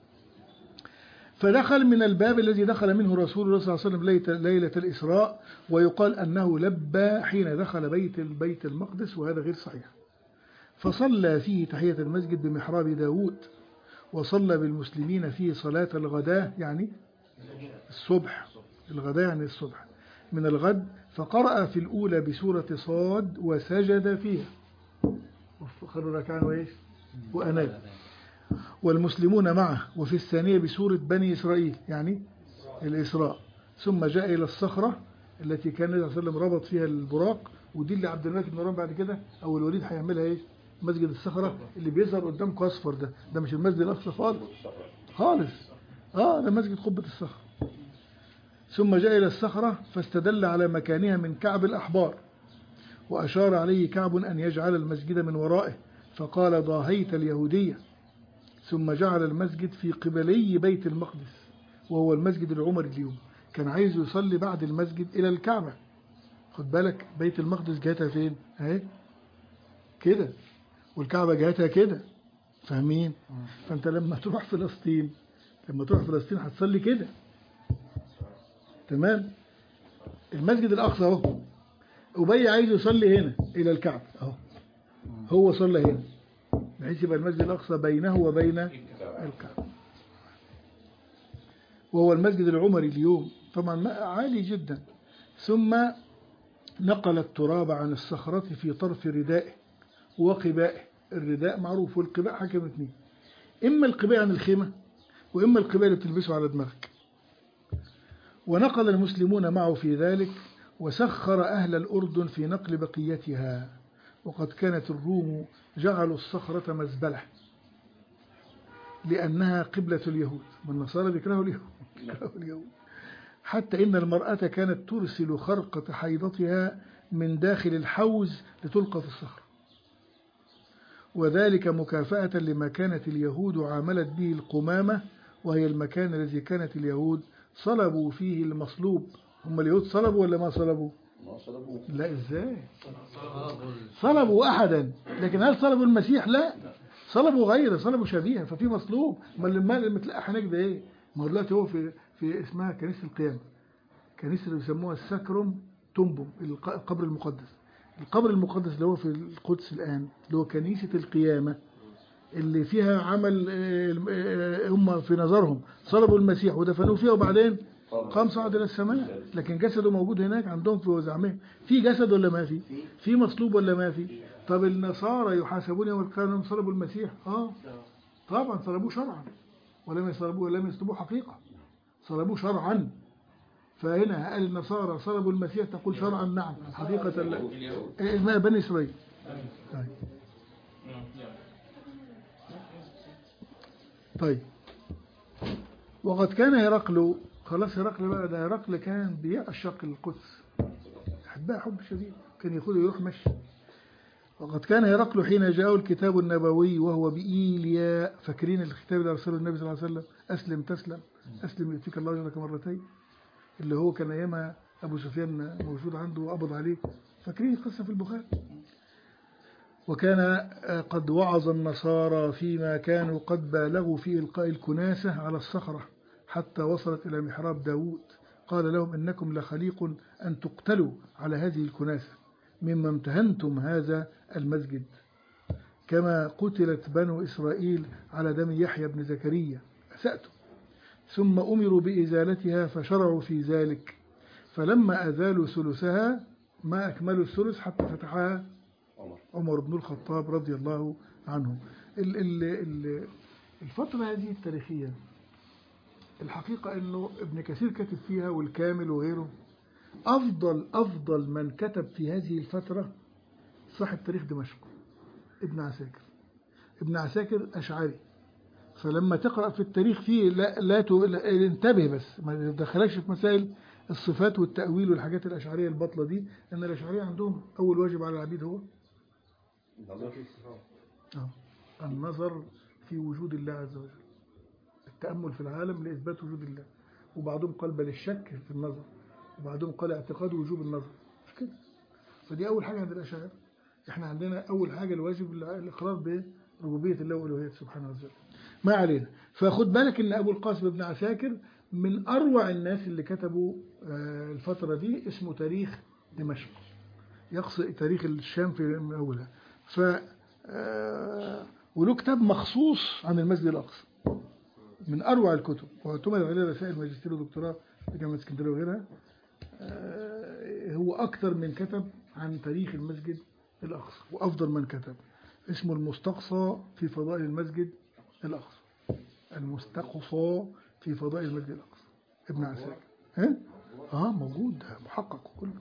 فدخل من الباب الذي دخل منه رسول الله صلى الله عليه وسلم ليلة, ليلة الإسراء ويقال أنه لبى حين دخل بيت البيت المقدس وهذا غير صحيح فصلى فيه تحية المسجد بمحراب داود وصلى بالمسلمين فيه صلاة الغداء يعني الصبح الغداء يعني الصبح من الغد فقرأ في الأولى بسورة صاد وسجد فيها خروا ركعان وإيش وأناب والمسلمون معه وفي الثانية بسورة بني إسرائيل يعني الإسراء ثم جاء إلى الصخرة التي كان النبي صلى الله عليه وسلم ربط فيها البراق ودي اللي عبد الملك بن مروان بعد كده أو الوليد هيعملها إيه مسجد الصخرة اللي بيظهر قدامكم أصفر ده ده مش المسجد الأقصى خالص خالص آه ده مسجد قبة الصخرة ثم جاء إلى الصخرة فاستدل على مكانها من كعب الأحبار وأشار عليه كعب أن يجعل المسجد من ورائه فقال ضاهيت اليهودية ثم جعل المسجد في قبلي بيت المقدس وهو المسجد العمري اليوم كان عايز يصلي بعد المسجد إلى الكعبة خد بالك بيت المقدس جهتها فين اهي كده والكعبة جهتها كده فاهمين فانت لما تروح فلسطين لما تروح فلسطين هتصلي كده تمام المسجد الأقصى اهو أبي عايز يصلي هنا إلى الكعبة اهو هو صلى هنا بحيث يبقى المسجد الأقصى بينه وبين الكعبة وهو المسجد العمري اليوم طبعا ما- عالي جدا ثم نقل التراب عن الصخرة في طرف ردائه وقبائه الرداء معروف والقباء حاجة من اتنين إما القباء عن الخيمة وإما القباء اللي بتلبسه على دماغك ونقل المسلمون معه في ذلك وسخر أهل الأردن في نقل بقيتها وقد كانت الروم جعلوا الصخرة مزبلة لأنها قبلة اليهود والنصارى بيكرهوا اليهود بيكرهوا اليهود حتى إن المرأة كانت ترسل خرقة حيضتها من داخل الحوز لتلقى في الصخرة وذلك مكافأة لما كانت اليهود عاملت به القمامة وهي المكان الذي كانت اليهود صلبوا فيه المصلوب هم اليهود صلبوا ولا ما صلبوا ما صلبوه لا ازاي صلبوا احدا لكن هل صلبوا المسيح لا صلبوا غيره صلبوا شبيها ففي مصلوب ما اللي اللي متلاقى هناك ده ايه ما هو دلوقتي هو في في اسمها كنيسه القيامه كنيسه اللي بيسموها الساكروم تومبوم الق- القبر المقدس القبر المقدس اللي هو في القدس الان اللي هو كنيسه القيامه اللي فيها عمل آه، آه، هم في نظرهم صلبوا المسيح ودفنوه فيها وبعدين قام صعد الى السماء لكن جسده موجود هناك عندهم في وزعمهم في جسد ولا ما في في مصلوب ولا ما في طب النصارى يحاسبون يوم القيامه انهم صلبوا المسيح اه طبعا صلبوه شرعا ولم يصلبوه ولم يصلبوه حقيقه صلبوه شرعا فهنا قال النصارى صلبوا المسيح تقول شرعا نعم حقيقه لا إيه اسمها بني اسرائيل طيب. طيب وقد كان هرقل خلاص هرقل بقى ده هرقل كان بيعشق القدس يحبها حب شديد كان ياخده يروح مشي وقد كان هرقل حين جاءه الكتاب النبوي وهو بإيليا فاكرين الكتاب اللي أرسله النبي صلى الله عليه وسلم أسلم تسلم أسلم يؤتيك الله أجرك مرتين اللي هو كان أيامها أبو سفيان موجود عنده وقبض عليه فاكرين القصة في البخاري وكان آه، قد وعظ النصارى فيما كانوا قد بالغوا في إلقاء الكناسة على الصخرة حتى وصلت إلى محراب داود قال لهم إنكم لخليق أن تقتلوا على هذه الكناسة مما امتهنتم هذا المسجد كما قتلت بنو إسرائيل على دم يحيى بن زكريا أسأتم ثم أمروا بإزالتها فشرعوا في ذلك فلما أزالوا ثلثها ما أكملوا الثلث حتى فتحها عمر عمر بن الخطاب رضي الله عنه ال- ال- ال- الفترة هذه التاريخية الحقيقة أنه ابن كثير كتب فيها والكامل وغيره أفضل أفضل من كتب في هذه الفترة صاحب تاريخ دمشق ابن عساكر ابن عساكر أشعري فلما تقرأ في التاريخ فيه لا, لا, ت- لا انتبه بس ما تدخلكش في مسائل الصفات والتأويل والحاجات الأشعرية البطلة دي لأن الأشعرية عندهم أول واجب على العبيد هو نظر آه. النظر في وجود الله عز وجل التأمل في العالم لإثبات وجود الله وبعضهم قال بل الشك في النظر وبعضهم قال اعتقاد وجوب النظر مش كده فدي أول حاجة عند الأشاعرة احنا عندنا أول حاجة الواجب الإقرار بربوبية الله وألوهيته سبحانه وتعالى ما علينا فخد بالك ان ابو القاسم بن عساكر من اروع الناس اللي كتبوا آه، الفتره دي اسمه تاريخ دمشق يقصد تاريخ الشام في من اولها ف آه، وله كتاب مخصوص عن المسجد الاقصى من اروع الكتب واعتمد عليه رسائل ماجستير ودكتوراه في جامعه اسكندريه وغيرها آه، هو اكثر من كتب عن تاريخ المسجد الاقصى وافضل من كتب اسمه المستقصى في فضائل المسجد الأقصى المستقصى في فضائل المسجد الأقصى ابن عساكر ها؟ اه موجود ده محقق كله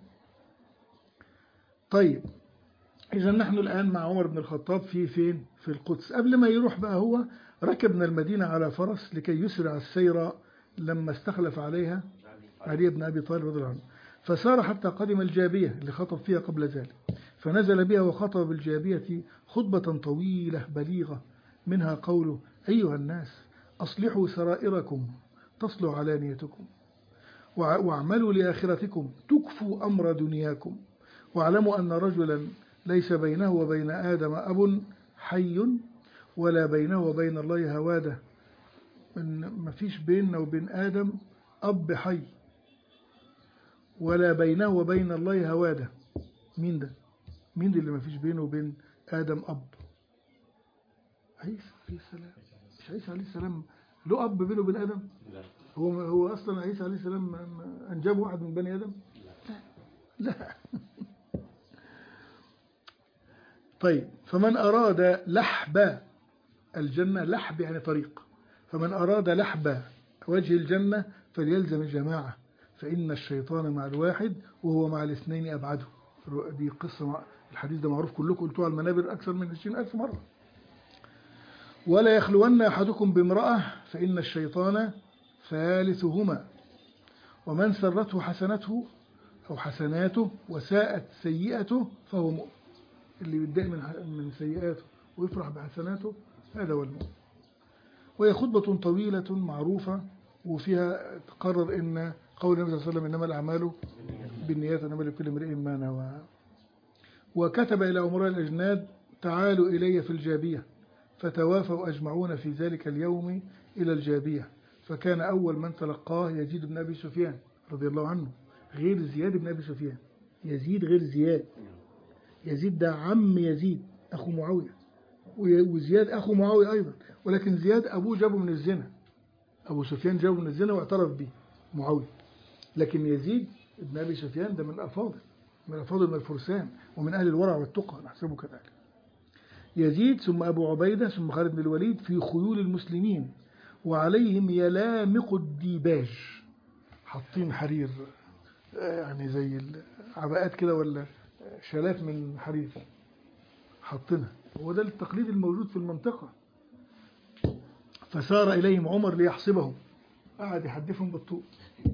طيب إذا نحن الآن مع عمر بن الخطاب في فين؟ في القدس قبل ما يروح بقى هو ركب من المدينة على فرس لكي يسرع السير لما استخلف عليها علي بن أبي طالب رضي الله عنه فسار حتى قدم الجابية اللي خطب فيها قبل ذلك فنزل بها وخطب بالجابية خطبة طويلة بليغة منها قوله أيها الناس أصلحوا سرائركم تصلح علانيتكم وع- واعملوا لآخرتكم تكفوا أمر دنياكم واعلموا أن رجلا ليس بينه وبين آدم أب حي ولا بينه وبين الله هوادة إن ما فيش بيننا وبين آدم أب حي ولا بينه وبين الله هوادة مين ده مين ده اللي ما فيش بينه وبين آدم أب عيسى عليه السلام مش عيسى عليه السلام له أب بينه وبين آدم لا هو هو أصلا عيسى عليه السلام ما- ما أنجب واحد من بني آدم لا طيب فمن أراد لحب الجنة لحب يعني طريق فمن أراد لحب وجه الجنة فليلزم الجماعة فإن الشيطان مع الواحد وهو مع الاثنين أبعده دي قصة مع الحديث ده معروف كلكم قلتوه على المنابر أكثر من 20 ألف مرة ولا يخلون أحدكم بامرأة فإن الشيطان ثالثهما ومن سرته حسنته أو حسناته وساءت سيئته فهو مؤمن اللي يتضايق من من سيئاته ويفرح بحسناته هذا هو المؤمن وهي خطبة طويلة معروفة وفيها تقرر ان قول النبي صلى الله عليه وسلم انما الاعمال بالنيات انما لكل امرئ ما نوى وكتب الى امراء الاجناد تعالوا الي في الجابيه فتوافوا اجمعون في ذلك اليوم الى الجابيه فكان اول من تلقاه يزيد بن ابي سفيان رضي الله عنه غير زياد بن ابي سفيان يزيد غير زياد يزيد ده عم يزيد اخو معاويه وي- وزياد اخو معاويه ايضا ولكن زياد ابوه جابه من الزنا ابو سفيان جابه من الزنا واعترف به معاويه لكن يزيد ابن ابي سفيان ده من الافاضل من الافاضل من الفرسان ومن اهل الورع والتقى نحسبه كذلك يزيد ثم ابو عبيده ثم خالد بن الوليد في خيول المسلمين وعليهم يلامق الديباج حاطين حرير آه، يعني زي العباءات كده ولا شالات من حرير حاطينها هو ده التقليد الموجود في المنطقة فسار إليهم عمر ليحسبهم قعد يحدفهم بالطوق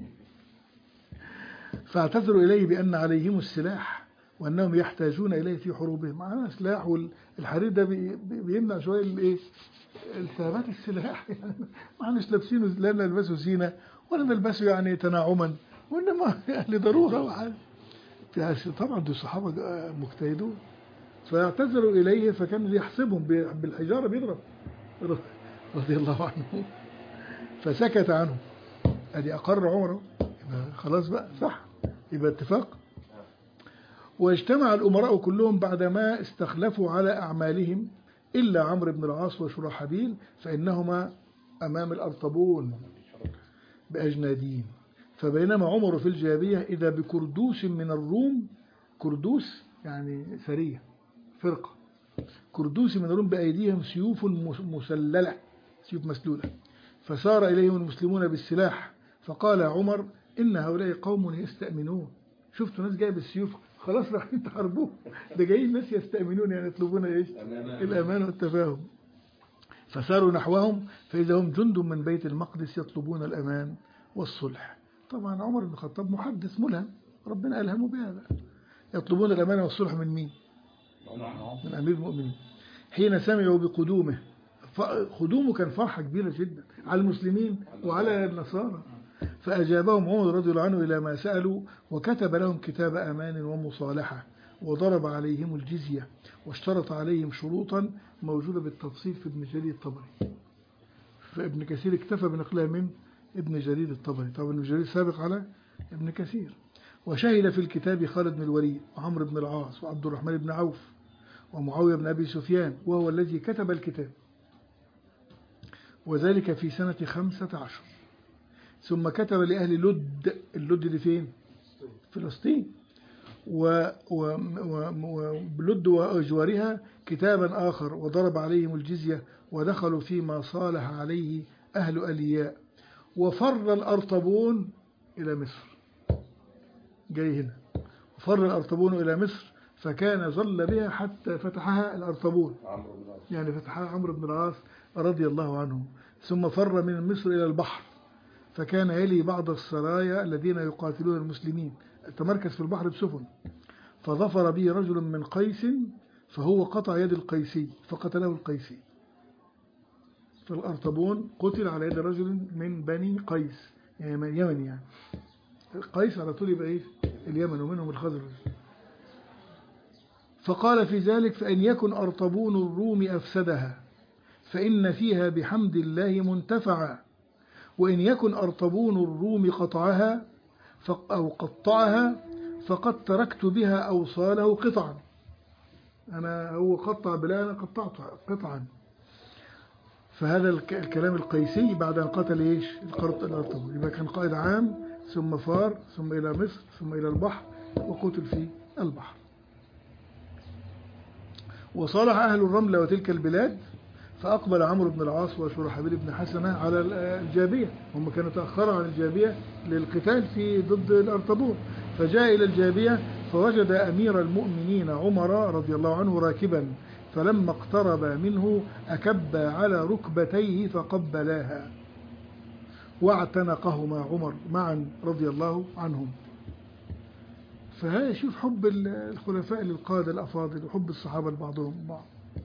فاعتذروا إليه بأن عليهم السلاح وأنهم يحتاجون إليه في حروبهم معنا سلاح والحرير ده بي- بي- بيمنع شوية الإيه التهابات السلاح يعني ما احناش لابسينه لا نلبسه زينة ولا نلبسه يعني تناعما وإنما لضرورة وحاجة في- طبعا دول صحابة مجتهدون فاعتذروا إليه فكان يحسبهم ب- بالحجارة بيضرب رضي الله عنه فسكت عنه أدي أقر عمره يبقى خلاص بقى صح يبقى اتفاق واجتمع الأمراء كلهم بعدما استخلفوا على أعمالهم إلا عمرو بن العاص وشرحبيل فإنهما أمام الأرطبون بأجنادين فبينما عمر في الجابية إذا بكردوس من الروم كردوس يعني سرية فرقة كردوس من الروم بأيديهم سيوف مس- مسللة سيوف مسلولة فسار إليهم المسلمون بالسلاح فقال عمر إن هؤلاء قوم يستأمنون شفتوا ناس جايه بالسيوف خلاص رايحين تحاربوه ده جايين ناس يستأمنون يعني يطلبون ايش الأمان والتفاهم فساروا نحوهم فإذا هم جند من بيت المقدس يطلبون الأمان والصلح طبعا عمر بن الخطاب محدث ملهم ربنا ألهمه بهذا يطلبون الأمان والصلح من مين من أمير المؤمنين حين سمعوا بقدومه ف- قدومه كان فرحة كبيرة جدا على المسلمين وعلى النصارى فأجابهم عمر رضي الله عنه إلى ما سألوا وكتب لهم كتاب أمان ومصالحة وضرب عليهم الجزية واشترط عليهم شروطا موجودة بالتفصيل في ابن جرير الطبري فابن كثير اكتفى بنقلها من ابن جرير الطبري طبعا ابن جرير سابق على ابن كثير وشهد في الكتاب خالد بن الوليد وعمرو بن العاص وعبد الرحمن بن عوف ومعاوية بن أبي سفيان وهو الذي كتب الكتاب وذلك في سنة خمسة عشر ثم كتب لأهل لد اللد دي فين فلسطين و- و- و- وبلد وأجوارها كتابا آخر وضرب عليهم الجزية ودخلوا فيما صالح عليه أهل ألياء وفر الأرطبون إلى مصر جاي هنا وفر الأرطبون إلى مصر فكان ظل بها حتى فتحها الأرطبون عمرو بن العاص يعني فتحها عمرو بن العاص رضي الله عنه ثم فر من مصر إلى البحر فكان يلي بعض السرايا الذين يقاتلون المسلمين تمركز في البحر بسفن فظفر به رجل من قيس فهو قطع يد القيسي فقتله القيسي فالأرطبون قتل على يد رجل من بني قيس يعني من يمن يعني قيس على طول يبقى إيه اليمن ومنهم الخزرج فقال في ذلك فإن يكن أرطبون الروم أفسدها فإن فيها بحمد الله منتفعا وإن يكن أرطبون الروم قطعها فق- أو قطعها فقد تركت بها أوصاله قطعا أنا هو قطع بلا أنا قطعت قطعا فهذا الك- الكلام القيسي بعد أن قتل إيش القرط الأرطبون يبقى كان قائد عام ثم فار ثم إلى مصر ثم إلى البحر وقتل في البحر وصالح أهل الرمل وتلك البلاد فأقبل عمرو بن العاص وشرحبيل بن حسنة على ال- الجابية هم كانوا تأخروا عن الجابية للقتال في ضد الأرطبون فجاء إلى الجابية فوجد أمير المؤمنين عمر رضي الله عنه راكبا فلما اقترب منه أكب على ركبتيه فقبلاها واعتنقهما عمر معا رضي الله عنهم فهذا شوف حب ال- الخلفاء للقادة الأفاضل وحب الصحابة لبعضهم بعض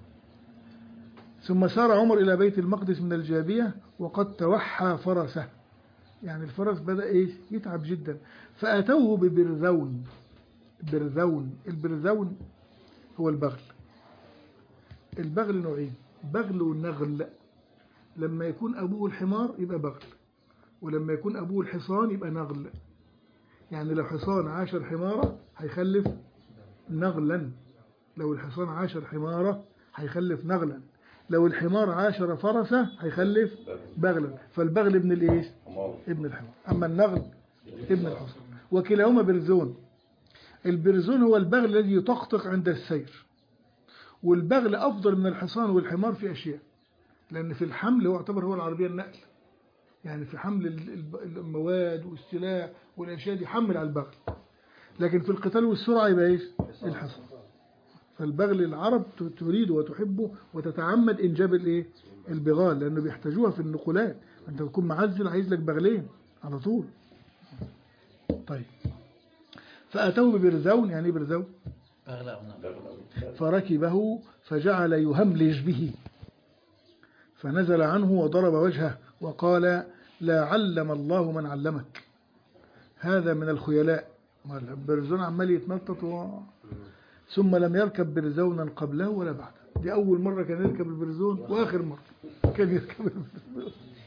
ثم سار عمر إلى بيت المقدس من الجابية وقد توحى فرسه يعني الفرس بدأ إيه يتعب جدا فأتوه ببرذون برذون البرذون هو البغل البغل نوعين بغل ونغل لما يكون أبوه الحمار يبقى بغل ولما يكون أبوه الحصان يبقى نغل يعني لو حصان عاشر حمارة هيخلف نغلا لو الحصان عاشر حمارة هيخلف نغلا لو الحمار عاشر فرسة هيخلف بغلا فالبغل ابن الايش حمار ابن الحمار أما النغل ابن الحصان وكلاهما برزون البرزون هو البغل الذي يطقطق عند السير والبغل أفضل من الحصان والحمار في أشياء لأن في الحمل هو يعتبر هو العربية النقل يعني في حمل ال- ال- المواد والسلاح والأشياء دي حمل على البغل لكن في القتال والسرعة يبقى إيش الحصان فالبغل العرب ت- تريده وتحبه وتتعمد إنجاب الإيه البغال لأنه بيحتاجوها في النقولات أنت تكون معزل عايز لك بغلين على طول طيب فأتوا ببرزون يعني إيه برزون أغلى أو نغلى فركبه فجعل يهملج به فنزل عنه وضرب وجهه وقال لا علم الله من علمك هذا من الخيلاء ما البرزون عمال يتنطط و... ثم لم يركب برزونا قبله ولا بعده دي أول مرة كان يركب البرزون وآخر مرة كان يركب البرزون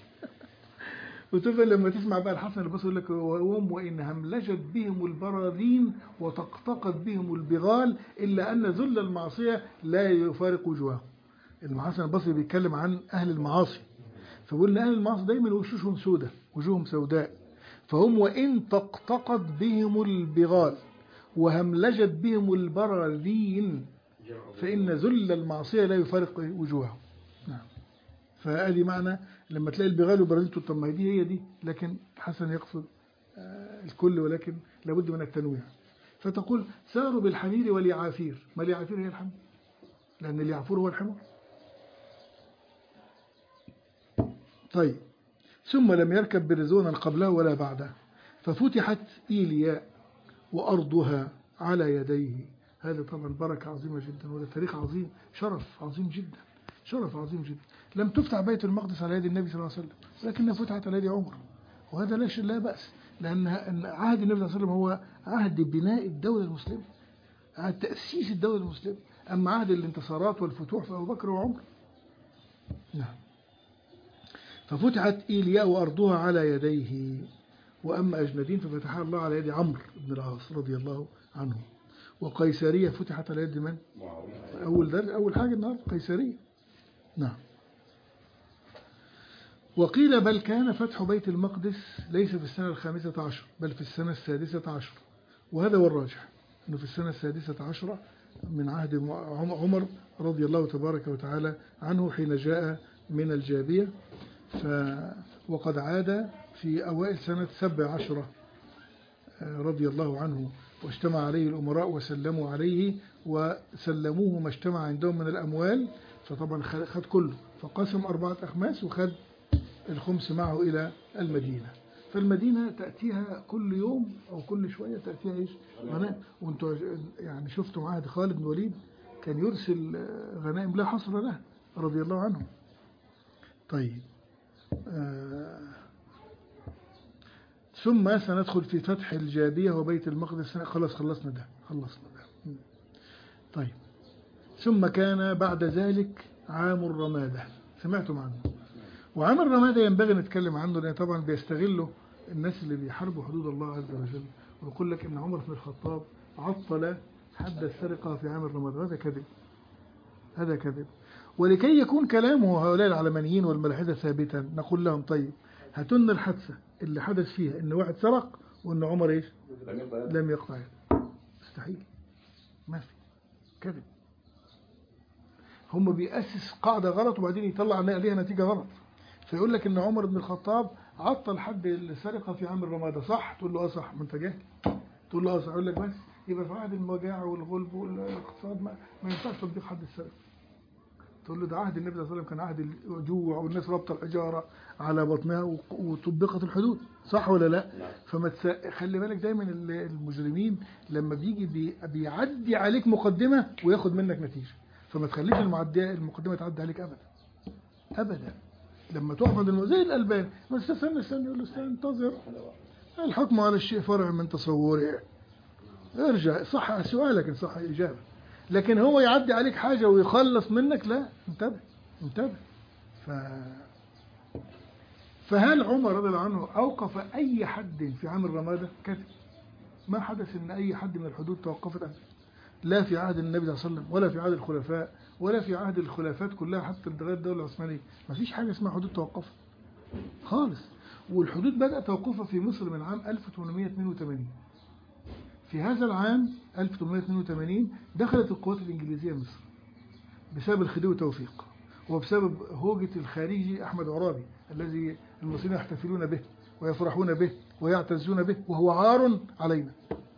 وتفضل لما تسمع بقى الحسن البصري يقول لك وهم وإن هملجت بهم البراذين وتقطقت بهم البغال إلا أن ذل المعصية لا يفارق وجوههم الحسن البصري بيتكلم عن أهل المعاصي فبيقول أهل المعاصي دايما وشوشهم سودة وجوههم سوداء فهم وإن تقطقت بهم البغال وهملجت بهم البراذين فإن ذل المعصية لا يفارق وجوههم نعم فادي معنى لما تلاقي البغال والبراذين تقول طب ما هي دي هي دي لكن الحسن يقصد آه، الكل ولكن لابد من التنويع فتقول ساروا بالحمير واليعافير ما اليعافير هي الحمير لأن اليعفور هو الحمار طيب ثم لم يركب برزونا قبله ولا بعده ففتحت إيلياء وأرضها على يديه هذا طبعا بركة عظيمة جدا وده تاريخ عظيم شرف عظيم جدا شرف عظيم جدا لم تفتح بيت المقدس على يد النبي صلى الله عليه وسلم ولكنها فتحت على يد عمر وهذا لا شيء لا بأس لأن أن عهد النبي صلى الله عليه وسلم هو عهد بناء الدولة المسلمة عهد تأسيس الدولة المسلمة أما عهد الانتصارات والفتوح فأبو بكر وعمر نعم ففتحت إيلياء وأرضها على يديه وأما أجندين ففتحها الله على يد عمرو بن العاص رضي الله عنه وقيسرية فتحت على يد من؟ معاوية أول درس أول حاجة النهاردة قيسرية نعم وقيل بل كان فتح بيت المقدس ليس في السنة الخامسة عشر بل في السنة السادسة عشر وهذا هو الراجح أنه في السنة السادسة عشرة من عهد عم- عمر رضي الله تبارك وتعالى عنه حين جاء من الجابية ف وقد عاد في أوائل سنة سبع عشرة آه، رضي الله عنه واجتمع عليه الأمراء وسلموا عليه وسلموه ما اجتمع عندهم من الأموال فطبعا خ- خد كله فقسم أربعة أخماس وخد الخمس معه إلى المدينة فالمدينة تأتيها كل يوم أو كل شوية تأتيها إيش غنائم وانتوا يعني شفتوا عهد خالد بن الوليد كان يرسل آه، غنائم لا حصر لها رضي الله عنه طيب آه ثم سندخل في فتح الجابية وبيت المقدس خلاص خلصنا ده خلصنا ده م. طيب ثم كان بعد ذلك عام الرمادة سمعتم عنه وعام الرمادة ينبغي نتكلم عنه لأن طبعا بيستغلوا الناس اللي بيحاربوا حدود الله عز وجل ويقول لك إن عمر بن الخطاب عطل حد السرقة في عام الرمادة هذا كذب هذا كذب ولكي يكون كلامه هؤلاء العلمانيين والملاحدة ثابتا نقول لهم طيب هاتوا لنا الحادثة اللي حدث فيها إن واحد سرق وإن عمر إيش لم يقبل لم يقطع يده. مستحيل ما في كذب هم بيأسس قاعدة غلط وبعدين يطلع عليها نتيجة غلط فيقول لك ان عمر بن الخطاب عطل حد السرقة في عام الرمادة صح تقول له اه صح ما انت جاهل تقول له اه صح يقول لك بس يبقى في عهد المجاعة والغلب والاقتصاد ما, ما ينفعش تطبيق حد السرقة تقول له ده عهد النبي صلى الله عليه وسلم كان عهد الجوع والناس رابطه الحجاره على بطنها و- وطبقت الحدود صح ولا لا؟ نعم. فما تس... خلي بالك دايما ال- المجرمين لما بيجي بي... بيعدي عليك مقدمه وياخد منك نتيجه فما تخليش المعديه المقدمه تعدي عليك ابدا ابدا لما تقف عند الم- زي الالبان ما استنى استنى يقول له استنى انتظر الحكم على الشيء فرع من تصوره ارجع صح سؤالك إن صح اجابه لكن هو يعدي عليك حاجه ويخلص منك لا انتبه انتبه ف فهل عمر رضي الله عنه اوقف اي حد في عام الرماده كذب ما حدث ان اي حد من الحدود توقفت ابدا لا في عهد النبي صلى الله عليه وسلم ولا في عهد الخلفاء ولا في عهد الخلافات كلها حتى لغايه الدوله العثمانيه ما فيش حاجه اسمها حدود توقفت خالص والحدود بدات توقفها في مصر من عام 1882 في هذا العام 1882 دخلت القوات الإنجليزية مصر بسبب الخديوي توفيق وبسبب هوجة الخارجي أحمد عرابي الذي المصريين يحتفلون به ويفرحون به ويعتزون به وهو عار علينا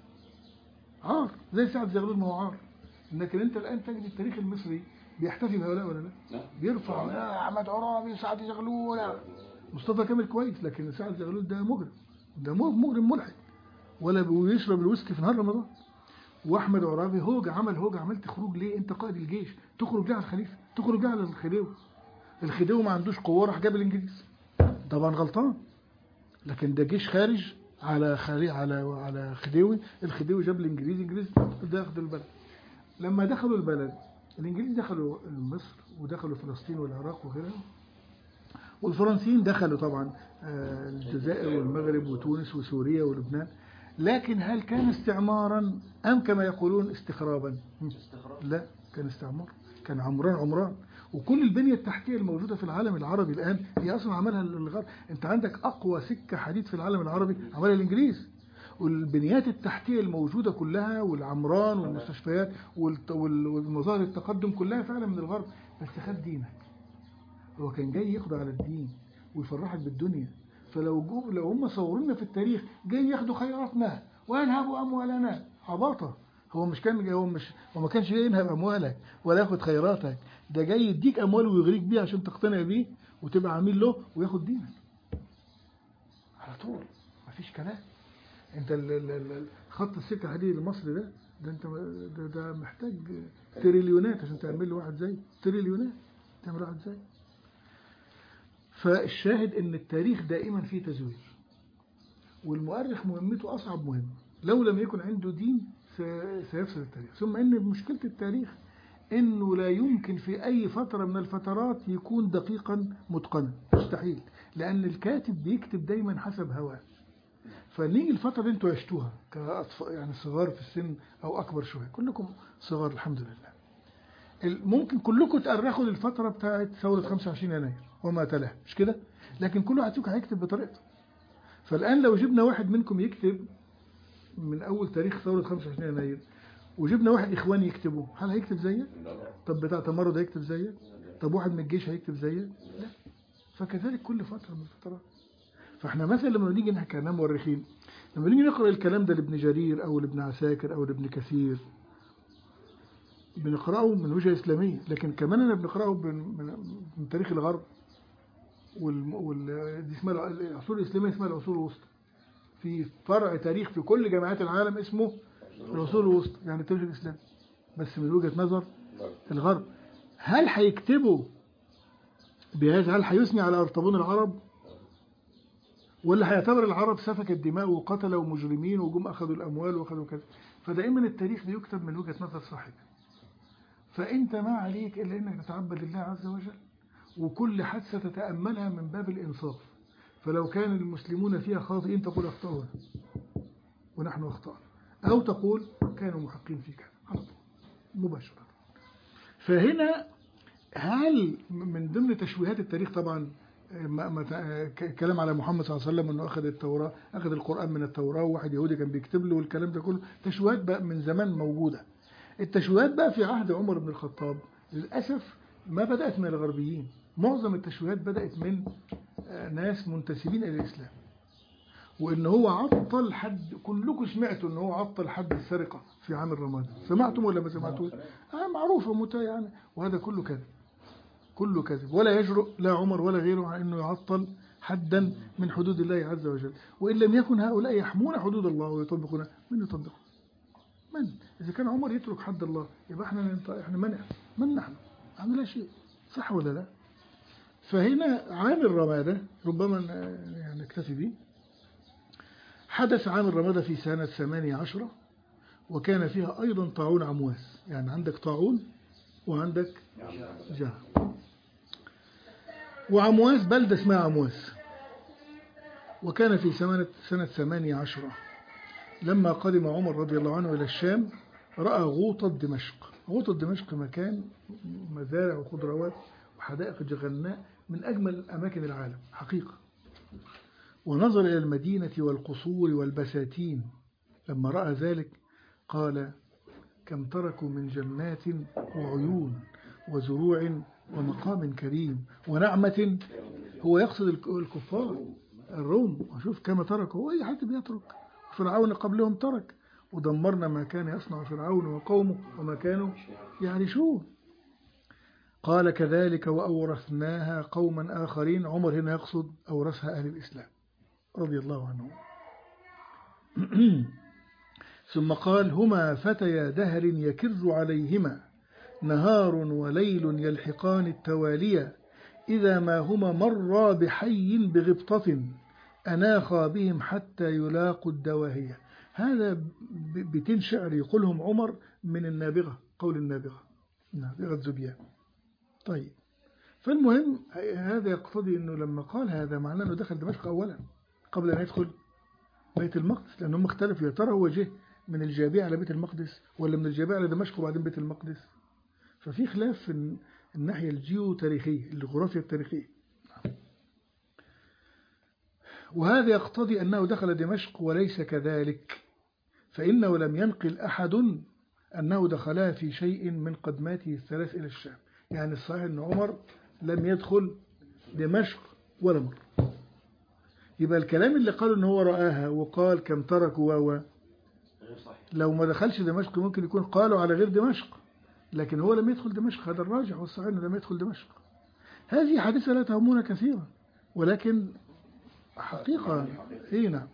عار زي سعد زغلول ما هو عار لكن أنت الآن تجد التاريخ المصري بيحتفي بهؤلاء ولا لا؟ نعم. بيرفع يا أحمد عرابي سعد زغلول مصطفى كامل كويس لكن سعد زغلول ده مجرم ده مجرم ملحد ولا بيشرب الويسكي في نهار رمضان واحمد عرابي هوج عمل هوج عملت خروج ليه انت قائد الجيش تخرج ليه على الخليفه تخرج ليه على الخديوي الخديوي ما عندوش قوه راح جاب الانجليز طبعا غلطان لكن ده جيش خارج على خلي على على خديوي الخديوي جاب الانجليز الانجليز دخلوا البلد لما دخلوا البلد الانجليز دخلوا مصر ودخلوا فلسطين والعراق وغيرها والفرنسيين دخلوا طبعا آه، الجزائر والمغرب وتونس وسوريا ولبنان لكن هل كان استعمارا أم كما يقولون استخرابا استخراج لا كان استعمار كان عمران عمران وكل البنية التحتية الموجودة في العالم العربي الآن هي أصلا عملها الغرب أنت عندك أقوى سكة حديد في العالم العربي عملها الإنجليز والبنيات التحتية الموجودة كلها والعمران والمستشفيات والت- وال- والمظاهر التقدم كلها فعلا من الغرب بس خد دينك هو كان جاي يقضي على الدين ويفرحك بالدنيا فلو جو لو هم صورنا في التاريخ جاي ياخدوا خيراتنا وينهبوا اموالنا عباطه هو مش كان هو مش هو ما كانش جاي ينهب اموالك ولا ياخد خيراتك ده جاي يديك اموال ويغريك بيه عشان تقتنع بيه وتبقى عميل له وياخد دينك على طول مفيش كلام انت ال- ال- ال- خط السكه الحديدي المصري ده ده انت ده, ده محتاج تريليونات عشان تعمل له واحد زي تريليونات تعمل واحد زي فالشاهد ان التاريخ دائما فيه تزوير والمؤرخ مهمته اصعب مهمه لو لم يكن عنده دين س- سيفسد التاريخ ثم ان مشكله التاريخ انه لا يمكن في اي فتره من الفترات يكون دقيقا متقنا مستحيل لان الكاتب بيكتب دايما حسب هواه فنيجي الفتره اللي انتوا عشتوها كاطفال يعني صغار في السن او اكبر شويه كلكم صغار الحمد لله ال- ممكن كلكم تأرخوا للفترة بتاعت ثورة 25 يناير وما تلاها مش كده؟ لكن كل واحد فيكم هيكتب بطريقته. فالآن لو جبنا واحد منكم يكتب من أول تاريخ ثورة 25 يناير وجبنا واحد إخواني يكتبه هل هيكتب زيك؟ لا لا طب بتاع تمرد هيكتب زيك؟ طب واحد من الجيش هيكتب زيك؟ لا فكذلك كل فترة من الفترات. فاحنا مثلا لما نيجي نحكي كنا مؤرخين لما نيجي نقرا الكلام ده لابن جرير او لابن عساكر او لابن كثير بنقراه من وجهه اسلاميه لكن كمان انا بنقراه من, من, من تاريخ الغرب وال, وال دي اسمها الع- العصور الاسلاميه اسمها العصور الوسطى في فرع تاريخ في كل جامعات العالم اسمه العصور الوسطى يعني التاريخ الاسلامي بس من وجهه نظر لا. الغرب هل هيكتبوا بهذا هل هيثني على أرطبون العرب ولا هيعتبر العرب سفك الدماء وقتلوا مجرمين وجم أخذوا الأموال وأخذوا كذا فدائما التاريخ بيكتب من وجهة نظر صاحبه فأنت ما عليك إلا أنك تتعبد الله عز وجل وكل حادثة تتأملها من باب الإنصاف فلو كان المسلمون فيها خاطئين تقول أخطأنا ونحن أخطأنا أو تقول كانوا محقين في كذا على طول مباشرة فهنا هل من ضمن تشويهات التاريخ طبعا ما ما ك- كلام على محمد صلى الله عليه وسلم انه اخذ التوراه اخذ القران من التوراه وواحد يهودي كان بيكتب له والكلام ده كله تشويهات بقى من زمان موجوده التشويهات بقى في عهد عمر بن الخطاب للاسف ما بدات من الغربيين معظم التشويهات بدات من آه، ناس منتسبين الى الاسلام وان هو عطل حد كلكم سمعتوا ان هو عطل حد السرقه في عام الرمادان سمعتم ولا ما سمعتوش اه معروفه مت- يعني وهذا كله كذب كله كذب ولا يجرؤ لا عمر ولا غيره على انه يعطل حدا من حدود الله عز وجل وان لم يكن هؤلاء يحمون حدود الله ويطبقونها من يطبقها من اذا كان عمر يترك حد الله يبقى احنا ننط- احنا منع من نحن نحن لا شيء صح ولا لا فهنا عام الرمادة ربما ن- يعني نكتفي به حدث عام الرمادة في سنة ثمانية عشرة وكان فيها أيضا طاعون عمواس يعني عندك طاعون وعندك جهل وعمواس بلدة اسمها عمواس وكان في سنة سنة ثمانية عشرة لما قدم عمر رضي الله عنه إلى الشام رأى غوطة دمشق غوطة دمشق مكان مزارع وخضروات وحدائق جغناء من أجمل أماكن العالم حقيقة ونظر إلى المدينة والقصور والبساتين لما رأى ذلك قال كم تركوا من جنات وعيون وزروع ومقام كريم ونعمة هو يقصد الك- الكفار الروم وشوف كما تركوا هو أي حد بيترك فرعون قبلهم ترك ودمرنا ما كان يصنع فرعون وقومه وما كانوا يعرشون قال كذلك وأورثناها قوما آخرين عمر هنا يقصد أورثها أهل الإسلام رضي الله عنهم ثم قال هما فتيا دهر يكر عليهما نهار وليل يلحقان التواليا إذا ما هما مرا بحي بغبطة أناخا بهم حتى يلاقوا الدواهية هذا ب- بيتين شعر يقولهم عمر من النابغة قول النابغة نابغة زبيان طيب فالمهم هذا يقتضي أنه لما قال هذا معناه أنه دخل دمشق أولا قبل أن يدخل بيت المقدس لأنهم اختلفوا يا ترى هو جه من الجابية على بيت المقدس ولا من الجابية على دمشق وبعدين بيت المقدس ففي خلاف في الن- الناحية الجيوتاريخية الجغرافيا التاريخية وهذا يقتضي أنه دخل دمشق وليس كذلك فإنه لم ينقل أحد أنه دخلها في شيء من قدماته الثلاث إلى الشام يعني الصحيح أن عمر لم يدخل دمشق ولا مرة يبقى الكلام اللي قالوا أنه هو رآها وقال كم تركوا و غير صحيح لو ما دخلش دمشق ممكن يكون قالوا على غير دمشق لكن هو لم يدخل دمشق هذا الراجح والصحيح انه لم يدخل دمشق هذه حادثة لا تهمنا كثيرا ولكن حقيقة اي نعم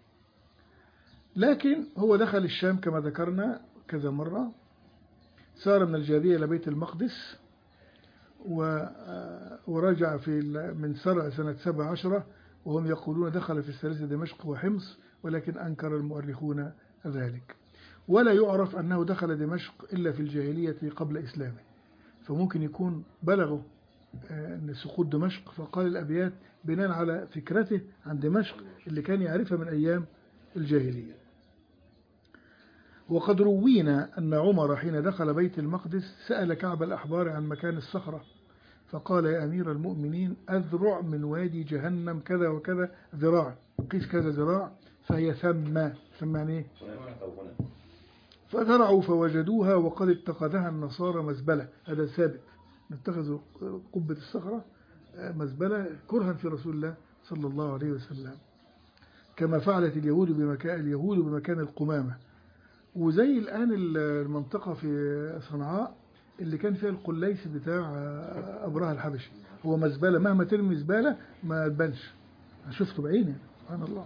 لكن هو دخل الشام كما ذكرنا كذا مرة سار من الجابية إلى بيت المقدس و- ورجع في ال- من سرع سنة سبع عشرة وهم يقولون دخل في الثالثة دمشق وحمص ولكن أنكر المؤرخون ذلك ولا يعرف أنه دخل دمشق إلا في الجاهلية قبل إسلامه فممكن يكون بلغوا آه، أن سقوط دمشق فقال الأبيات بناء على فكرته عن دمشق اللي كان يعرفها من أيام الجاهلية وقد روينا أن عمر حين دخل بيت المقدس سأل كعب الأحبار عن مكان الصخرة فقال يا أمير المؤمنين أذرع من وادي جهنم كذا وكذا ذراع قيس كذا ذراع فهي ثم ثم يعني إيه؟ هناك أو هنا فذرعوا فوجدوها وقد اتخذها النصارى مزبلة هذا ثابت اتخذوا قبة الصخرة مزبلة كرها في رسول الله صلى الله عليه وسلم كما فعلت اليهود بمكان اليهود بمكان القمامة وزي الآن المنطقة في صنعاء اللي كان فيها القليس بتاع أبرهة الحبشي هو مزبلة مهما ترمي زبالة ما تبانش أنا شفته بعيني سبحان الله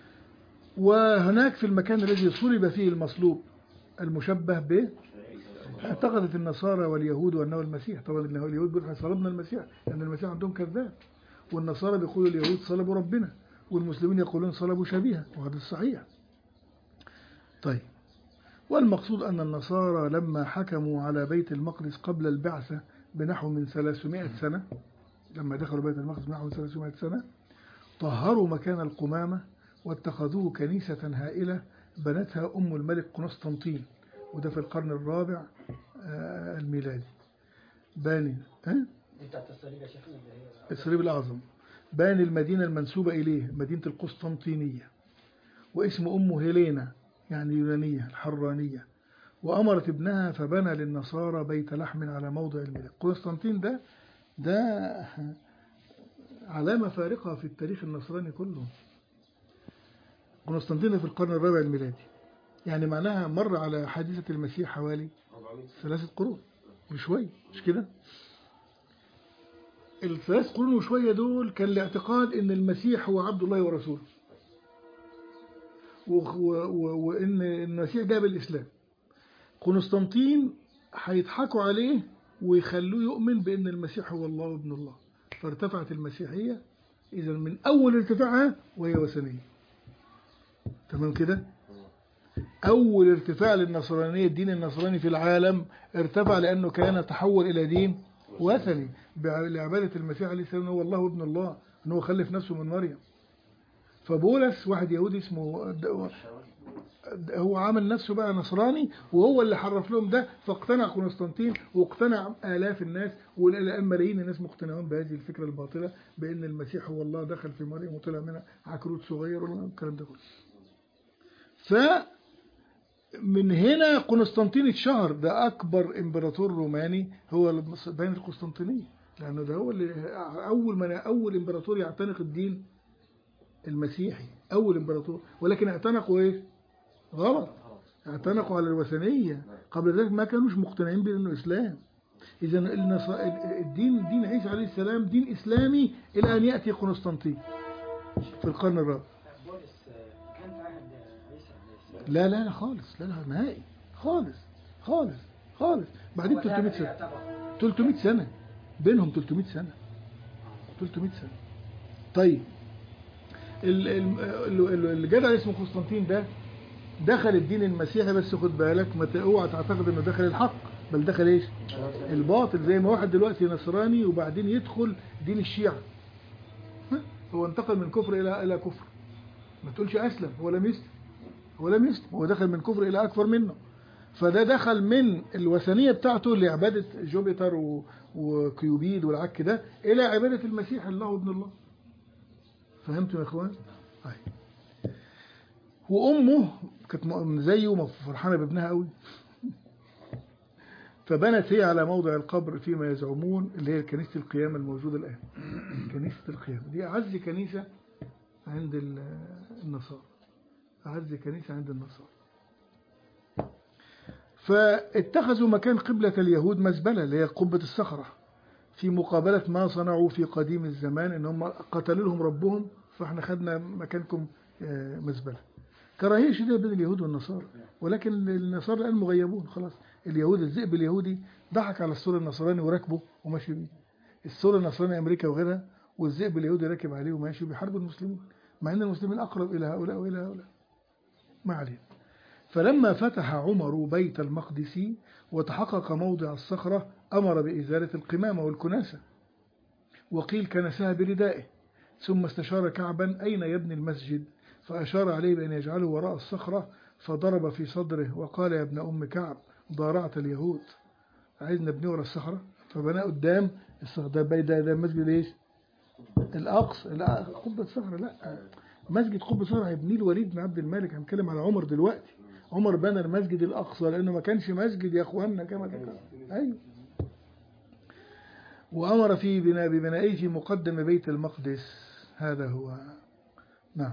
وهناك في المكان الذي صلب فيه المصلوب المشبه به اعتقدت النصارى واليهود أنه المسيح طبعا إنه اليهود بيقولوا إحنا صلبنا المسيح لأن المسيح عندهم كذاب والنصارى بيقولوا اليهود صلبوا ربنا والمسلمين يقولون صلبوا شبيهة وهذا الصحيح طيب والمقصود أن النصارى لما حكموا على بيت المقدس قبل البعثة بنحو من 300 سنة لما دخلوا بيت المقدس بنحو من 300 سنة طهروا مكان القمامة واتخذوه كنيسة هائلة بنتها أم الملك قسطنطين وده في القرن الرابع آه، الميلادي باني ها؟ دي بتاعت الصليب يا شيخنا اللي هي الصليب الأعظم باني المدينة المنسوبة إليه مدينة القسطنطينية واسم أمه هيلينا يعني يونانية الحرانية وأمرت ابنها فبنى للنصارى بيت لحم على موضع الميلاد قسطنطين ده ده علامة فارقة في التاريخ النصراني كله قسطنطين في القرن الرابع الميلادي يعني معناها مر على حادثة المسيح حوالي ثلاثة قرون وشوية مش كده الثلاث قرون وشوية دول كان الاعتقاد ان المسيح هو عبد الله ورسوله و- و- و- وان المسيح جاب الاسلام قسطنطين هيضحكوا عليه ويخلوه يؤمن بان المسيح هو الله وابن الله فارتفعت المسيحية اذا من اول ارتفاعها وهي وثنية تمام كده أول ارتفاع للنصرانية الدين النصراني في العالم ارتفع لأنه كان تحول إلى دين وثني بع- لعبادة المسيح عليه السلام هو الله وابن الله أنه هو خلف نفسه من مريم فبولس واحد يهودي اسمه د- د- هو عامل نفسه بقى نصراني وهو اللي حرف لهم ده فاقتنع قسطنطين واقتنع آلاف الناس والآن ملايين الناس مقتنعون بهذه الفكرة الباطلة بأن المسيح هو الله دخل في مريم وطلع منها عكروت صغير والكلام ده كله ف من هنا قسطنطين اتشهر ده أكبر إمبراطور روماني هو المس- بين القسطنطينية لأنه ده هو اللي أول من أول إمبراطور يعتنق الدين المسيحي أول إمبراطور ولكن اعتنقوا إيه؟ غلط اعتنقوا على الوثنية قبل ذلك ما كانوش مقتنعين بأنه إسلام إذا النص- الدين دين عيسى عليه السلام دين إسلامي إلى أن يأتي قسطنطين في القرن الرابع بولس آه، كان في عهد عيسى عليه السلام لا لا لا خالص لا لا نهائي خالص خالص خالص بعدين هو ده 300 اللي سنة يعتبر 300 سنة بينهم 300 سنة 300 سنة طيب ال- ال- ال- اللي جدع اسمه قسطنطين ده دخل الدين المسيحي بس خد بالك ما ت- اوعى تعتقد انه دخل الحق بل دخل ايش الباطل زي ما واحد دلوقتي نصراني وبعدين يدخل دين الشيعة ها؟ هو انتقل من كفر الى الى كفر ما تقولش اسلم هو لم يسلم هو لم يسلم هو دخل من كفر الى اكبر منه فده دخل من الوثنية بتاعته لعبادة جوبيتر و- وكيوبيد والعك ده إلى عبادة المسيح الله وابن الله فهمتوا يا إخوان؟ طيب وأمه كانت م- زيه فرحانة بابنها قوي فبنت هي على موضع القبر فيما يزعمون اللي هي كنيسة القيامة الموجودة الآن كنيسة القيامة دي أعز كنيسة عند ال- النصارى أعز كنيسة عند النصارى فاتخذوا مكان قبلة اليهود مزبلة اللي هي قبة الصخرة في مقابلة ما صنعوا في قديم الزمان ان هم قتلوا لهم ربهم فاحنا خدنا مكانكم آه، مزبلة كراهية شديدة بين اليهود والنصارى ولكن النصارى الآن مغيبون خلاص اليهود الذئب اليهودي ضحك على السور النصراني وركبه وماشي بيه السور النصراني أمريكا وغيرها والذئب اليهودي راكب عليه وماشي بيحارب المسلمين مع أن المسلمين أقرب إلى هؤلاء وإلى هؤلاء ما علينا فلما فتح عمر بيت المقدس وتحقق موضع الصخرة أمر بإزالة القمامة والكناسة وقيل كنسها بردائه ثم استشار كعبا أين يبني المسجد فأشار عليه بأن يجعله وراء الصخرة فضرب في صدره وقال يا ابن أم كعب ضارعت اليهود عايز نبني ورا الصخرة فبناه قدام الصخرة ده بي- ده, ده مسجد ايش الأقصى لا قبة صخرة لا مسجد قبة صخرة هيبنيه الوليد بن عبد الملك هنتكلم على عمر دلوقتي عمر بنى المسجد الأقصى لأنه ما كانش مسجد يا أخواننا كما ذكر أيوه وأمر في بناء ببنائه في مقدم بيت المقدس هذا هو نعم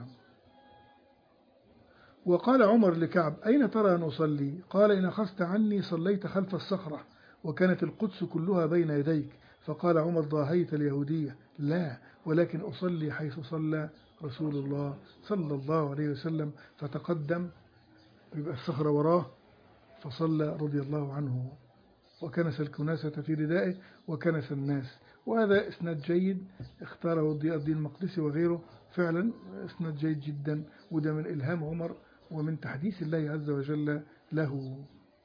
وقال عمر لكعب أين ترى أن أصلي قال إن أخذت عني صليت خلف الصخرة وكانت القدس كلها بين يديك فقال عمر ضاهيت اليهودية لا ولكن أصلي حيث صلى رسول الله صلى الله عليه وسلم فتقدم يبقى الصخرة وراه فصلى رضي الله عنه وكنس الكناسة في ردائه وكنس الناس وهذا إسناد جيد اختاره ضياء الدين المقدسي وغيره فعلا إسناد جيد جدا وده من إلهام عمر ومن تحديث الله عز وجل له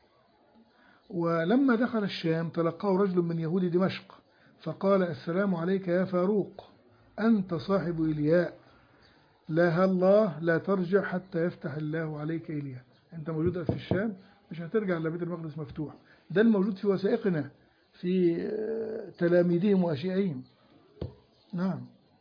ولما دخل الشام تلقاه رجل من يهود دمشق فقال السلام عليك يا فاروق أنت صاحب إلياء لا الله لا ترجع حتى يفتح الله عليك إلياء أنت موجود في الشام مش هترجع إلا بيت المقدس مفتوح ده الموجود في وثائقنا في آه، تلاميذهم وأشيائهم نعم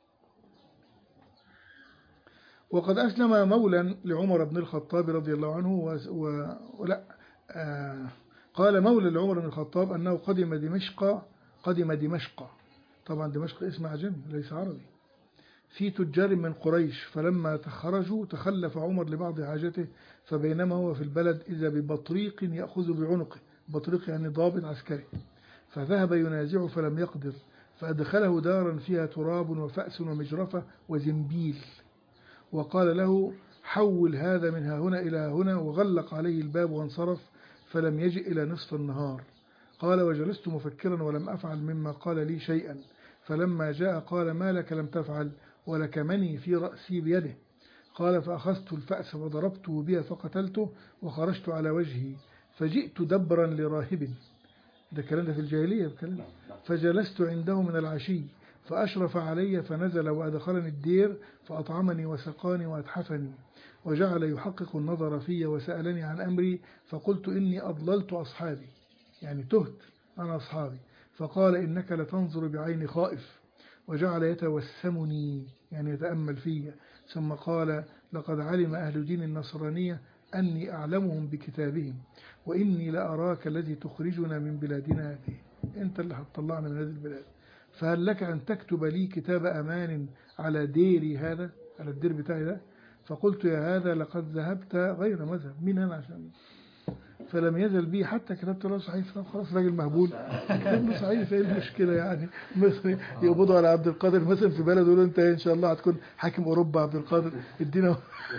وقد أسلم مولا لعمر بن الخطاب رضي الله عنه و... و... ولا آه قال مولى لعمر بن الخطاب أنه قدم دمشق قدم دمشق طبعا دمشق اسم عجمي ليس عربي في تجار من قريش فلما تخرجوا تخلف عمر لبعض حاجته فبينما هو في البلد إذا ببطريق يأخذ بعنقه بطريق يعني ضابط عسكري فذهب ينازعه فلم يقدر فأدخله دارا فيها تراب وفأس ومجرفة وزنبيل وقال له حول هذا من ها هنا إلى ها هنا وغلق عليه الباب وانصرف فلم يجئ إلى نصف النهار قال وجلست مفكرا ولم أفعل مما قال لي شيئا فلما جاء قال ما لك لم تفعل ولكمني في رأسي بيده قال فأخذت الفأس وضربته بها فقتلته وخرجت على وجهي فجئت دبرا لراهب ده كلام ده في الجاهلية الكلام فجلست عنده من العشي فأشرف علي فنزل وأدخلني الدير فأطعمني وسقاني وأتحفني وجعل يحقق النظر في وسألني عن أمري فقلت إني أضللت أصحابي يعني تهت أنا أصحابي فقال إنك لتنظر بعين خائف وجعل يتوسمني يعني يتأمل في ثم قال لقد علم أهل دين النصرانية أني أعلمهم بكتابهم وإني لأراك الذي تخرجنا من بلادنا هذه أنت اللي هتطلعنا من هذه البلاد فهل لك أن تكتب لي كتاب أمان على ديري هذا على الدير بتاعي ده فقلت يا هذا لقد ذهبت غير مذهب مين أنا عشان فلم يزل بي حتى كتبت له صحيفة طب خلاص راجل مهبول كتب له صحيفة ايه المشكلة يعني مثلا يقبضوا على عبد القادر مثلا في بلد يقولوا انت ان شاء الله هتكون حاكم اوروبا عبد القادر ادينا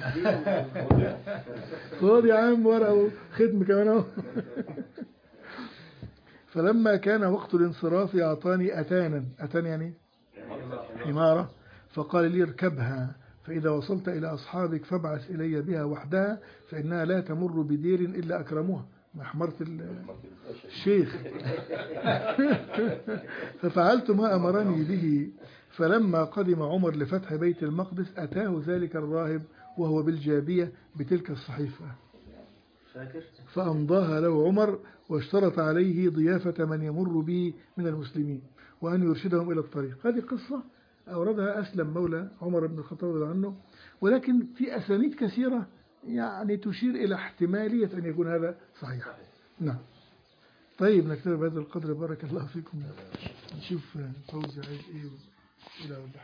خد يا عم ورقة وختم كمان اهو فلما كان وقت الانصراف أعطاني أتانا أتان يعني حمارة فقال لي اركبها فإذا وصلت إلى أصحابك فابعث إلي بها وحدها فإنها لا تمر بدير إلا أكرموها ما حمرت ال- الشيخ ففعلت ما أمرني به فلما قدم عمر لفتح بيت المقدس أتاه ذلك الراهب وهو بالجابية بتلك الصحيفة فاكر؟ فأمضاها له عمر واشترط عليه ضيافة من يمر به من المسلمين وأن يرشدهم إلى الطريق هذه قصة أوردها أسلم مولى عمر بن الخطاب رضي الله عنه ولكن في أسانيد كثيرة يعني تشير إلى احتمالية أن يكون هذا صحيح نعم طيب نكتفي بهذا القدر بارك الله فيكم نشوف فوزي عايز إيه إلى